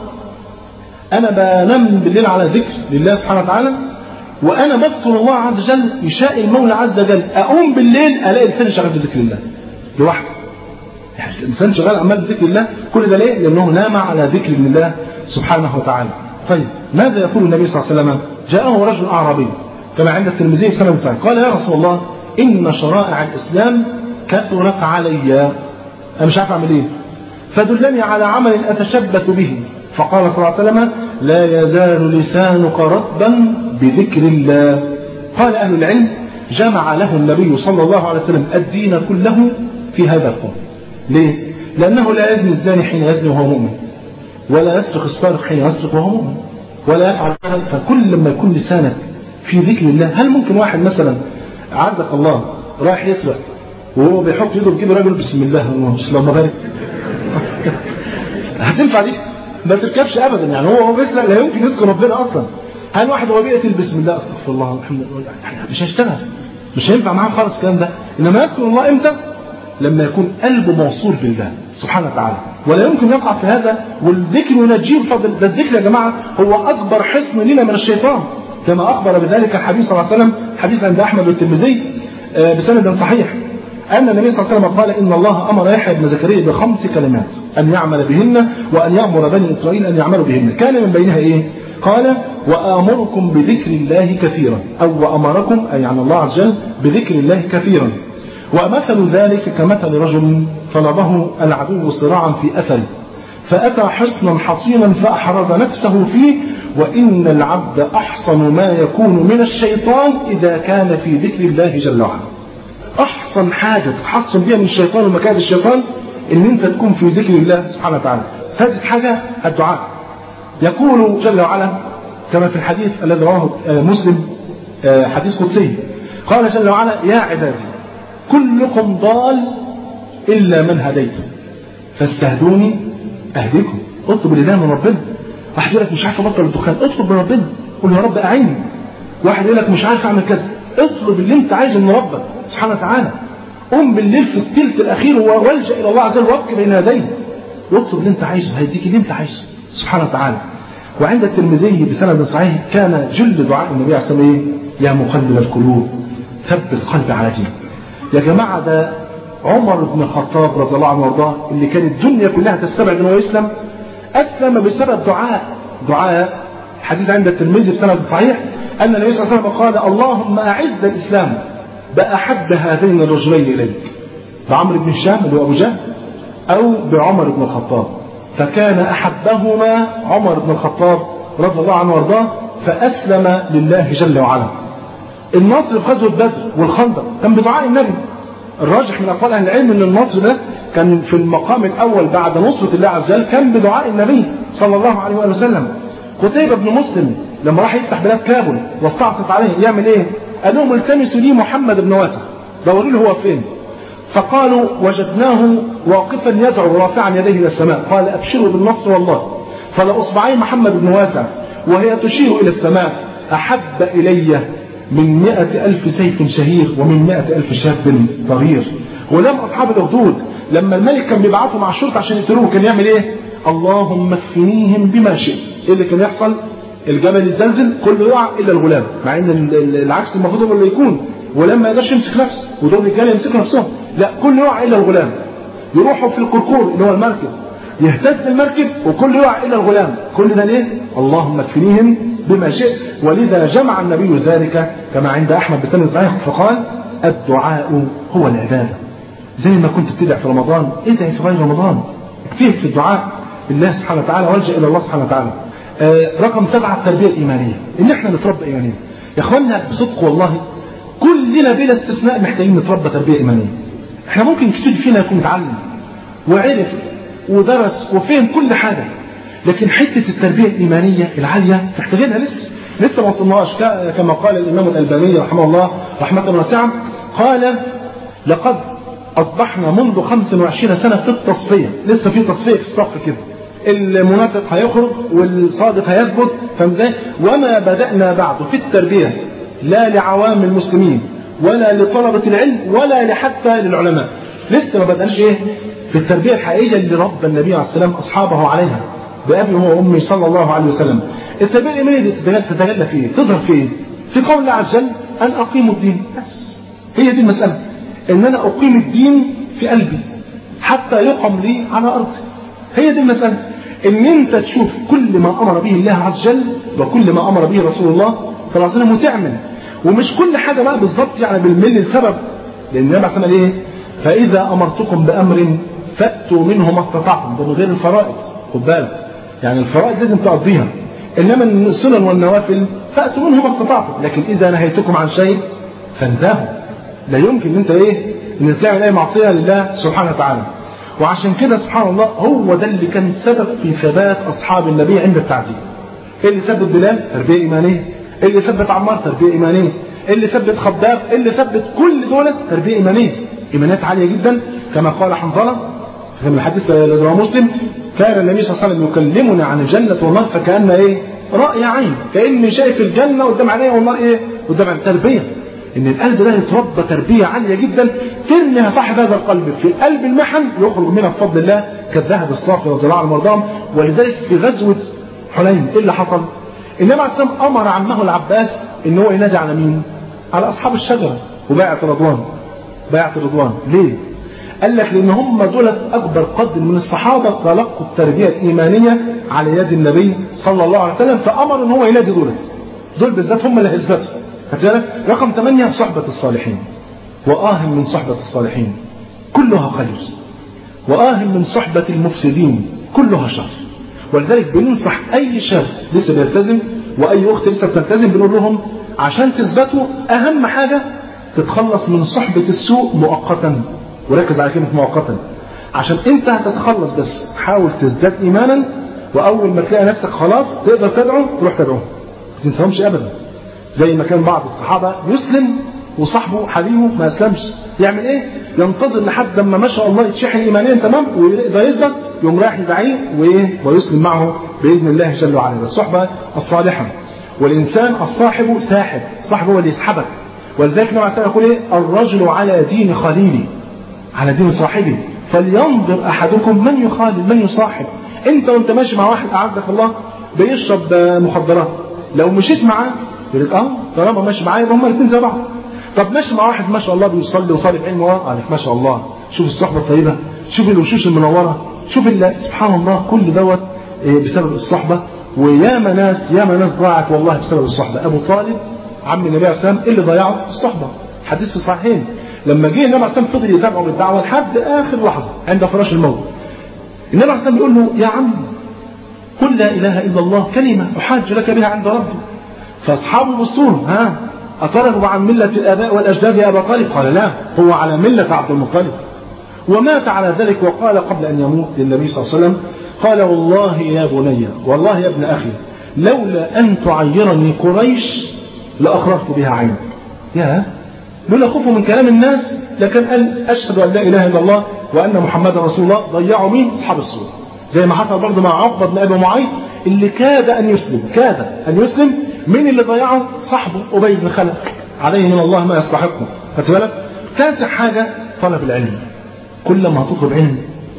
انا بنام بالليل على ذكر لله سبحانه وتعالى وانا بذكر الله عز وجل يشاء المولى عز وجل اقوم بالليل الاقي لساني شغال بذكر الله لوحده يعني الانسان شغال عمال بذكر الله كل ده ليه؟ لانه نام على ذكر الله سبحانه وتعالى طيب ماذا يقول النبي صلى الله عليه وسلم جاءه رجل اعرابي كما عند الترمذي في سنه صحيح قال يا رسول الله ان شرائع الاسلام كثرت علي انا مش عارف اعمل ايه فدلني على عمل أتشبث به فقال صلى الله عليه وسلم لا يزال لسانك رطبا بذكر الله قال أهل العلم جمع له النبي صلى الله عليه وسلم الدين كله في هذا القول ليه؟ لأنه لا يزني الزاني حين يزني وهو مؤمن ولا يسرق السارق حين يسرق وهو مؤمن ولا يفعل فكل لما يكون لسانك في ذكر الله هل ممكن واحد مثلا عزك الله رايح يسرق وهو بيحط يده في جيب راجل بسم الله اللهم بارك هتنفع دي ما تركبش ابدا يعني هو هو بيسرق لا يمكن يذكر ربنا اصلا هل واحد وهو بيقتل بسم الله استغفر الله الحمد لله يعني مش هيشتغل مش هينفع معاه خالص الكلام ده انما يذكر الله امتى لما يكون قلبه موصول بالله سبحانه وتعالى ولا يمكن يقع في هذا والذكر ينجيه بفضل ده الذكر يا جماعه هو اكبر حصن لنا من الشيطان كما اخبر بذلك الحبيب صلى الله عليه وسلم حديث عند احمد والترمذي بسند صحيح أن النبي صلى الله عليه وسلم قال إن الله أمر يحيى بن زكريا بخمس كلمات أن يعمل بهن وأن يأمر بني إسرائيل أن يعملوا بهن كان من بينها إيه؟ قال وآمركم بذكر الله كثيرا أو وأمركم أي عن الله عز وجل بذكر الله كثيرا ومثل ذلك كمثل رجل طلبه العدو صراعا في أثره فأتى حصنا حصينا فأحرز نفسه فيه وإن العبد أحصن ما يكون من الشيطان إذا كان في ذكر الله جل وعلا احسن حاجه تتحصن بيها من الشيطان ومكائد الشيطان ان انت تكون في ذكر الله سبحانه وتعالى سادس حاجه الدعاء يقول جل وعلا كما في الحديث الذي رواه مسلم آه، حديث قدسي قال جل وعلا يا عبادي كلكم ضال إلا من هديته فاستهدوني أهديكم اطلب الهداية من ربنا واحد يقول لك مش عارف أبطل الدخان اطلب من ربنا قول يا رب أعيني واحد يقول لك مش عارف أعمل كذا اطلب اللي أنت عايزه من ربك سبحانه وتعالى قم بالليل في الثلث الأخير والجأ إلى الله عز وجل وابكي بين يديه واطلب اللي أنت عايزه هيديك اللي أنت عايزه سبحانه وتعالى وعند الترمذي بسند صحيح كان جل دعاء النبي عليه الصلاه والسلام إيه؟ يا مقلب القلوب ثبت قلبي على دينك يا جماعه ده عمر بن الخطاب رضي الله عنه وارضاه اللي كانت الدنيا كلها تستبعد انه يسلم اسلم بسبب دعاء دعاء حديث عند الترمذي بسند صحيح ان النبي صلى الله عليه وسلم قال اللهم اعز الاسلام باحب هذين الرجلين اليك بعمرو بن هشام اللي هو ابو جهل او بعمر بن الخطاب فكان احبهما عمر بن الخطاب رضي الله عنه وارضاه فاسلم لله جل وعلا النصر في غزوه بدر والخندق كان بدعاء النبي الراجح من اقوال اهل العلم ان النصر ده كان في المقام الاول بعد نصره الله عز وجل كان بدعاء النبي صلى الله عليه واله وسلم قتيبة بن مسلم لما راح يفتح بلاد كابل واستعصت عليه يعمل ايه؟ قال لهم التمسوا لي محمد بن واسع دوروا له هو فين؟ فقالوا وجدناه واقفا يدعو رافعا يديه الى السماء قال ابشروا بالنصر والله فلاصبعي محمد بن واسع وهي تشير الى السماء احب الي من مئة ألف سيف شهير ومن مئة ألف شاب ضرير ولم أصحاب الأخدود لما الملك كان بيبعته مع الشرطة عشان يقتلوه كان يعمل إيه؟ اللهم اكفنيهم بما شئت إيه اللي كان يحصل؟ الجبل يتزلزل كله يقع إلا الغلام مع إن ال- ال- العكس المفروض هو اللي يكون غلام ما يقدرش يمسك نفسه ودول رجاله يمسكوا نفسهم لا كله يقع إلا الغلام يروحوا في الكركور اللي هو المركب يهتز المركب وكل يقع الا الغلام كل ده ليه اللهم اكفنيهم بما شئت ولذا جمع النبي ذلك كما عند احمد بسند صحيح فقال الدعاء هو العباده زي ما كنت بتدعي في رمضان ادعي في غير رمضان اكتئب في الدعاء بالله سبحانه وتعالى والجا الى الله سبحانه وتعالى آه رقم سبعه التربيه الايمانيه ان احنا نتربى ايمانيا يا اخوانا بصدق والله كلنا بلا استثناء محتاجين نتربى تربيه ايمانيه احنا ممكن كتير فينا يكون متعلم وعرف ودرس وفهم كل حاجة لكن حتة التربية الإيمانية العالية محتاجينها لسه لسه ما وصلناش ك- كما قال الإمام الألباني رحمه الله رحمة واسعة قال لقد أصبحنا منذ 25 سنة في التصفية لسه في تصفية في الصف كده المنافق هيخرج والصادق هيثبت فاهم ازاي؟ وما بدأنا بعد في التربية لا لعوام المسلمين ولا لطلبة العلم ولا لحتى للعلماء لسه ما بدأناش ايه في التربية الحقيقية اللي ربى النبي عليه السلام أصحابه عليها بأبي هو وأمي صلى الله عليه وسلم التربية الإيمانية دي تتجلى- تتجلى في إيه؟ تظهر في إيه؟ في قول الله عز وجل أن أقيموا الدين بس هي دي المسألة إن أنا أقيم الدين في قلبي حتى يقم لي على أرضي هي دي المسألة إن أنت تشوف كل ما أمر به الله عز وجل وكل ما أمر به رسول الله صلى الله عليه وسلم وتعمل ومش كل حاجة بقى بالظبط يعني بالملي السبب لأن النبي عليه الصلاة والسلام إيه؟ فإذا أمرتكم بأمر فأتوا منه ما استطعتم ده من غير الفرائض خد بالك يعني الفرائض لازم تقضيها إنما السنن والنوافل فأتوا منه ما استطعتم لكن إذا نهيتكم عن شيء فانتهوا لا يمكن ان انت ايه ان تعمل اي معصيه لله سبحانه وتعالى وعشان كده سبحان الله هو ده اللي كان سبب في ثبات اصحاب النبي عند التعذيب اللي ثبت بلال تربيه ايمانيه اللي ثبت عمار تربيه ايمانيه اللي ثبت خباب اللي ثبت كل دول تربيه ايمانيه ايمانيات عاليه جدا كما قال حنظله في الحديث الذي رواه مسلم كان النبي صلى الله عليه وسلم يكلمنا عن الجنه والنار فكان ايه راي عين كاني شايف الجنه قدام عيني والنار ايه قدام عيني تربيه ان القلب ده يتربى تربيه عاليه جدا ترمي صاحب هذا القلب في قلب المحن يخرج منها بفضل الله كالذهب الصافي رضي الله عنه وارضاهم ولذلك في غزوه حنين ايه اللي حصل؟ النبي عليه الصلاه والسلام امر عمه العباس ان هو ينادي على مين؟ على اصحاب الشجره وبيعه الرضوان بيعه الرضوان ليه؟ قال لك لان هم دول اكبر قدر من الصحابه تلقوا التربيه الايمانيه على يد النبي صلى الله عليه وسلم فامر ان هو ينادي دول دول بالذات هم اللي هزتهم خدت رقم ثمانية صحبة الصالحين وآه من صحبة الصالحين كلها خير وآه من صحبة المفسدين كلها شر ولذلك بننصح أي شاب لسه بيلتزم وأي أخت لسه بتلتزم بنقول لهم عشان تثبتوا أهم حاجة تتخلص من صحبة السوء مؤقتا وركز على كلمة مؤقتا عشان أنت هتتخلص بس حاول تزداد إيمانا وأول ما تلاقي نفسك خلاص تقدر تدعو تروح تدعو ما تنساهمش أبدا زي ما كان بعض الصحابة يسلم وصاحبه حبيبه ما أسلمش يعمل إيه؟ ينتظر لحد لما ما شاء الله يتشحن إيمانيا تمام ويقدر يثبت يقوم رايح يدعيه وإيه؟ ويسلم معه بإذن الله جل وعلا الصحبة الصالحة والإنسان الصاحب ساحب صاحبه هو اللي يسحبك ولذلك النبي عليه يقول إيه؟ الرجل على دين خليله على دين صاحبه فلينظر أحدكم من يخالل من يصاحب أنت وأنت ماشي مع واحد أعزك الله بيشرب مخدرات لو مشيت معاه يقول لك اه طالما ماشي معايا يبقى هما الاثنين زي بعض طب ماشي مع واحد ما شاء الله بيصلي وطالب علم اه عليك ما شاء الله شوف الصحبه الطيبه شوف الوشوش المنوره شوف اللي سبحان الله كل دوت بسبب الصحبه وياما ناس ياما ناس ضاعت والله بسبب الصحبه ابو طالب عم النبي عليه السلام اللي ضيعه الصحبه حديث في الصحيحين لما جه النبي عليه السلام فضل يتابعه بالدعوه لحد اخر لحظه عند فراش الموت النبي عليه السلام يقول له يا عم قل لا اله الا الله كلمه احاج لك بها عند ربي فاصحابه بصوا ها أترغب عن ملة الآباء والأجداد يا أبا طالب قال لا هو على ملة عبد المطلب ومات على ذلك وقال قبل أن يموت للنبي صلى الله عليه وسلم قال والله يا بني والله يا ابن أخي لولا أن تعيرني قريش لأخرجت بها عينك يا لولا خوفه من كلام الناس لكان قال أشهد أن لا إله إلا الله وأن محمدا رسول الله ضيعوا مين أصحاب السور زي ما حصل برضه مع عقبة بن أبي معيط اللي كاد أن يسلم كاد أن يسلم مين اللي ضيعه صاحبه أبي بن خلف عليه من الله ما يستحقه خدت بالك تاسع حاجة طلب العلم كل ما تطلب علم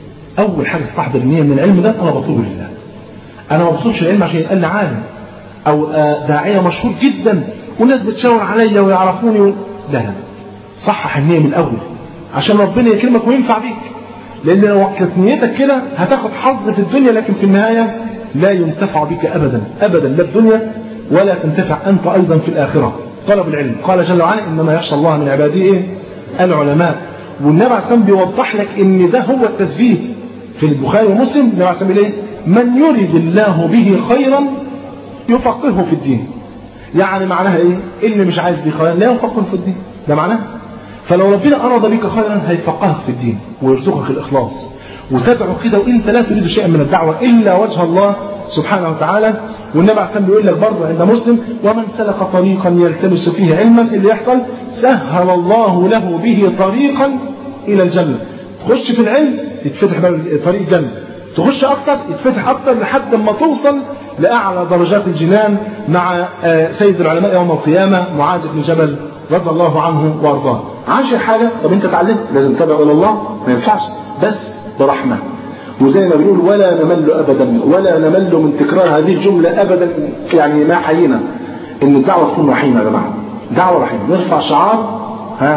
أول حاجة تستحضر النية من العلم ده أنا بطلبه لله أنا ما بطلبش العلم عشان يبقى لي عالم أو داعية مشهور جدا والناس بتشاور عليا ويعرفوني و... لا لا صحح النية من الأول عشان ربنا يكرمك وينفع بيك لأن لو كانت نيتك كده هتاخد حظ في الدنيا لكن في النهاية لا ينتفع بك أبدا أبدا لا الدنيا ولا تنتفع أنت أيضا في الآخرة طلب العلم قال جل وعلا إنما يخشى الله من عباده إيه؟ العلماء والنبي عليه الصلاة بيوضح لك إن ده هو التثبيت في البخاري ومسلم النبي عليه الصلاة من يريد الله به خيرا يفقهه في الدين يعني معناها إيه؟ اللي مش عايز به خيرا لا يفقهه في الدين ده معناه فلو ربنا أراد بك خيرا هيفقهك في الدين ويرزقك الإخلاص وتدعو كده وانت لا تريد شيئا من الدعوة إلا وجه الله سبحانه وتعالى والنبي عليه الصلاه بيقول لك برضه عند مسلم ومن سلك طريقا يلتمس فيه علما اللي يحصل سهل الله له به طريقا الى الجنه تخش في العلم يتفتح باب طريق الجنه تخش اكتر يتفتح اكتر لحد ما توصل لاعلى درجات الجنان مع سيد العلماء يوم القيامه معاذ بن جبل رضي الله عنه وارضاه عاشر حاجه طب انت اتعلمت لازم تدعو الى الله ما ينفعش بس برحمه وزي ما بنقول ولا نمل ابدا ولا نمل من تكرار هذه الجمله ابدا يعني ما حيينا ان الدعوه تكون رحيمه يا جماعه دعوه رحيمه نرفع شعار ها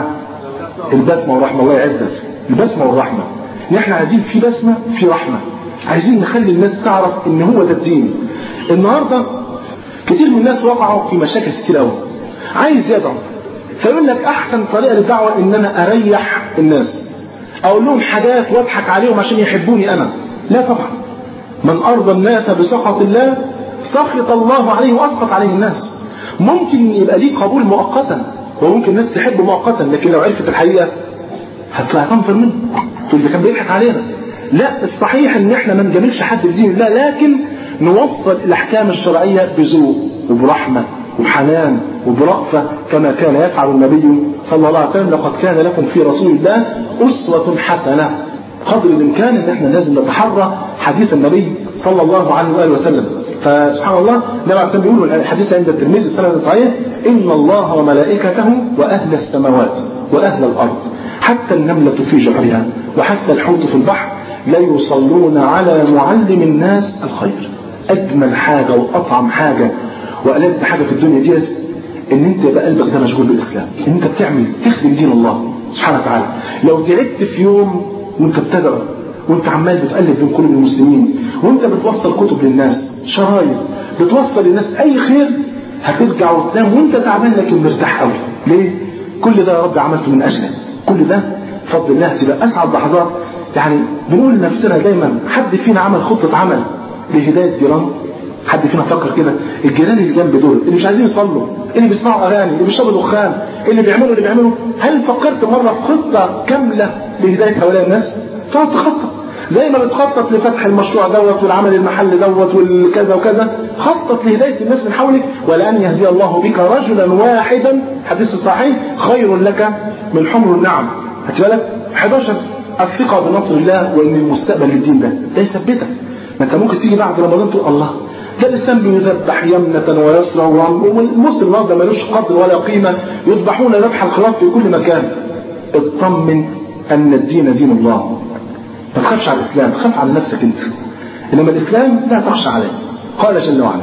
البسمه والرحمه الله يعزك البسمه والرحمه احنا عايزين في بسمه في رحمه عايزين نخلي الناس تعرف ان هو ده الدين النهارده كتير من الناس وقعوا في مشاكل كتير قوي عايز يدعو فيقول لك احسن طريقه للدعوه ان انا اريح الناس اقول لهم حاجات واضحك عليهم عشان يحبوني انا لا طبعا من ارضى الناس بسخط الله سخط الله عليه واسخط عليه الناس ممكن يبقى ليه قبول مؤقتا وممكن الناس تحبه مؤقتا لكن لو عرفت الحقيقه هتطلع تنفر منه تقول ده كان بيضحك علينا لا الصحيح ان احنا ما نجاملش حد في دين الله لكن نوصل الاحكام الشرعيه بذوق وبرحمه وبحنان وبرأفة كما كان يفعل النبي صلى الله عليه وسلم لقد كان لكم في رسول الله أسوة حسنة قدر الإمكان أن احنا لازم نتحرى حديث النبي صلى الله عليه وآله وسلم فسبحان الله النبي عليه الصلاة بيقول الحديث عند الترمذي السنة صحيح إن الله وملائكته وأهل السماوات وأهل الأرض حتى النملة في جحرها وحتى الحوت في البحر لا يصلون على معلم الناس الخير أجمل حاجة وأطعم حاجة وألذ حاجة في الدنيا ديت ان انت يبقى قلبك ده مشغول بالاسلام ان انت بتعمل تخدم دين الله سبحانه وتعالى لو تعبت في يوم وانت بتدعو وانت عمال بتقلب بين قلوب المسلمين وانت بتوصل كتب للناس شرايط بتوصل للناس اي خير هترجع وتنام وانت تعبان لكن مرتاح قوي ليه كل ده يا رب عملته من اجلك كل ده بفضل الله تبقى اسعد لحظات يعني بنقول لنفسنا دايما حد فينا عمل خطه عمل لهدايه جيرانه حد فينا فكر كده الجيران اللي جنب دول اللي مش عايزين يصلوا اللي بيسمعوا اغاني اللي بيشربوا دخان اللي بيعملوا اللي بيعملوا هل فكرت مره في خطه كامله لهدايه هؤلاء الناس؟ تقعد تخطط زي ما بتخطط لفتح المشروع دوت والعمل المحل دوت والكذا وكذا خطط لهدايه الناس من حولك ولان يهدي الله بك رجلا واحدا حديث الصحيح خير لك من حمر النعم هات بالك 11 الثقه بنصر الله وان المستقبل للدين ده ده يثبتك ما انت ممكن تيجي بعد رمضان تقول الله ده الإسلام بيذبح يمنة ويسرى والمسلم النهارده ملوش قدر ولا قيمة يذبحون ذبح الخلاف في كل مكان اطمن أن الدين دين الله ما تخافش على الإسلام خاف على نفسك أنت إنما الإسلام لا تخشى عليه قال جل وعلا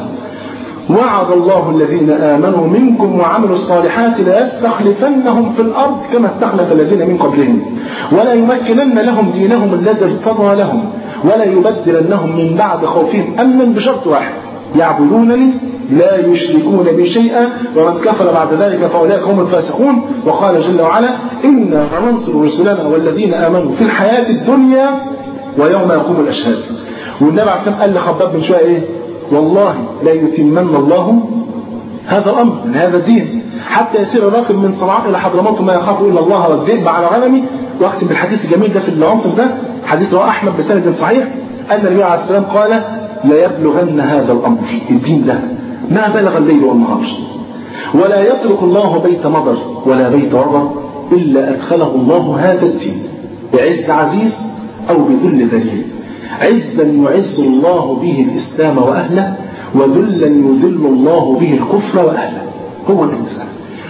وعد الله الذين آمنوا منكم وعملوا الصالحات ليستخلفنهم في الأرض كما استخلف الذين من قبلهم ولا يمكنن لهم دينهم الذي ارتضى لهم ولا يبدلنهم من بعد خوفهم أمنا بشرط واحد يعبدونني لا يشركون بي شيئا ومن كفر بعد ذلك فأولئك هم الفاسقون وقال جل وعلا إنا لننصر رسلنا والذين آمنوا في الحياة الدنيا ويوم يقوم الأشهاد والنبي عليه الصلاة قال لخباب من شوية إيه والله لا يتمن الله هذا الأمر من هذا الدين حتى يسير الراكب من صنعاء إلى حضرموت ما يخاف إلا الله والذئب على غنمي وأختم بالحديث الجميل ده في العنصر ده حديث رواه أحمد بسند صحيح أن النبي عليه السلام قال ليبلغن هذا الأمر الدين ده ما بلغ الليل والنهار ولا يترك الله بيت مضر ولا بيت وبر إلا أدخله الله هذا الدين بعز عزيز أو بذل ذليل عزا يعز الله به الإسلام وأهله وذلا يذل الله به الكفر وأهله هو ده الإسلام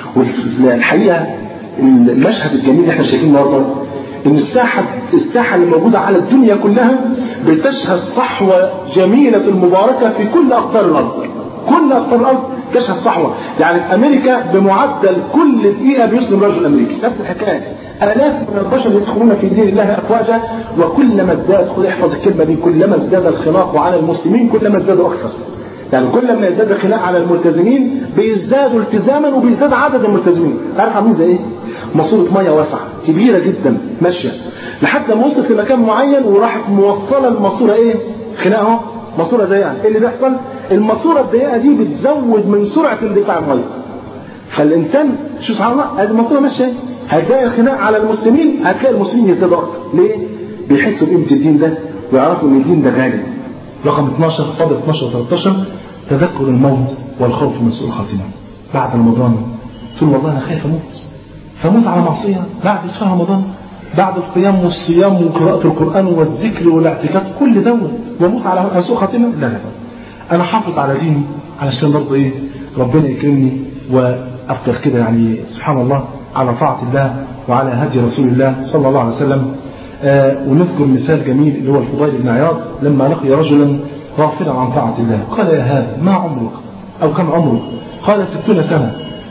والحقيقة المشهد الجميل اللي احنا شايفينه النهارده ان الساحة الساحة اللي موجودة على الدنيا كلها بتشهد صحوة جميلة المباركة في كل أقطار الأرض كل أقطار الأرض تشهد صحوة يعني في أمريكا بمعدل كل دقيقة بيسلم رجل أمريكي نفس الحكاية آلاف من البشر يدخلون في دين الله أفواجا وكلما ازداد خد احفظ الكلمة دي كلما ازداد الخناق على المسلمين كلما ازدادوا أكثر يعني كل ما يزداد الخناق على الملتزمين بيزدادوا التزاما وبيزداد عدد الملتزمين عارف عاملين زي ايه؟ ماسوره ميه واسعه كبيره جدا ماشيه لحد ما وصلت لمكان معين وراحت موصله الماسوره ايه؟ خناق اهو ماسوره ضيقه ايه اللي بيحصل؟ الماسوره الضيقه دي بتزود من سرعه اندفاع الميه فالانسان شو سبحان الله ادي الماسوره ماشيه هتلاقي الخناق على المسلمين هتلاقي المسلمين يزدادوا اكتر ليه؟ بيحسوا بقيمه الدين ده ويعرفوا ان الدين ده غالي رقم 12 فاضل 12 13 تذكر الموت والخوف من سوء الخاتمه بعد رمضان تقول والله انا خايف اموت فموت على معصيه بعد شهر رمضان بعد القيام والصيام وقراءة القرآن والذكر والاعتكاف كل دوت واموت على سوء خاتمة لا لا أنا حافظ على ديني علشان برضه إيه ربنا يكرمني وأفضل كده يعني سبحان الله على طاعة الله وعلى هدي رسول الله صلى الله عليه وسلم آه ونذكر مثال جميل اللي هو الفضيل بن عياض لما لقي رجلا غافلا عن طاعة الله قال يا هذا ما عمرك أو كم عمرك قال ستون سنة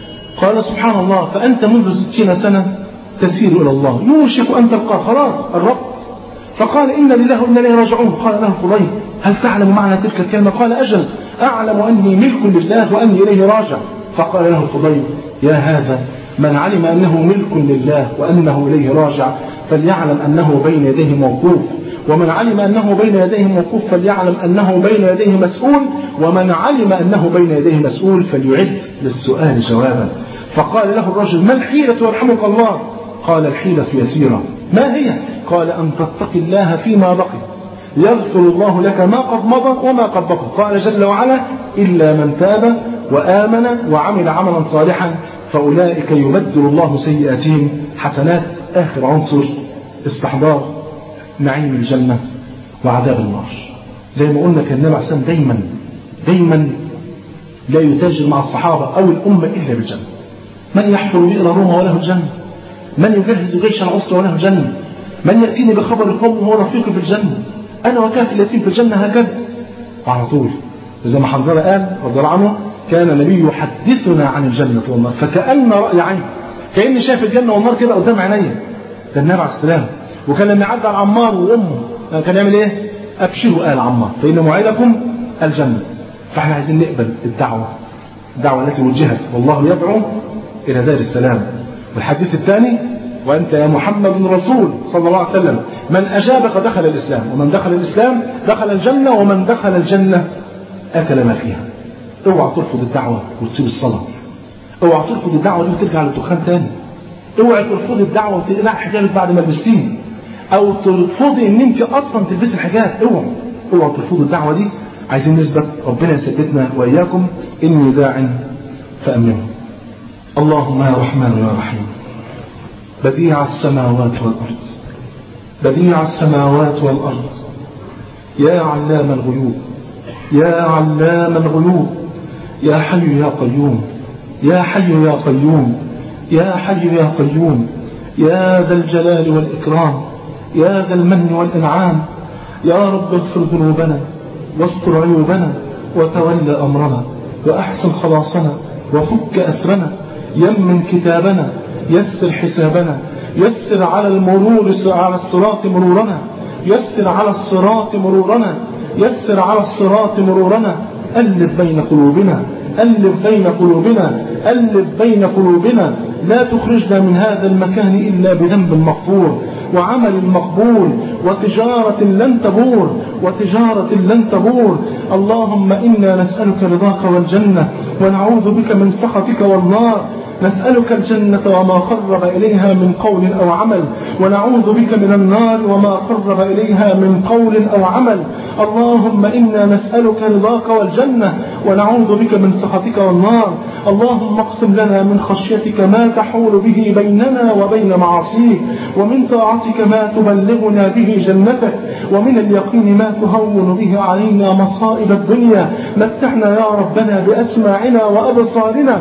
قال سبحان الله فأنت منذ ستين سنة تسير إلى الله يوشك أن تلقاه خلاص الربط فقال إن لله وإنا إليه راجعون قال له فضيل هل تعلم معنى تلك الكلمة قال أجل أعلم أني ملك لله وأني إليه راجع فقال له فضيل يا هذا من علم أنه ملك لله وأنه إليه راجع فليعلم أنه بين يديه موقوف ومن علم أنه بين يديه موقوف فليعلم أنه بين يديه مسؤول ومن علم أنه بين يديه مسؤول فليعد للسؤال جوابا فقال له الرجل ما الحيلة يرحمك الله قال الحيلة يسيرة ما هي قال أن تتقي الله فيما بقي يغفر الله لك ما قد مضى وما قد بقي قال جل وعلا إلا من تاب وآمن وعمل عملا صالحا فأولئك يبدل الله سيئاتهم حسنات آخر عنصر استحضار نعيم الجنة وعذاب النار زي ما قلنا كان النبي عليه الصلاة دايما دايما لا يتاجر مع الصحابة أو الأمة إلا بالجنة من يحفر بئر روما وله الجنة من يجهز جيش العسر وله الجنة من يأتيني بخبر القوم وهو رفيقي في الجنة أنا وكافي اليتيم في الجنة هكذا وعلى طول زي ما حنظلة قال رضي الله عنه كان النبي يحدثنا عن الجنة والنار فكأن رأي عين كأني شايف الجنة والنار كده قدام عينيا ده النبي عليه السلام وكان لما يعدي على عمار وأمه كان يعمل إيه؟ أبشروا آل عمار فإن موعدكم الجنة فإحنا عايزين نقبل الدعوة الدعوة التي وجهت والله يدعو إلى دار السلام والحديث الثاني وأنت يا محمد رسول صلى الله عليه وسلم من أجابك دخل الإسلام ومن دخل الإسلام دخل الجنة ومن دخل الجنة أكل ما فيها اوعى ترفض الدعوة وتسيب الصلاة اوعى ترفض الدعوة دي وترجع للدخان تاني اوعى ترفض الدعوة وتقلع حجابك بعد ما لبستين او ترفضي ان انت اصلا تلبسي الحجاب اوعى اوعى ترفض الدعوة دي عايزين نثبت ربنا يثبتنا وإياكم إني داع فأمنوا اللهم يا رحمن يا رحيم بديع السماوات والأرض بديع السماوات والأرض يا علام الغيوب يا علام الغيوب يا حي يا قيوم يا حي يا قيوم يا حي يا قيوم يا ذا الجلال والإكرام يا ذا المن والإنعام يا رب اغفر ذنوبنا واستر عيوبنا وتول أمرنا وأحسن خلاصنا وفك أسرنا يمن كتابنا يسر حسابنا يسر على المرور على الصراط مرورنا يسر على الصراط مرورنا يسر على الصراط مرورنا ألف بين قلوبنا ألف بين قلوبنا ألف بين قلوبنا لا تخرجنا من هذا المكان إلا بذنب مغفور وعمل مقبول وتجارة لن تبور وتجارة لن تبور اللهم إنا نسألك رضاك والجنة ونعوذ بك من سخطك والنار نسألك الجنة وما قرب إليها من قول أو عمل ونعوذ بك من النار وما قرب إليها من قول أو عمل اللهم إنا نسألك رضاك والجنة ونعوذ بك من سخطك والنار اللهم اقسم لنا من خشيتك ما تحول به بيننا وبين معاصيك ومن طاعتك ما تبلغنا به جنتك ومن اليقين ما تهون به علينا مصائب الدنيا متعنا يا ربنا بأسماعنا وأبصارنا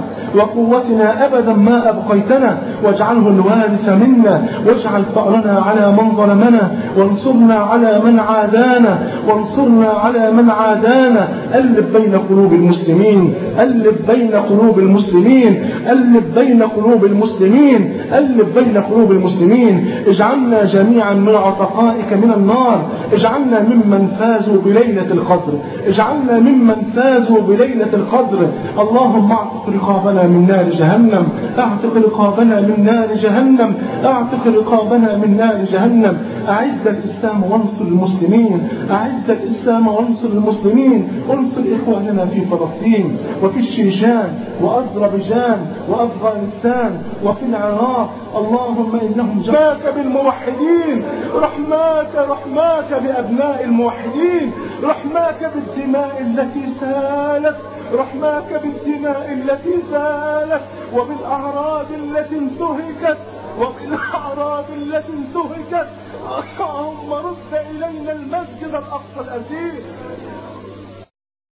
وقوتنا أبدا ما أبقيتنا واجعله الوارث منا واجعل ثأرنا على من ظلمنا وانصرنا على من عادانا وانصرنا على من عادانا ألف بين قلوب المسلمين ألف بين قلوب المسلمين ألف بين قلوب المسلمين ألف بين قلوب المسلمين اجعلنا جميعا من عتقائك من النار اجعلنا ممن فازوا بليلة القدر اجعلنا ممن فازوا بليلة القدر اللهم اعتق رقابنا من نار جهنم اعتق رقابنا من نار جهنم اعتق رقابنا من نار جهنم اعز الاسلام وانصر المسلمين اعز الاسلام وانصر المسلمين انصر اخواننا في فلسطين وفي الشيشان واذربيجان وافغانستان وفي العراق اللهم انهم رحماك بالموحدين رحماك رحماك بابناء الموحدين رحماك بالدماء التي سالت رحماك بالدماء التي سالت وبالأعراض التي انتهكت وبالأعراض التي انتهكت اللهم رد إلينا المسجد الأقصى الأزيز